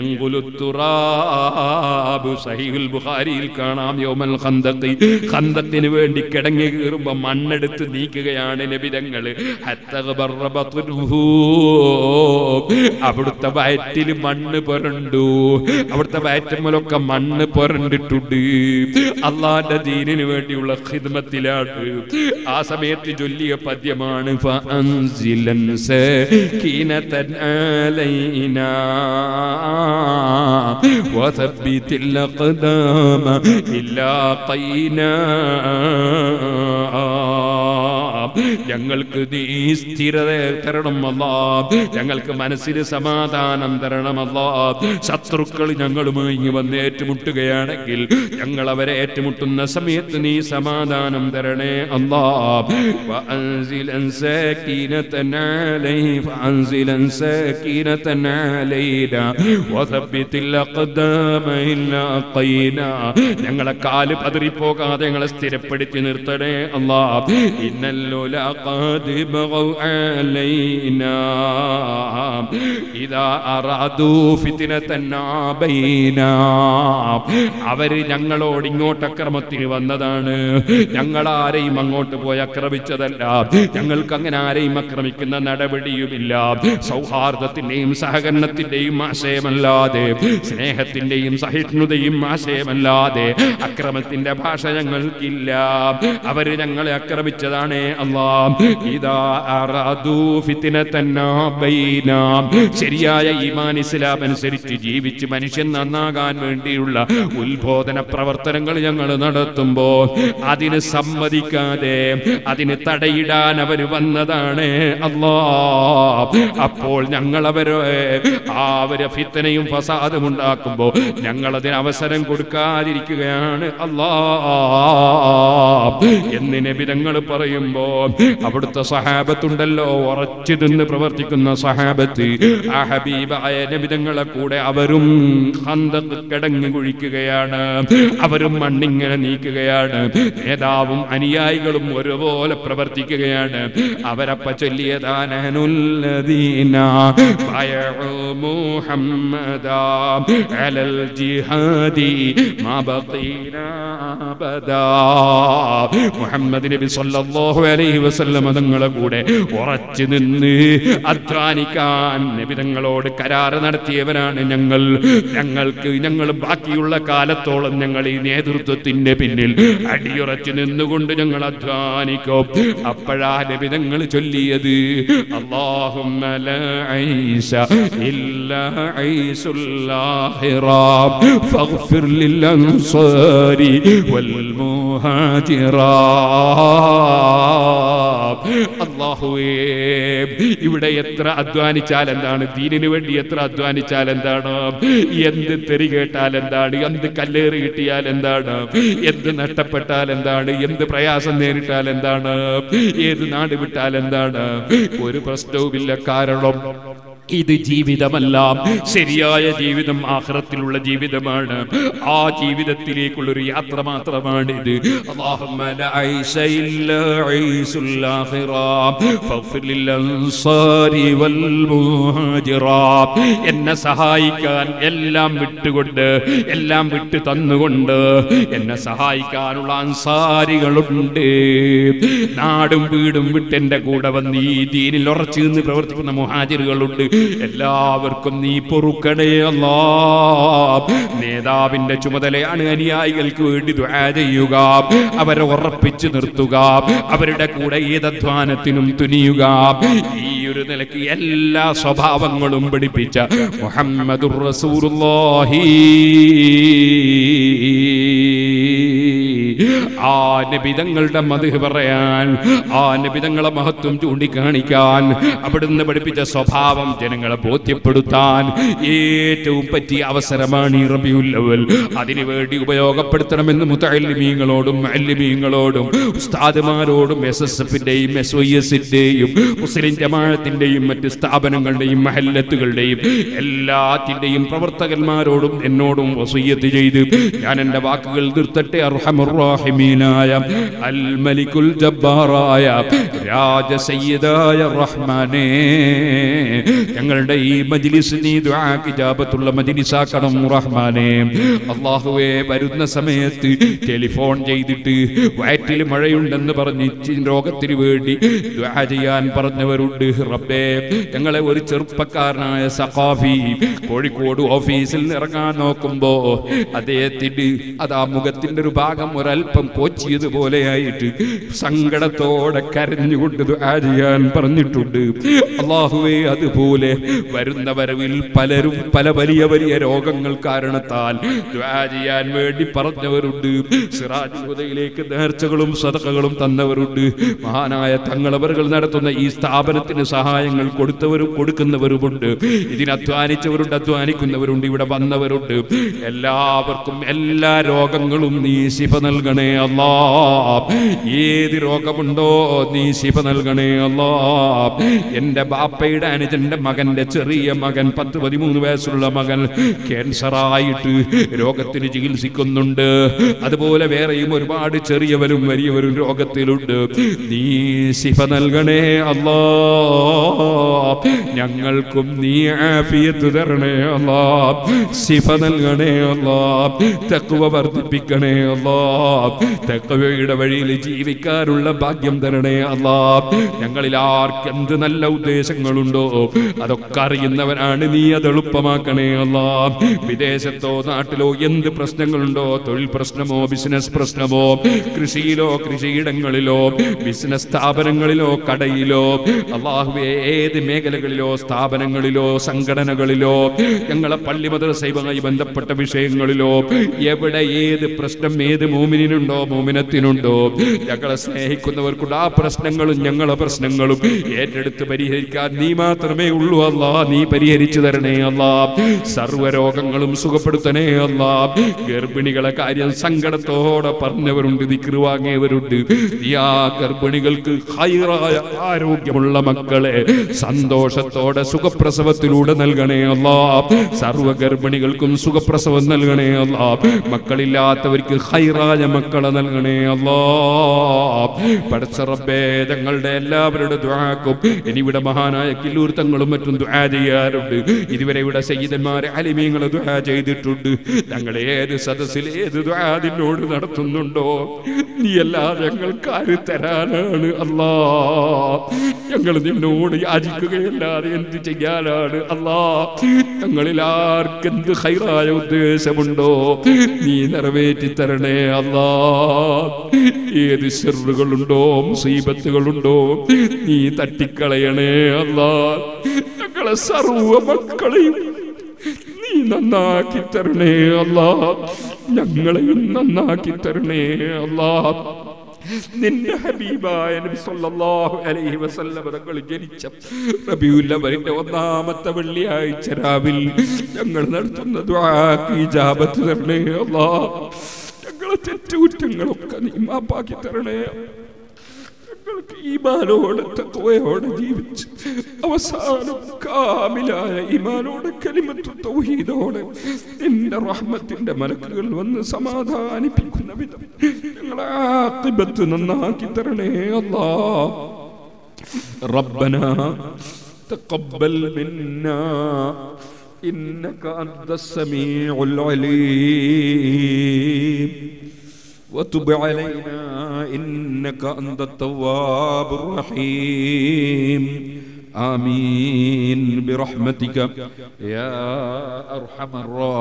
[SPEAKER 2] യങ്കുലുത്തുറാബു സഹീഹുൽ ബുഖാരിയിൽ കാണാം യോമൽ ഖന്തഖി ഖന്തഖിന് വേണ്ടി കിടങ്ങ് കീറുമ്പോ മണ്ണെടുത്ത് നീക്കുകയാണ് നബിതങ്ങള് അവിടുത്തെ വയറ്റിൽ മണ്ണ് പുരണ്ടു അവിടുത്തെ വയറ്റമ്മലൊക്കെ മണ്ണ് പുരണ്ടിട്ടുണ്ട് അള്ളാന്റെ ദീനിന് വേണ്ടിയുള്ള ഖിദ്മത്തിലാണ് ആ സമയത്ത് ചൊല്ലിയ പദ്യമാണ് ഫഅൻസിലൻ സകീനതൻ അലൈനാ وثبت الأقدام إلا قينا ഞങ്ങൾക്ക് നീ സ്ഥിരത തരണം അല്ലാ ഞങ്ങൾക്ക് മനസ്സിന് സമാധാനം തരണം അല്ലാ ശത്രുക്കൾ ഞങ്ങളുമായി ഇങ്ങ് വന്ന് ഏറ്റുമുട്ടുകയാണെങ്കിൽ ഞങ്ങൾ അവരെ ഏറ്റുമുട്ടുന്ന സമയത്ത് നീ സമാധാനം തരണേ അല്ലാ وأنزلا سكينة عليه فأنزلا سكينة علينا وثبت الأقدام إلا قينا ഞങ്ങളെ കാല് പതറിപ്പോകാതെ ഞങ്ങളെ സ്ഥിരപ്പെടുത്തി നിർത്തണേ അല്ലാ ഇന്നല്ലുല قد بغوا علينا إذا أرادوا فتنة بينا അവര് ഞങ്ങളോട് ഇങ്ങോട്ട് അക്രമത്തിന് വന്നതാണ് ഞങ്ങൾ ആരെയും അങ്ങോട്ട് പോയി ആക്രമിച്ചതല്ല ഞങ്ങൾക്ക് അങ്ങനെ ആരെയും ആക്രമിക്കുന്ന നടപടിയുമില്ല സൗഹാർദ്ദത്തിന്റെയും സഹകരണത്തിന്റെയും ആശയമല്ലാതെ സ്നേഹത്തിന്റെയും സഹിഷ്ണുതയും ആശയമല്ലാതെ അക്രമത്തിന്റെ ഭാഷ ഞങ്ങൾക്കില്ല അവര് ഞങ്ങളെ ആക്രമിച്ചതാണ് അള്ളാ ഇതാ അറാദു ഫിത്നതന്നാ ബൈന. ശരിയായ ഈമാൻ ഇസ്ലാം അനുസരിച്ച് ജീവിച്ച് മനുഷ്യൻ നന്നാകാൻ വേണ്ടിയുള്ള ഉത്ബോധന പ്രവർത്തനങ്ങൾ ഞങ്ങൾ നടത്തുമ്പോ അതിന് സമ്മതിക്കാതെ അതിന് തടയിടാൻ അവർ വന്നതാണ് അല്ലാ അപ്പോൾ ഞങ്ങൾ അവരെ ആ അവരെ ഫിത്തനയും ഫസാദും ഉണ്ടാക്കുമ്പോ ഞങ്ങൾ അതിന് അവസരം കൊടുക്കാതിരിക്കുകയാണ് അല്ലാ എന്ന് നബിതങ്ങൾ പറയുമ്പോ അവിടുത്തെ സഹാബത്തുണ്ടല്ലോ ഉറച്ചു നിന്ന് പ്രവർത്തിക്കുന്ന സഹാബത്ത് ആ ഹബീബായ നബിതങ്ങളെ കൂടെ അവരും ഹന്തക്ക് കിടങ്ങി കുഴിക്കുകയാണ് അവരും മണ്ണിങ്ങനെ നീക്കുകയാണ് നേതാവും അനുയായികളും ഒരുപോലെ പ്രവർത്തിക്കുകയാണ് അവരപ്പ ചൊല്ലിയതാനുല്ലദീന മുഹമ്മദാ അലൽ ജിഹാദി മാ ബഖീനാ അബദാ മുഹമ്മദ് നബി സല്ലല്ലാഹു അലൈഹി വസല്ലം തങ്ങളെ കൂടെ ഉറച്ചു നിന്ന് അധ്വാനിക്കാൻ നബി തങ്ങളോട് കരാറ് നടത്തിയവരാണ് ഞങ്ങൾ ഞങ്ങൾക്ക് ഞങ്ങൾ ബാക്കിയുള്ള കാലത്തോളം ഞങ്ങൾ ഈ നേതൃത്വത്തിന്റെ പിന്നിൽ അടിയുറച്ചു നിന്നുകൊണ്ട് ഞങ്ങൾ അധ്വാനിക്കും അപ്പോഴാ നബി തങ്ങൾ ചൊല്ലിയത് അല്ലാഹുമ്മ ലാ ഐസ ഇല്ലാ ഐസുൽ ആഖിറ ഫഗ്ഫിർ ലിൽ അൻസാരി വൽ മുഹാജിറ അള്ളാഹുവേ ഇവിടെ എത്ര അധ്വാനിച്ചാൽ എന്താണ് ദീനിനു വേണ്ടി എത്ര അധ്വാനിച്ചാൽ എന്താണ് എന്ത് തെറി കേട്ടാൽ എന്താണ് എന്ത് കല്ലേറ് കിട്ടിയാൽ എന്താണ് എന്ത് നഷ്ടപ്പെട്ടാൽ എന്താണ് എന്ത് പ്രയാസം നേരിട്ടാൽ എന്താണ് ഏത് നാട് വിട്ടാൽ എന്താണ് ഒരു പ്രശ്നവുമില്ല കാരണം ഇത് ജീവിതമല്ല ശരിയായ ജീവിതം ആഹ്റത്തിലുള്ള ജീവിതമാണ് ആ ജീവിതത്തിലേക്കുള്ള ഒരു യാത്ര മാത്രമാണ് ഇത് اللهم لا عيش إلا عيش الآخرة فاغفر للأنصار والمهاجرات എന്നെ സഹായിക്കാൻ എല്ലാം വിട്ടുകൊണ്ട് എല്ലാം വിട്ടു തന്നുകൊണ്ട് എന്നെ സഹായിക്കാനുള്ള അൻസാരികളുണ്ട് നാടും വീടും വിട്ട് എന്റെ കൂടെ വന്ന് ഈ ദീനിൽ ഉറച്ചു നിന്ന് പ്രവർത്തിക്കുന്ന മുഹാജിറുകളുണ്ട് എല്ലാവർക്കും നീ പൊറുക്കണേ അല്ലാ നേതാവിന്റെ ചുമതലയാണ് അനുയായികൾക്ക് വേണ്ടി ദുആ ചെയ്യുക അവരെ ഉറപ്പിച്ചു നിർത്തുക അവരുടെ കൂടെ ഏതധ്വാനത്തിനും തുനിയുക ഈ ഒരു നിലയ്ക്ക് എല്ലാ സ്വഭാവങ്ങളും പഠിപ്പിച്ച മുഹമ്മദുർ റസൂലുള്ളാഹി ആ നബിതങ്ങളുടെ മധു പറയാൻ ആ നബിതങ്ങളെ മഹത്വം ചൂണ്ടിക്കാണിക്കാൻ അവിടുന്ന് പഠിപ്പിച്ച സ്വഭാവം ജനങ്ങളെ ബോധ്യപ്പെടുത്താൻ ഏറ്റവും പറ്റിയ അവസരമാണ് ഈ റബിയുല്ലവൽ അതിനുവേണ്ടി ഉപയോഗപ്പെടുത്തണമെന്ന് മുത്തല്ലിമീങ്ങളോടും അല്ലിമീങ്ങളോടും ഉസ്താദുമാരോടും എസ് എസ് എഫിന്റെയും എസ് വൈ എസിന്റെയും മുസ്ലിം ജമാഅത്തിന്റെയും മറ്റ് സ്ഥാപനങ്ങളുടെയും മഹല്ലത്തുകളുടെയും എല്ലാത്തിന്റെയും പ്രവർത്തകന്മാരോടും എന്നോടും വസയ്യത്ത് ചെയ്ത് ഞാൻ എന്റെ വാക്കുകൾ നിർത്തട്ടെ അർഹമുറാഹിമീനായ അൽ മലിക്കുൽ ജബ്ബാറായ രാജസയ്യിദായ റഹ്മാനേ ഞങ്ങളുടെ ഈ മജ്ലിസ് നീ ദുആ കിജാബത്തുള്ള മജ്ലിസാക്കണം റഹ്മാനേ അള്ളാഹുവേ വരുന്ന സമയത്ത് ടെലിഫോൺ ചെയ്തിട്ട് വയറ്റിൽ മഴയുണ്ടെന്ന് പറഞ്ഞ് ഇച്ചി രോഗത്തിന് വേണ്ടി ദുആ ചെയ്യാൻ പറഞ്ഞവരുണ്ട് റബ്ബേ ഞങ്ങളെ ഒരു ചെറുപ്പക്കാരനായ സഖാഫി കോഴിക്കോട് ഓഫീസിൽ നിന്ന് ഇറങ്ങാൻ നോക്കുമ്പോ അദ്ദേഹത്തിന് അത് ആ മുഖത്തിന്റെ ഒരു ഭാഗം ഒരല്പം കോച്ചിയതുപോലെയായിട്ട് സങ്കടത്തോടെ കരഞ്ഞുകൊണ്ട് ദുആ ചെയ്യാൻ പറഞ്ഞിട്ടുണ്ട് അള്ളാഹുവേ അതുപോലെ വരുന്ന വരവിൽ പലരും പല വലിയ വലിയ രോഗങ്ങൾ കാരണത്താൽ ദുആ ചെയ്യാൻ വേണ്ടി പറഞ്ഞവരുണ്ട് സിറാജ് ഹുദയിലേക്ക് നേർച്ചകളും സദഖകളും തന്നവരുണ്ട് മഹാനായ തങ്ങളവറുകൾ നടത്തുന്ന ഈ സ്ഥാപനത്തിന് സഹായങ്ങൾ കൊടുത്തവരും കൊടുക്കുന്നവരുമുണ്ട് ഇതിന് അധ്വാനിച്ചവരുണ്ട് അധ്വാനിക്കുന്നവരുണ്ട് ഇവിടെ വന്നവരുണ്ട് എല്ലാവർക്കും എല്ലാ രോഗങ്ങളും നീ ശിഫ നൽകണേ അല്ലാ ഏത് രോഗമുണ്ടോ നീ ശിഫ നൽകണേ അല്ലാ എന്റെ ബാപ്പയുടെ അനുജന്റെ മകന്റെ ചെറിയ മകൻ പത്ത് പതിമൂന്ന് വയസ്സുള്ള മകൻ ക്യാൻസറായിട്ട് രോഗത്തിന് ചികിത്സിക്കുന്നുണ്ട് അതുപോലെ വേറെയും ഒരുപാട് ചെറിയവരും വലിയവരും രോഗത്തിലുണ്ട് നീ ശിഫ നൽകണേ അല്ലാ ഞങ്ങൾക്കും നീ ആഫിയത്ത് തരണേ അല്ലാ ശിഫ നൽകണേ അല്ലാ തക്കുവ വർദ്ധിപ്പിക്കണേ അല്ലാ തക്കുവയുടെ വഴിയിൽ ജീവിക്കാനുള്ള ഭാഗ്യം തരണേ അല്ലാ ഞങ്ങളിൽ ആർക്കെന്ത് നല്ല ഉദ്ദേശങ്ങളുണ്ടോ അതൊക്കെ അറിയുന്നവനാണ് നീ അത് എളുപ്പമാക്കണേ അല്ലാ വിദേശത്തോ നാട്ടിലോ എന്ത് പ്രശ്നങ്ങളുണ്ടോ തൊഴിൽ പ്രശ്നമോ ബിസിനസ് പ്രശ്നമോ കൃഷിയിലോ കൃഷിയിടങ്ങളിലോ ബിസിനസ് സ്ഥാപനങ്ങളിലോ കടയിലോ അള്ളാഹുവെ ഏത് മേഖലകളിലോ സ്ഥാപനങ്ങളിലോ സംഘടനകളിലോ ഞങ്ങളെ പള്ളി മദ്രസയുമായി ബന്ധപ്പെട്ട വിഷയങ്ങളിലോ എവിടെ ഏത് പ്രശ്നം ഏത് മൂമിന് മോമിനുണ്ടോ മോമിനത്തിനുണ്ടോ ഞങ്ങളെ സ്നേഹിക്കുന്നവർക്കുണ്ട് ആ പ്രശ്നങ്ങളും ഞങ്ങളെ പ്രശ്നങ്ങളും ഏറ്റെടുത്ത് പരിഹരിക്കാൻ നീ മാത്രമേ ഉള്ളൂ അല്ലാ നീ പരിഹരിച്ചു തരണേ അല്ലാ സർവ്വരോഗങ്ങളും സുഖപ്പെടുത്തണേ അല്ലാ ഗർഭിണികളെ കാര്യം സങ്കടത്തോടെ പറഞ്ഞവരുണ്ട് ദിക്റ് വാങ്ങിയവരുണ്ട് നീ ആ ഗർഭിണികൾക്ക് ഹൈറായ ആരോഗ്യമുള്ള മക്കളെ സന്തോഷത്തോടെ സുഖപ്രസവത്തിലൂടെ നൽകണേ അല്ലാ സർവ്വ ഗർഭിണികൾക്കും സുഖപ്രസവം നൽകണേ അല്ലാ മക്കളില്ലാത്തവർക്ക് ഹൈറായ മക്കളെ നൽകണേ അല്ലാ പടച്ചറബേ തങ്ങളുടെ എല്ലാവരുടെ ദ്വാക്കും ഇനി ഇവിടെ മഹാനായ കില്ലൂർ തങ്ങളും മറ്റും ദ്വാ ചെയ്യാറുണ്ട് ഇതുവരെ ഇവിടെ സയ്യിദന്മാരെ അലിമീങ്ങൾ ദ്വാ ചെയ്തിട്ടുണ്ട് ഞങ്ങൾ ഏത് സദസ്സിൽ ഏത് ദ്വാ നിന്നോട് നടത്തുന്നുണ്ടോ നീ അല്ലാതെ ഞങ്ങൾക്ക് ആര് തരാനാണ് അല്ലാ ഞങ്ങൾ നിന്നോട് യാചിക്കുകയല്ലാതെ എന്ത് ചെയ്യാനാണ് അല്ലാ ഞങ്ങളിൽ ആർക്കെന്ത് ഹൈറായ ഉദ്ദേശമുണ്ടോ നീ നിറവേറ്റി തരണേ അല്ലാ ഏത് ചെറുകളുണ്ടോ മുസീബത്തുകളുണ്ടോ നീ തട്ടിക്കളയണേ അല്ലാ ഞങ്ങളെ സർവ മക്കളെയും നീ നന്നാക്കി തരണേ അല്ലാ ഞങ്ങളെയും നന്നാക്കി തരണേ അല്ലാ നിന്റെ ഹബീബായ നബി സല്ലല്ലാഹു അലൈഹി വസല്ലം തങ്ങൾ ജനിച്ച റബീഉൽ അവലിന്റെ ഒന്നാമത്തെ വെള്ളിയാഴ്ച രാവിൽ ഞങ്ങൾ നടത്തുന്ന ദുആക്ക് ഇജാബത്ത് തരണേ അല്ലാഹ് ഞങ്ങളെ തെറ്റുകുറ്റങ്ങളൊക്കെ നീ മാപ്പാക്കി തരണേ ഞങ്ങൾക്ക് ഈമാനോടെ തത്വയോടെ ജീവിച്ച് അവസാനം കാമിലായ ഈമാനോടെ കലിമത്തു തൗഹീദോടെ നിന്റെ റഹ്മത്തിന്റെ മലക്കുകൾ വന്ന് സമാധാനിപ്പിക്കുന്ന വിധം ഞങ്ങളെ ആഖിബത്ത് നന്നാക്കി തരണേ അല്ലാ ربنا تقبل منا إنك أنت السميع العليم وتب علينا إنك أنت التواب الرحيم آمين برحمتك يا أرحم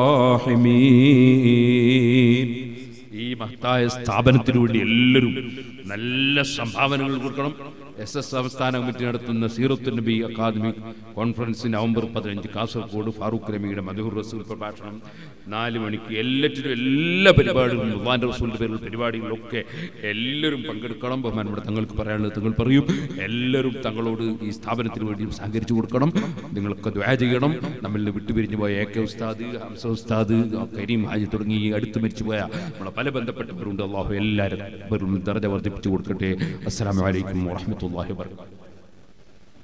[SPEAKER 2] الراحمين ഈ മഹത്തായ സ്ഥാപനത്തിനു വേണ്ടി എല്ലാവരും നല്ല സംഭാവനകൾ കൊടുക്കണം എസ് എസ് സംസ്ഥാന കമ്മിറ്റി നടത്തുന്ന സീറത്ത് നബി അക്കാദമി കോൺഫറൻസ് നവംബർ പതിനഞ്ച് കാസർഗോഡ് ഫാറൂഖ് നബിയുടെ മധുർ റസൂൽ പ്രഭാഷണം നാല് മണിക്ക് എല്ലാറ്റിനും എല്ലാ പരിപാടികളും മുബാൻ റസൂലിന്റെ പേരിലുള്ള പരിപാടികളിലൊക്കെ എല്ലാവരും പങ്കെടുക്കണം ബഹുമാനോട് തങ്ങൾക്ക് പറയാനുള്ളത് തങ്ങൾ പറയും എല്ലാവരും തങ്ങളോട് ഈ സ്ഥാപനത്തിന് വേണ്ടിയും സഹകരിച്ചു കൊടുക്കണം നിങ്ങൾക്ക് ദ്വാ ചെയ്യണം നമ്മളിൽ നിന്ന് വിട്ടുപിരിഞ്ഞു പോയ എ കെ ഉസ്താദ് ഹംസ ഉസ്താദ് കരീം ഹാജി തുടങ്ങി ഈ അടുത്ത് മരിച്ചുപോയ നമ്മളെ പല ബന്ധപ്പെട്ടവരുണ്ട് അള്ളാഹു എല്ലാവരും ദർജ വർദ്ധിപ്പിച്ചു കൊടുക്കട്ടെ അസ്സലാമു അലൈക്കും വറഹ്മത്തുള്ളാഹി വബറകാതുഹു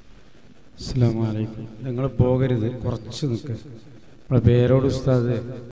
[SPEAKER 3] അസ്സലാമു അലൈക്കും നിങ്ങൾ പോകരുത് കുറച്ച് നിൽക്കുക നമ്മളെ പേരോട് ഉസ്താദ്